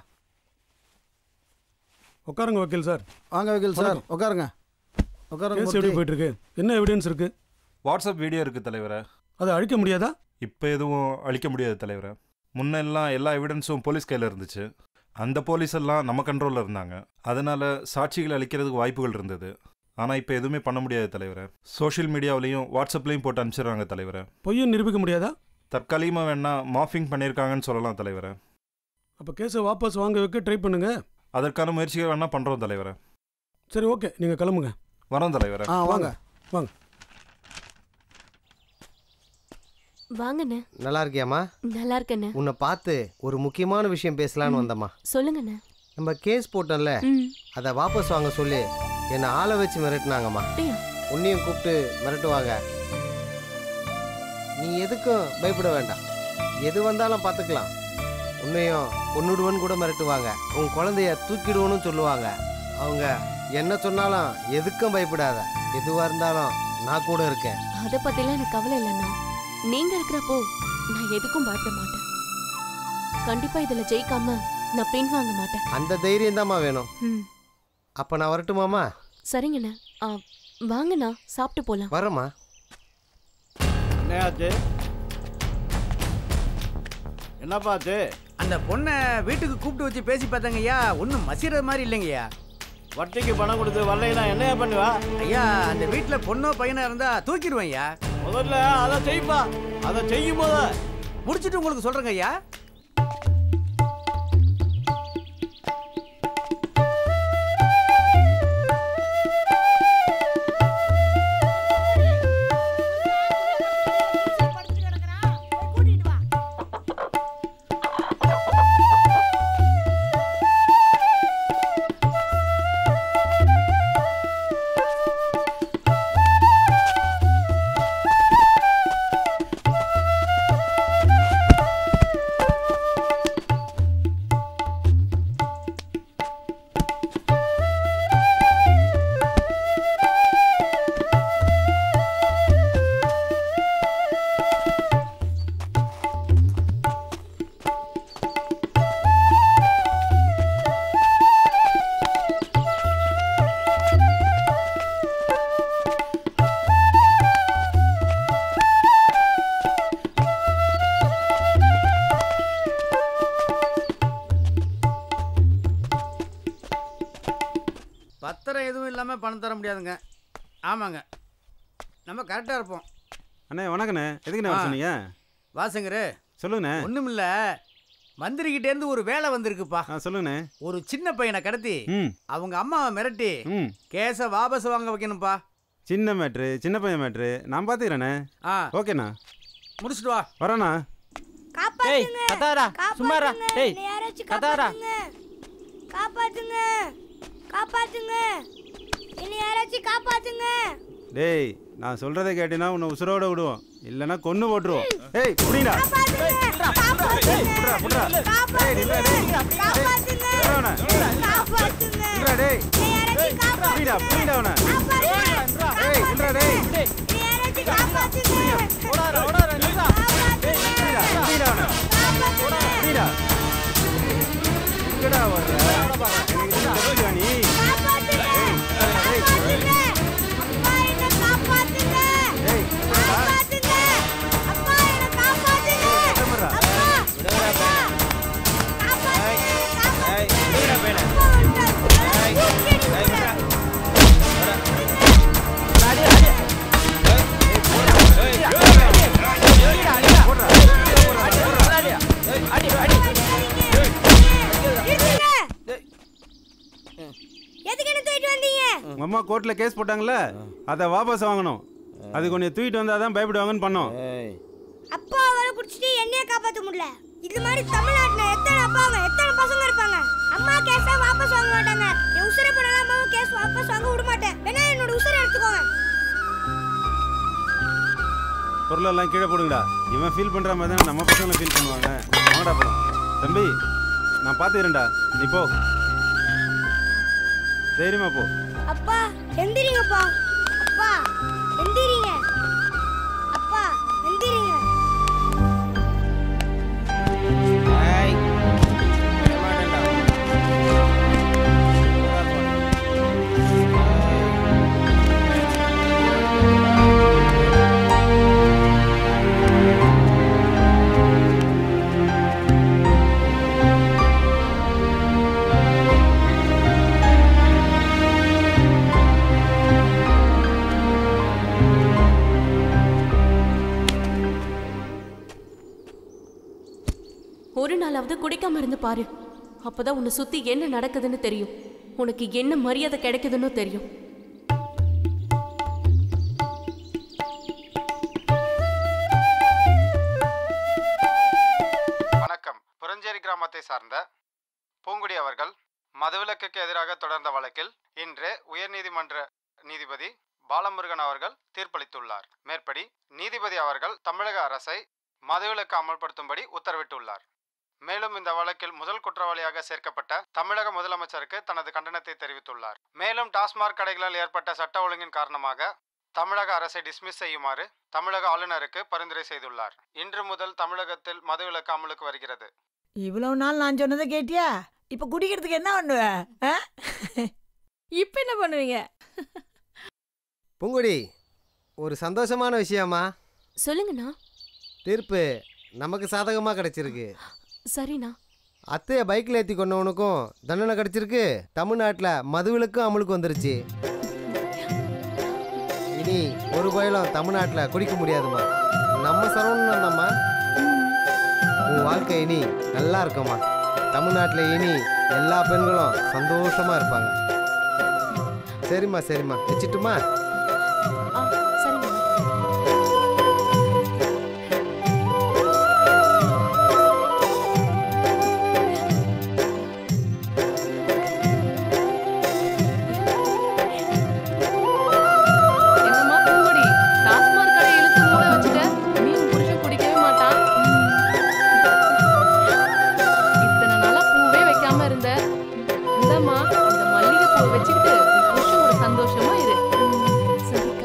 Speaker 13: உட்காருங்க வக்கீல் சார்
Speaker 14: வாங்க வக்கீல் சார்
Speaker 13: வணக்கம்.
Speaker 14: உட்காருங்க உட்காருங்க
Speaker 13: கேஸ் எப்படி
Speaker 14: மூர்த்தி.
Speaker 13: போயிட்டு இருக்கு என்ன எவிடன்ஸ் இருக்கு
Speaker 17: வாட்ஸ்அப் வீடியோ இருக்குது தலைவரே
Speaker 13: அதை அழிக்க முடியாதா
Speaker 17: இப்போ எதுவும் அழிக்க முடியாது தலைவரே முன்னெல்லாம் எல்லா எவிடன்ஸும் போலீஸ் கையில் இருந்துச்சு அந்த போலீஸ் எல்லாம் நம்ம கண்ட்ரோலில் இருந்தாங்க அதனால சாட்சிகள் அளிக்கிறதுக்கு வாய்ப்புகள் இருந்தது ஆனால் இப்போ எதுவுமே பண்ண முடியாது தலைவரே சோஷியல் மீடியாவிலையும் வாட்ஸ்அப்லேயும் போட்டு அனுப்பிச்சிடுறாங்க தலைவரே
Speaker 13: பொய்யை நிரூபிக்க முடியாதா
Speaker 17: தற்காலிகமாக வேணா மாஃபிங் பண்ணியிருக்காங்கன்னு சொல்லலாம் தலைவரே
Speaker 13: அப்போ கேஸை வாபஸ் வாங்க வைக்க ட்ரை பண்ணுங்க
Speaker 17: அதற்கான முயற்சிகள் வேணா பண்ணுறோம் தலைவரே
Speaker 13: சரி ஓகே நீங்கள் கிளம்புங்க
Speaker 17: வரோம் தலைவரே
Speaker 14: ஆ வாங்க
Speaker 13: வாங்க
Speaker 16: வாங்கண்ணே
Speaker 7: நல்லா இருக்கியாம்மா
Speaker 16: நல்லா இருக்கண்ணே
Speaker 7: உன்னை பார்த்து ஒரு முக்கியமான விஷயம் பேசலான்னு வந்தம்மா
Speaker 16: சொல்லுங்கண்ணே
Speaker 7: நம்ம கேஸ் போட்டோம்ல
Speaker 16: ம்.
Speaker 7: அதை வாபஸ் வாங்க சொல்லி என்னை ஆளை வச்சு மிரட்டினாங்கம்மா
Speaker 16: அப்படியா?
Speaker 7: உன்னையும் கூப்பிட்டு மிரட்டுவாங்க நீ எதுக்கும் பயப்பட வேண்டாம் எது வந்தாலும் பார்த்துக்கலாம் உன்னையும் கொன்னுடுவன்னு கூட மிரட்டுவாங்க உன் குழந்தைய தூக்கிடுவோன்னு சொல்லுவாங்க அவங்க என்ன சொன்னாலும் எதுக்கும் பயப்படாத எதுவாக இருந்தாலும் நான் கூட இருக்கேன்
Speaker 16: அதை பத்திலாம் எனக்கு கவலை இல்லைண்ணா நீங்க இருக்கிறப்போ நான் எதுக்கும் பயப்பட மாட்டேன் கண்டிப்பா இதுல ஜெயிக்காம நான் பின்வாங்க மாட்டேன்
Speaker 7: அந்த தைரியம் தாம்மா வேணும்
Speaker 16: ம்
Speaker 7: அப்போ நான் வரட்டுமாம்மா
Speaker 16: சரிங்கண்ணா ஆ, வாங்கண்ணா சாப்பிட்டு போலாம்
Speaker 7: வரேம்மா
Speaker 19: என்னையாச்சு என்னப்பா ஆச்சு
Speaker 5: அந்த பொண்ணை வீட்டுக்கு கூப்பிட்டு வச்சு பேசி பார்த்தாங்கய்யா ஒன்றும் மசிற மாதிரி இல்லைங்கய்யா
Speaker 19: வட்டிக்கு பணம் கொடுத்து வரலைன்னா என்னையா பண்ணுவா
Speaker 5: ஐயா அந்த வீட்டில் பொண்ணோ பையனோ இருந்தா தூக்கிடுவேன் ஐயா
Speaker 19: முதல்ல அதை செய்ப்பா அதை செய்யும் போத
Speaker 5: முடிச்சிட்டு உங்களுக்கு சொல்றேங்க ஐயா பத்திரம் எதுவும் இல்லாமல் பணம் தர முடியாதுங்க ஆமாங்க நம்ம கரெக்டாக இருப்போம்
Speaker 4: அண்ணே வணக்கண்ணே எதுக்குண்ணே வர
Speaker 5: ஆ.
Speaker 4: சொன்னீங்க
Speaker 5: வாசங்கரு
Speaker 4: சொல்லுங்கண்ணே
Speaker 5: ஒன்றுமில்ல மந்திரிகிட்டேருந்து ஒரு வேலை வந்திருக்குப்பா
Speaker 4: சொல்லுங்கண்ணே
Speaker 5: ஒரு சின்ன பையனை கடத்தி
Speaker 4: ம்
Speaker 5: அவங்க அம்மாவை மிரட்டி
Speaker 4: ம்
Speaker 5: கேஸை வாபஸ் வாங்க வைக்கணும்ப்பா
Speaker 4: சின்ன மேட்ரு சின்ன பையன் மேட்ரு நான் பார்த்துக்கிறேண்ணே
Speaker 5: ஆ
Speaker 4: ஓகேண்ணா
Speaker 5: முடிச்சிட்டு வா
Speaker 4: வரேண்ணா
Speaker 3: காப்பாத்துங்க
Speaker 18: கத்தாதடா, சும்மாடா.
Speaker 3: காப்பாத்துங்க.
Speaker 18: டேய்,
Speaker 3: என்னை யாராச்சும்
Speaker 18: கத்தாதடா.
Speaker 3: காப்பாத்துங்க காப்பாத்துங்க காப்பாத்துங்க என்னை யாராச்சும் காப்பாத்துங்க
Speaker 4: டேய் நான் சொல்கிறத கேட்டினா உன்னை உசுரோட விடுவோம் இல்லைன்னா கொன்று போட்டுருவோம் ஏய் புடிடா டேய் புடிடா புடிடா அவனை ஏய் இல்லடா டேய் புடிடா புடிடா அவனை புடிடா எங்கடா வர்ற எனக்கு என்ன தெரியுதா நீ
Speaker 3: எதுக்கு என்ன தூக்கிட்டு வந்தீங்க
Speaker 4: உங்க அம்மா கோர்ட்ல கேஸ் போட்டாங்கல்ல அதை வாபஸ் வாங்கணும் அது கொஞ்சம் தூக்கிட்டு வந்தால் தான் பயப்படுவாங்கன்னு பண்ணோம்
Speaker 3: அப்பா அவரை குடிச்சிட்டு என்னைய காப்பாத்த முடியல இது மாதிரி தமிழ்நாட்டுல எத்தனை அப்பாங்க எத்தனை பசங்க இருப்பாங்க அம்மா கேஸ வாபஸ் வாங்க மாட்டாங்க என் உசுரை போனாலும் அம்மாவும் கேஸ் வாபஸ் வாங்க விட மாட்டேன் வேணா என்னோட உசுரை எடுத்துக்கோங்க
Speaker 4: பொருளெல்லாம் கீழே போடுங்கடா இவன் ஃபீல் பண்ணுற மாதிரி தான் நம்ம பசங்களை ஃபீல் பண்ணுவாங்க வாங்கடா போலாம் தம்பி நான் பார்த்துக்கிறேன்டா நீ போ தைரியமா போ
Speaker 3: அப்பா எந்திரிங்கப்பா அப்பா எந்திரிங்க அப்பா எந்திரிங்க
Speaker 16: ஒரு நாளாவது குடிக்காம இருந்து பாரு அப்பதான் உன்னை சுத்தி என்ன நடக்குதுன்னு தெரியும் உனக்கு என்ன மரியாதை கிடைக்குதுன்னு தெரியும்
Speaker 4: வணக்கம் புரஞ்சேரி கிராமத்தை சார்ந்த பூங்குடி அவர்கள் மதுவிலக்குக்கு எதிராக தொடர்ந்த வழக்கில் இன்று உயர்நீதிமன்ற நீதிபதி பாலமுருகன் அவர்கள் தீர்ப்பளித்துள்ளார் மேற்படி நீதிபதி அவர்கள் தமிழக அரசை மதுவிலக்கு அமல்படுத்தும்படி உத்தரவிட்டுள்ளார் மேலும் இந்த வழக்கில் முதல் குற்றவாளியாக சேர்க்கப்பட்ட தமிழக முதலமைச்சருக்கு தனது கண்டனத்தை தெரிவித்துள்ளார் மேலும் டாஸ்மாக் கடைகளால் ஏற்பட்ட சட்ட ஒழுங்கின் காரணமாக தமிழக அரசை டிஸ்மிஸ் செய்யுமாறு தமிழக ஆளுநருக்கு பரிந்துரை செய்துள்ளார் இன்று முதல் தமிழகத்தில் மதுவிலக்கு அமலுக்கு வருகிறது
Speaker 9: இவ்வளவு நாள் நான் சொன்னதை கேட்டியா இப்ப குடிக்கிறதுக்கு என்ன பண்ணுவ ஆ?
Speaker 21: இப்ப என்ன பண்ணுவீங்க
Speaker 7: பூங்குடி ஒரு சந்தோஷமான விஷயமா
Speaker 16: சொல்லுங்கண்ணா
Speaker 7: தீர்ப்பு நமக்கு சாதகமாக கிடைச்சிருக்கு
Speaker 16: சரிண்ணா
Speaker 7: அத்தையை பைக்கில் ஏற்றி கொண்டவனுக்கும் தண்டனை கிடைச்சிருக்கு தமிழ்நாட்டில் மதுவிலக்கும் அமலுக்கு வந்துருச்சு இனி ஒரு பயலும் தமிழ்நாட்டில் குடிக்க முடியாதும்மா நம்ம சரவணன் தான்மா உன் வாழ்க்கை இனி நல்லா இருக்கும்மா தமிழ்நாட்டில் இனி எல்லா பெண்களும் சந்தோஷமா இருப்பாங்க சரிம்மா சரிம்மா வச்சுட்டுமா
Speaker 16: ஆ சரிண்ணா
Speaker 2: என்னம்மா பூங்கொடி டாஸ்மாக் கடை இழுத்து மூட வச்சுட்ட நீ உன் புருஷன் குடிக்கவே மாட்டான் இத்தனை நாளா பூவே வைக்காம இருந்த இந்தம்மா இந்த மல்லிகை பூ வச்சுக்கிட்டு உன் புருஷனோட சந்தோஷமா இரு
Speaker 16: சரிக்கா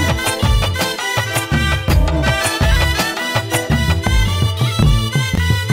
Speaker 3: ஆ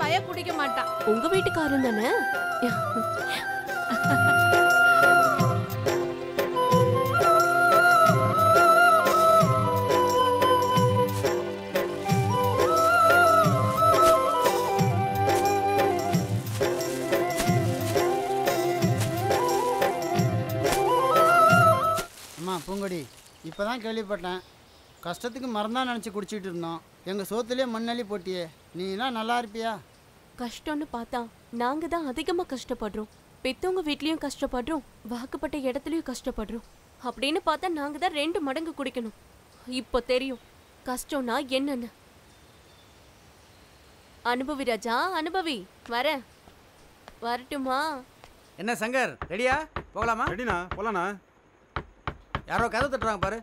Speaker 21: பய குடிக்க மாட்டான்
Speaker 16: உங்க வீட்டுக்காரன் தானே
Speaker 8: அம்மா பூங்கொடி இப்போ தான் கேள்விப்பட்டேன் கஷ்டத்துக்கு மறந்தா நினச்சி குடிச்சிட்டு இருந்தோம் எங்கள் சோத்துலேயே மண்ணள்ளி போட்டியே நீ எல்லாம் நல்லா இருப்பியா
Speaker 16: கஷ்டம்னு பார்த்தா நாங்க தான் அதிகமா கஷ்டப்படுறோம் பெத்தவங்க வீட்லயும் கஷ்டப்படுறோம் வாக்குப்பட்ட இடத்துலயும் கஷ்டப்படுறோம் அப்படின்னு பார்த்தா நாங்க தான் ரெண்டு மடங்கு குடிக்கணும் இப்போ தெரியும் கஷ்டம்னா என்னன்னு அனுபவி ராஜா அனுபவி வரேன் வரட்டுமா
Speaker 5: என்ன சங்கர் ரெடியா போகலாமா
Speaker 14: ரெடிண்ணா போகலாண்ணா
Speaker 5: யாரோ கதை தட்டுறாங்க பாரு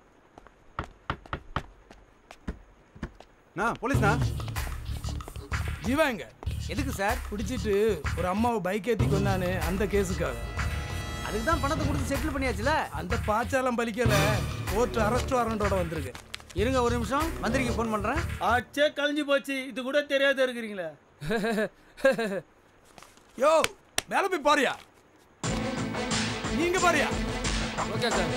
Speaker 14: அண்ணா போலீஸ்ண்ணா
Speaker 12: ஜீவா எங்க
Speaker 5: எதுக்கு சார்
Speaker 12: குடிச்சிட்டு ஒரு அம்மாவை பைக் ஏற்றி கொண்டானே அந்த கேஸுக்காக
Speaker 5: அதுக்கு தான் பணத்தை கொடுத்து செட்டில் பண்ணியாச்சுல
Speaker 12: அந்த பாச்சாலம் பலிக்கல கோர்ட் அரெஸ்ட் வாரண்டோட வந்திருக்கு
Speaker 5: இருங்க ஒரு நிமிஷம் மந்திரிக்கு ஃபோன் பண்ணுறேன்
Speaker 11: ஆச்சே கழிஞ்சு போச்சு இது கூட தெரியாத இருக்கிறீங்களே
Speaker 12: யோ மேல போய் பாரியா நீங்க பாரியா
Speaker 5: ஓகே சார்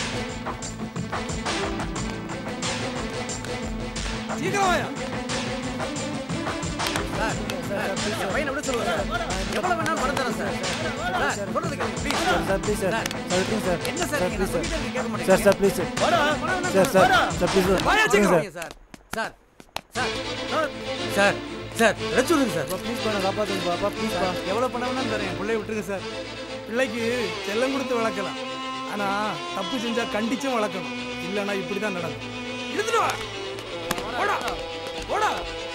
Speaker 12: சீக்கிரம் வாயா
Speaker 5: சார் சார் என் பையனை விட சொல்லுங்க சார் எவ்வளோ வேணாலும் பணம் தரேன் சார் சார் சொல்றது கேளுங்க please
Speaker 10: sir please sir sir விட்டுருங்க சார்
Speaker 5: என்ன சார்
Speaker 10: சார்
Speaker 5: நீங்க
Speaker 10: ப்ளீஸ்
Speaker 5: நான் சொல்லிட்டே இருக்கேன், கேட்க
Speaker 10: சார் சார் ப்ளீஸ்
Speaker 5: வாடா.
Speaker 10: சார் சார்
Speaker 5: வாடா.
Speaker 10: சார் ப்ளீஸ்
Speaker 5: வாயா,
Speaker 10: சார்
Speaker 5: சீக்கிரம்
Speaker 10: சார்
Speaker 5: வாங்க sir sir sir sir sir sir எடுத்து விடுங்க சார்
Speaker 10: ப்ளீஸ் பண்ண காப்பாத்துங்க பாப்பா ப்ளீஸ் பா
Speaker 5: எவ்வளோ பணம் வேணாலும் தரேன் என் பிள்ளைய விட்டுருங்க சார்
Speaker 12: பிள்ளைக்கு செல்லம் கொடுத்து வளர்க்கலாம் ஆனா தப்பு செஞ்சா கண்டிச்சும் வளர்க்கணும் இல்லைன்னா இப்படி தான் நடக்கும் எடுத்துட்டு வா போடா போடா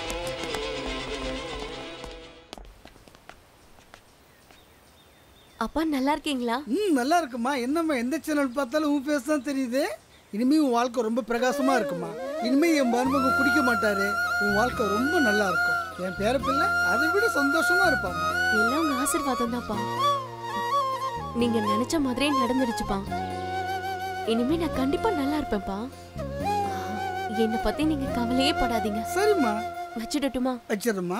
Speaker 16: அப்பா நல்லா இருக்கீங்களா
Speaker 15: ம் நல்லா இருக்குமா என்னம்மா எந்த சேனல் பார்த்தாலும் உன் பேச தான் தெரியுது இனிமே உன் வாழ்க்கை ரொம்ப பிரகாசமா இருக்குமா இனிமே என் மருமக குடிக்க மாட்டாரு உன் வாழ்க்கை ரொம்ப நல்லா இருக்கும் என் பேர பிள்ளை அதை விட சந்தோஷமா இருப்பாம்மா
Speaker 16: எல்லாம் உங்க ஆசீர்வாதம் தான்ப்பா நீங்க நினைச்ச மாதிரியே நடந்துடுச்சுப்பா இனிமே நான் கண்டிப்பா நல்லா இருப்பேன்ப்பா என்னை பத்தி நீங்க கவலையே படாதீங்க
Speaker 15: சரிம்மா
Speaker 16: வச்சிடட்டுமா
Speaker 15: வச்சிடுமா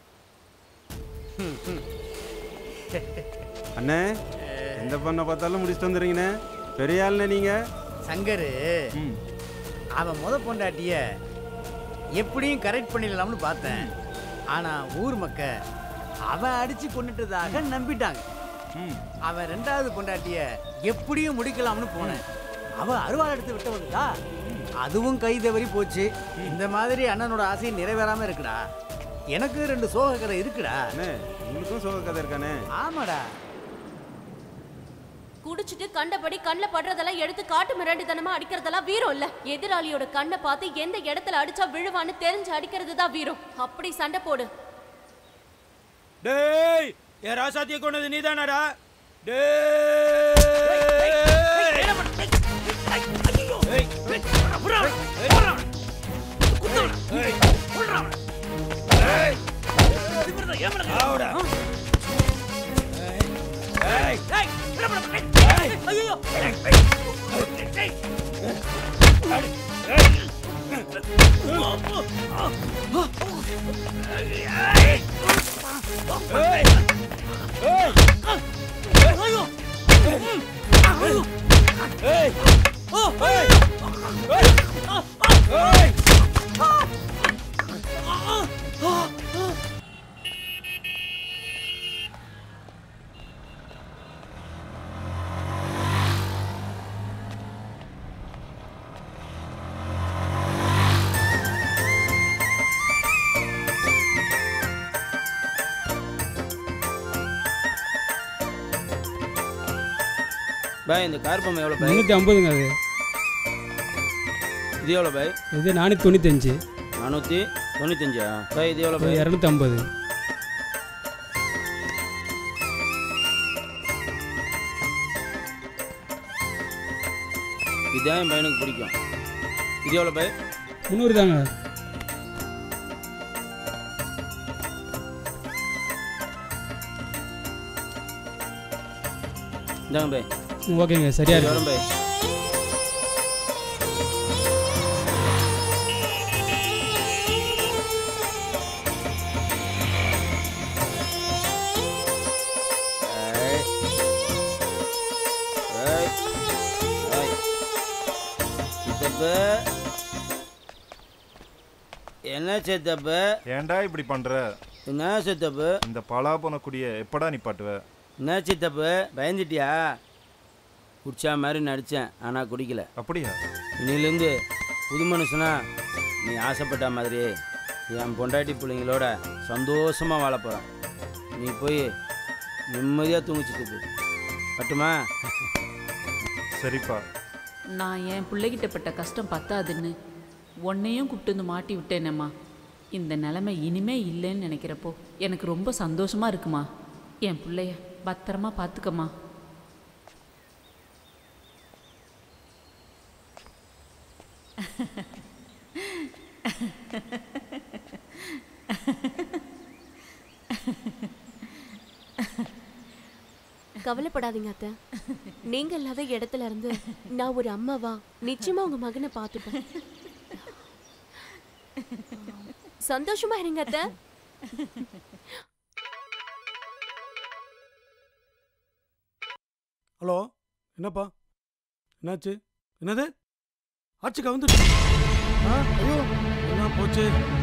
Speaker 14: அண்ணே எந்த பொண்ணை பார்த்தாலும் முடிச்சுட்டு வந்துடுறீங்கண்ணே பெரிய ஆளுண்ணே நீங்கள்
Speaker 5: சங்கரு அவன் முத பொண்டாட்டிய எப்படியும் கரெக்ட் பண்ணிடலாம்னு பார்த்தேன் ஆனா ஊர் மக்க அவன் அடிச்சு கொண்டுட்டதாக நம்பிட்டாங்க அவன் ரெண்டாவது பொண்டாட்டிய எப்படியும் முடிக்கலாம்னு போனேன் அவ அருவாள் எடுத்து விட்டவங்கதா அதுவும் கை தவறி போச்சு இந்த மாதிரி அண்ணனோட ஆசை நிறைவேறாம இருக்குடா எனக்கு ரெண்டு சோக கதை இருக்குடா
Speaker 14: உங்களுக்கும் சோக கதை இருக்கானே
Speaker 5: ஆமாடா
Speaker 16: குடிச்சிட்டு கண்டபடி கண்ணில் படுறதெல்லாம் எடுத்து காட்டு மிராண்டித்தனமா அடிக்கிறதெல்லாம் வீரம் இல்ல எதிராளியோட கண்ணை பார்த்து எந்த இடத்துல அடிச்சா விழுவான்னு தெரிஞ்சு அடிக்கிறது தான் வீரம் அப்படி சண்டை போடு
Speaker 11: டேய் என் ராசாத்தியை கொண்டது நீதானடா
Speaker 1: பாய் இந்த கார் பொம்மை எவ்வளோ பாய்
Speaker 18: முந்நூற்றி ஐம்பதுங்க அது
Speaker 1: இது எவ்வளோ பாய்
Speaker 18: இது நானூற்றி தொண்ணூத்தஞ்சு
Speaker 1: நானூற்றி தொண்ணூத்தஞ்சா பாய் இது எவ்வளோ பாய்
Speaker 18: இரநூத்தி ஐம்பது
Speaker 1: இதான் என் பையனுக்கு பிடிக்கும் இது எவ்வளோ பாய்
Speaker 18: முந்நூறு தாங்க
Speaker 1: இந்தாங்க பாய்
Speaker 18: ம், ஓகேங்க சரியா
Speaker 1: சரி,
Speaker 18: இருக்கு
Speaker 1: வரேன் பாய் என்ன சித்தப்பு
Speaker 17: ஏன்டா இப்படி பண்ற
Speaker 1: என்ன சித்தப்பு
Speaker 17: இந்த பலா போன குடிய எப்படா நிப்பாட்டுவ
Speaker 1: என்ன சித்தப்பு பயந்துட்டியா குடிச்சா மாதிரி நடித்தேன் ஆனால் குடிக்கல
Speaker 17: அப்படியா
Speaker 1: இன்னிலேருந்து புது மனுஷனா நீ ஆசைப்பட்ட மாதிரி என் பொண்டாட்டி பிள்ளைங்களோட சந்தோஷமாக வாழ போகிறேன் நீ போய் நிம்மதியாக தூங்கிச்சிட்டு பட்டுமா
Speaker 17: சரிப்பா
Speaker 2: நான் என் பிள்ளைகிட்ட பட்ட கஷ்டம் பத்தாதுன்னு உன்னையும் கூப்பிட்டு வந்து மாட்டி விட்டேனேம்மா இந்த நிலைமை இனிமே இல்லைன்னு நினைக்கிறப்போ எனக்கு ரொம்ப சந்தோஷமா இருக்குமா என் பிள்ளைய பத்திரமா பார்த்துக்கம்மா
Speaker 16: கவலைப்படாதீங்க அத்தை நீங்க இல்லாத இடத்துல இருந்து நான் ஒரு அம்மாவா நிச்சயமா உங்க மகனை பார்த்துப்பேன் சந்தோஷமா இருங்க அத்தை
Speaker 13: ஹலோ என்னப்பா என்னாச்சு என்னது ஆட்சிக்கு வந்துட்டு ஐயோ என்ன போச்சு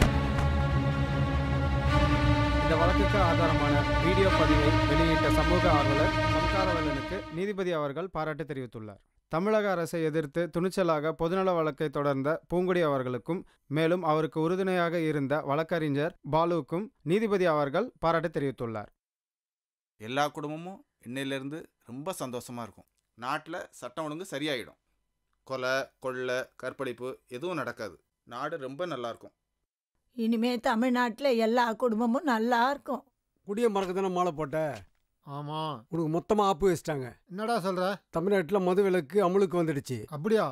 Speaker 6: இந்த வழக்குக்கு ஆதாரமான வீடியோ பதிவை வெளியிட்ட சமூக ஆர்வலர் சம்காரவேலனுக்கு நீதிபதி அவர்கள் பாராட்டு தெரிவித்துள்ளார் தமிழக அரசை எதிர்த்து துணிச்சலாக பொதுநல வழக்கை தொடர்ந்த பூங்குடி அவர்களுக்கும் மேலும் அவருக்கு உறுதுணையாக இருந்த வழக்கறிஞர் பாலுவுக்கும் நீதிபதி அவர்கள் பாராட்டு தெரிவித்துள்ளார்
Speaker 23: எல்லா குடும்பமும் இன்னையிலேருந்து ரொம்ப சந்தோஷமாக இருக்கும் நாட்டில் சட்டம் ஒழுங்கு சரியாயிடும் கொலை கொள்ளை கற்பழிப்பு எதுவும் நடக்காது நாடு ரொம்ப நல்லா இருக்கும்
Speaker 9: இனிமே தமிழ்நாட்டில் எல்லா குடும்பமும் நல்லா இருக்கும்
Speaker 22: குடிய மறக்க தானே மாலை போட்ட
Speaker 14: ஆமாம்
Speaker 22: உனக்கு மொத்தமாக ஆப்பு வச்சிட்டாங்க
Speaker 14: என்னடா சொல்ற
Speaker 22: தமிழ்நாட்டில் மது விலக்கு அமலுக்கு வந்துடுச்சு
Speaker 14: அப்படியா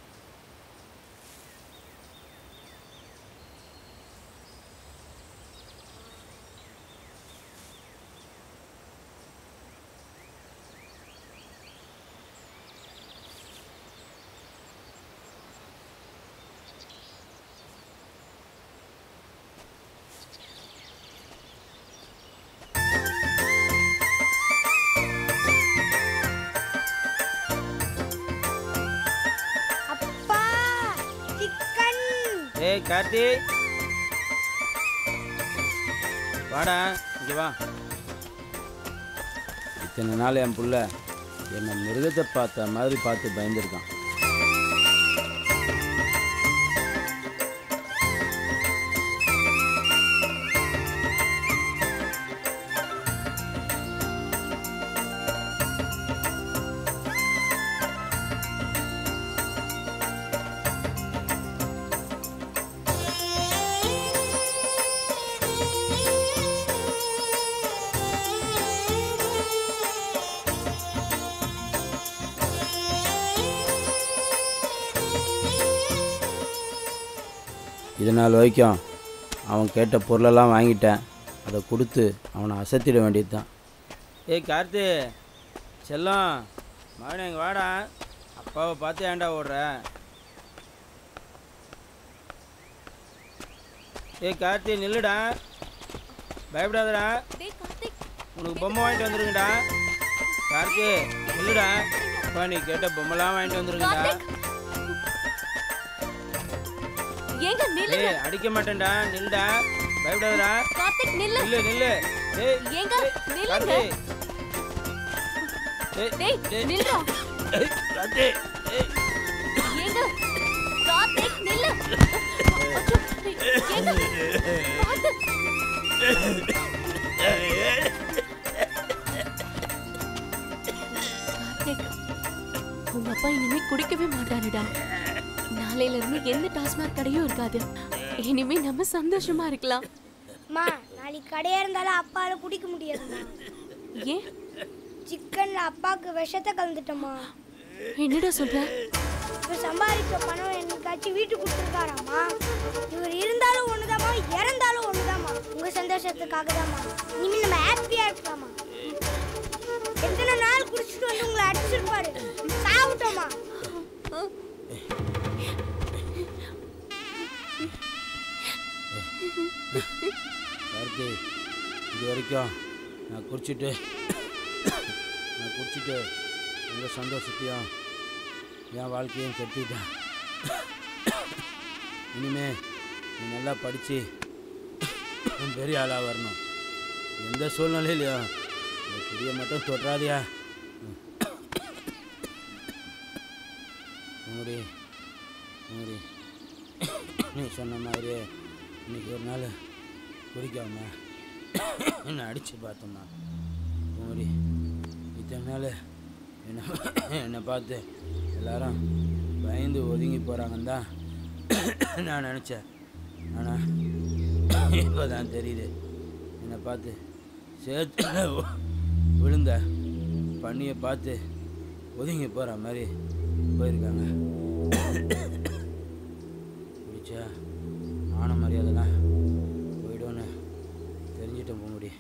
Speaker 3: அப்பா சிக்கன்
Speaker 1: ஏய் கார்த்தி வாடா இங்கே வா இத்தனை நாள் என் புள்ள என்னை மிருகத்தை பார்த்த மாதிரி பார்த்து பயந்துருக்கான் இது நாள் வரைக்கும் அவன் கேட்ட பொருளெல்லாம் வாங்கிட்டேன் அதை கொடுத்து அவனை அசத்திட வேண்டியது தான் ஏய் கார்த்தி செல்லம் மகனே இங்கே வாடா அப்பாவை பார்த்து ஏன்டா ஓடுற ஏய் கார்த்தி நில்லுடா பயப்படாதடா உனக்கு பொம்மை வாங்கிட்டு வந்துருங்கடா கார்த்தி நில்லுடா அப்பா நீ கேட்ட பொம்மைலாம் வாங்கிட்டு வந்துருங்கடா
Speaker 16: ஏங்க நில்லுங்க
Speaker 1: ஏய் அடிக்க மாட்டேன்டா நில்லுடா பயப்படாதடா
Speaker 16: கார்த்திக் நில்லு
Speaker 1: நில்லு நில்லு ஏய்
Speaker 16: ஏங்க நில்லுங்க
Speaker 1: கார்த்தி ஏய்
Speaker 16: டேய் நில்லுடா
Speaker 1: ஏய் கார்த்தி ஏய்
Speaker 16: ஏங்க கார்த்திக் நில்லு அச்சோ, ஏங்க பார்த்து. கார்த்திக் உங்க அப்பா இனிமே குடிக்கவே மாட்டாருடா நாளையில இருந்து எந்த டாஸ்மாக் கடையும் இருக்காது இனிமே நம்ம சந்தோஷமா இருக்கலாம்
Speaker 3: அம்மா நாளைக்கு கடையா இருந்தாலும் அப்பால குடிக்க முடியாதும்மா
Speaker 16: ஏன்
Speaker 3: சிக்கன்ல அப்பாவுக்கு விஷத்தை கலந்துட்டோமா
Speaker 16: என்னடா சொல்ற
Speaker 3: இவர் சம்பாதிச்ச பணம் எனக்காச்சும் வீட்டுக்கு கொடுத்துருக்காராம்மா இவர் இருந்தாலும் ஒண்ணுதாம்மா இறந்தாலும் ஒண்ணுதாம்மா உங்க சந்தோஷத்துக்காக தாம்மா இனிமேல் நம்ம ஹாப்பியா இருக்கலாமா எத்தனை நாள் குடிச்சிட்டு வந்து உங்களை அடிச்சிருப்பாரு சாப்பிட்டோமா
Speaker 1: கார்த்தி இது வரைக்கும் நான் குடிச்சிட்டு நான் குடிச்சிட்டு உங்கள் சந்தோஷத்தையும் என் வாழ்க்கையும் கெடுத்துக்கிட்டேன் இனிமே நீ நல்லா படித்து பெரிய ஆளாக வரணும் எந்த சூழ்நிலையிலையும் இந்த குடியை மட்டும் தொட்டுறாதியா முடி முடி நீ சொன்ன மாதிரியே இன்னைக்கு ஒரு நாள் குடிக்காம என்னை அடித்து பார்த்தோம்மா முடி இத்தனை நாள் என்ன என்னை பார்த்து எல்லாரும் பயந்து ஒதுங்கி போகிறாங்கன்னு தான் நான் நினச்சேன் ஆனால் இப்போ தான் தெரியுது என்னை பார்த்து சேர்த்து விழுந்த பண்ணியை பார்த்து ஒதுங்கி போகிற மாதிரி போயிருக்காங்க பிடிச்சா மான மரியாதைலாம் போயிடும்னு தெரிஞ்சிட்டேன் போக முடியும்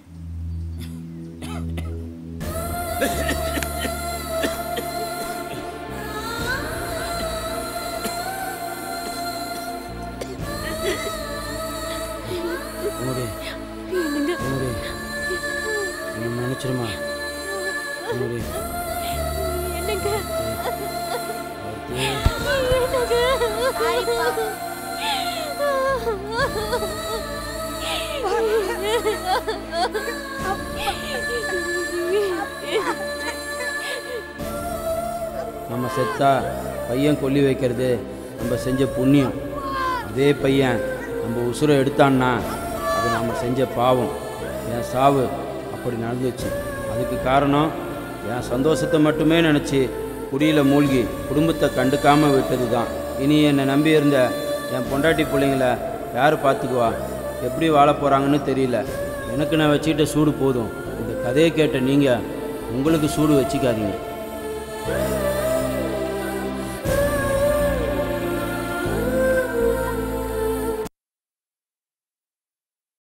Speaker 1: மூடி மூடி என்ன மன்னிச்சிருமா மூடி
Speaker 16: என்னங்க
Speaker 1: நம்ம செத்தா பையன் கொல்லி வைக்கிறது நம்ம செஞ்ச புண்ணியம் அதே பையன் நம்ம உசுரை எடுத்தான்னா அது நம்ம செஞ்ச பாவம் என் சாவு அப்படி நடந்துச்சு அதுக்கு காரணம் என் சந்தோஷத்தை மட்டுமே நினச்சி குடியில் மூழ்கி குடும்பத்தை கண்டுக்காமல் விட்டது தான் இனி என்னை நம்பி இருந்த என் பொண்டாட்டி பிள்ளைங்கள யார் பார்த்துக்குவா எப்படி வாழ போகிறாங்கன்னு தெரியல எனக்கு நான் வச்சுக்கிட்ட சூடு போதும் இந்த கதையை கேட்ட நீங்கள் உங்களுக்கு சூடு வச்சுக்காதீங்க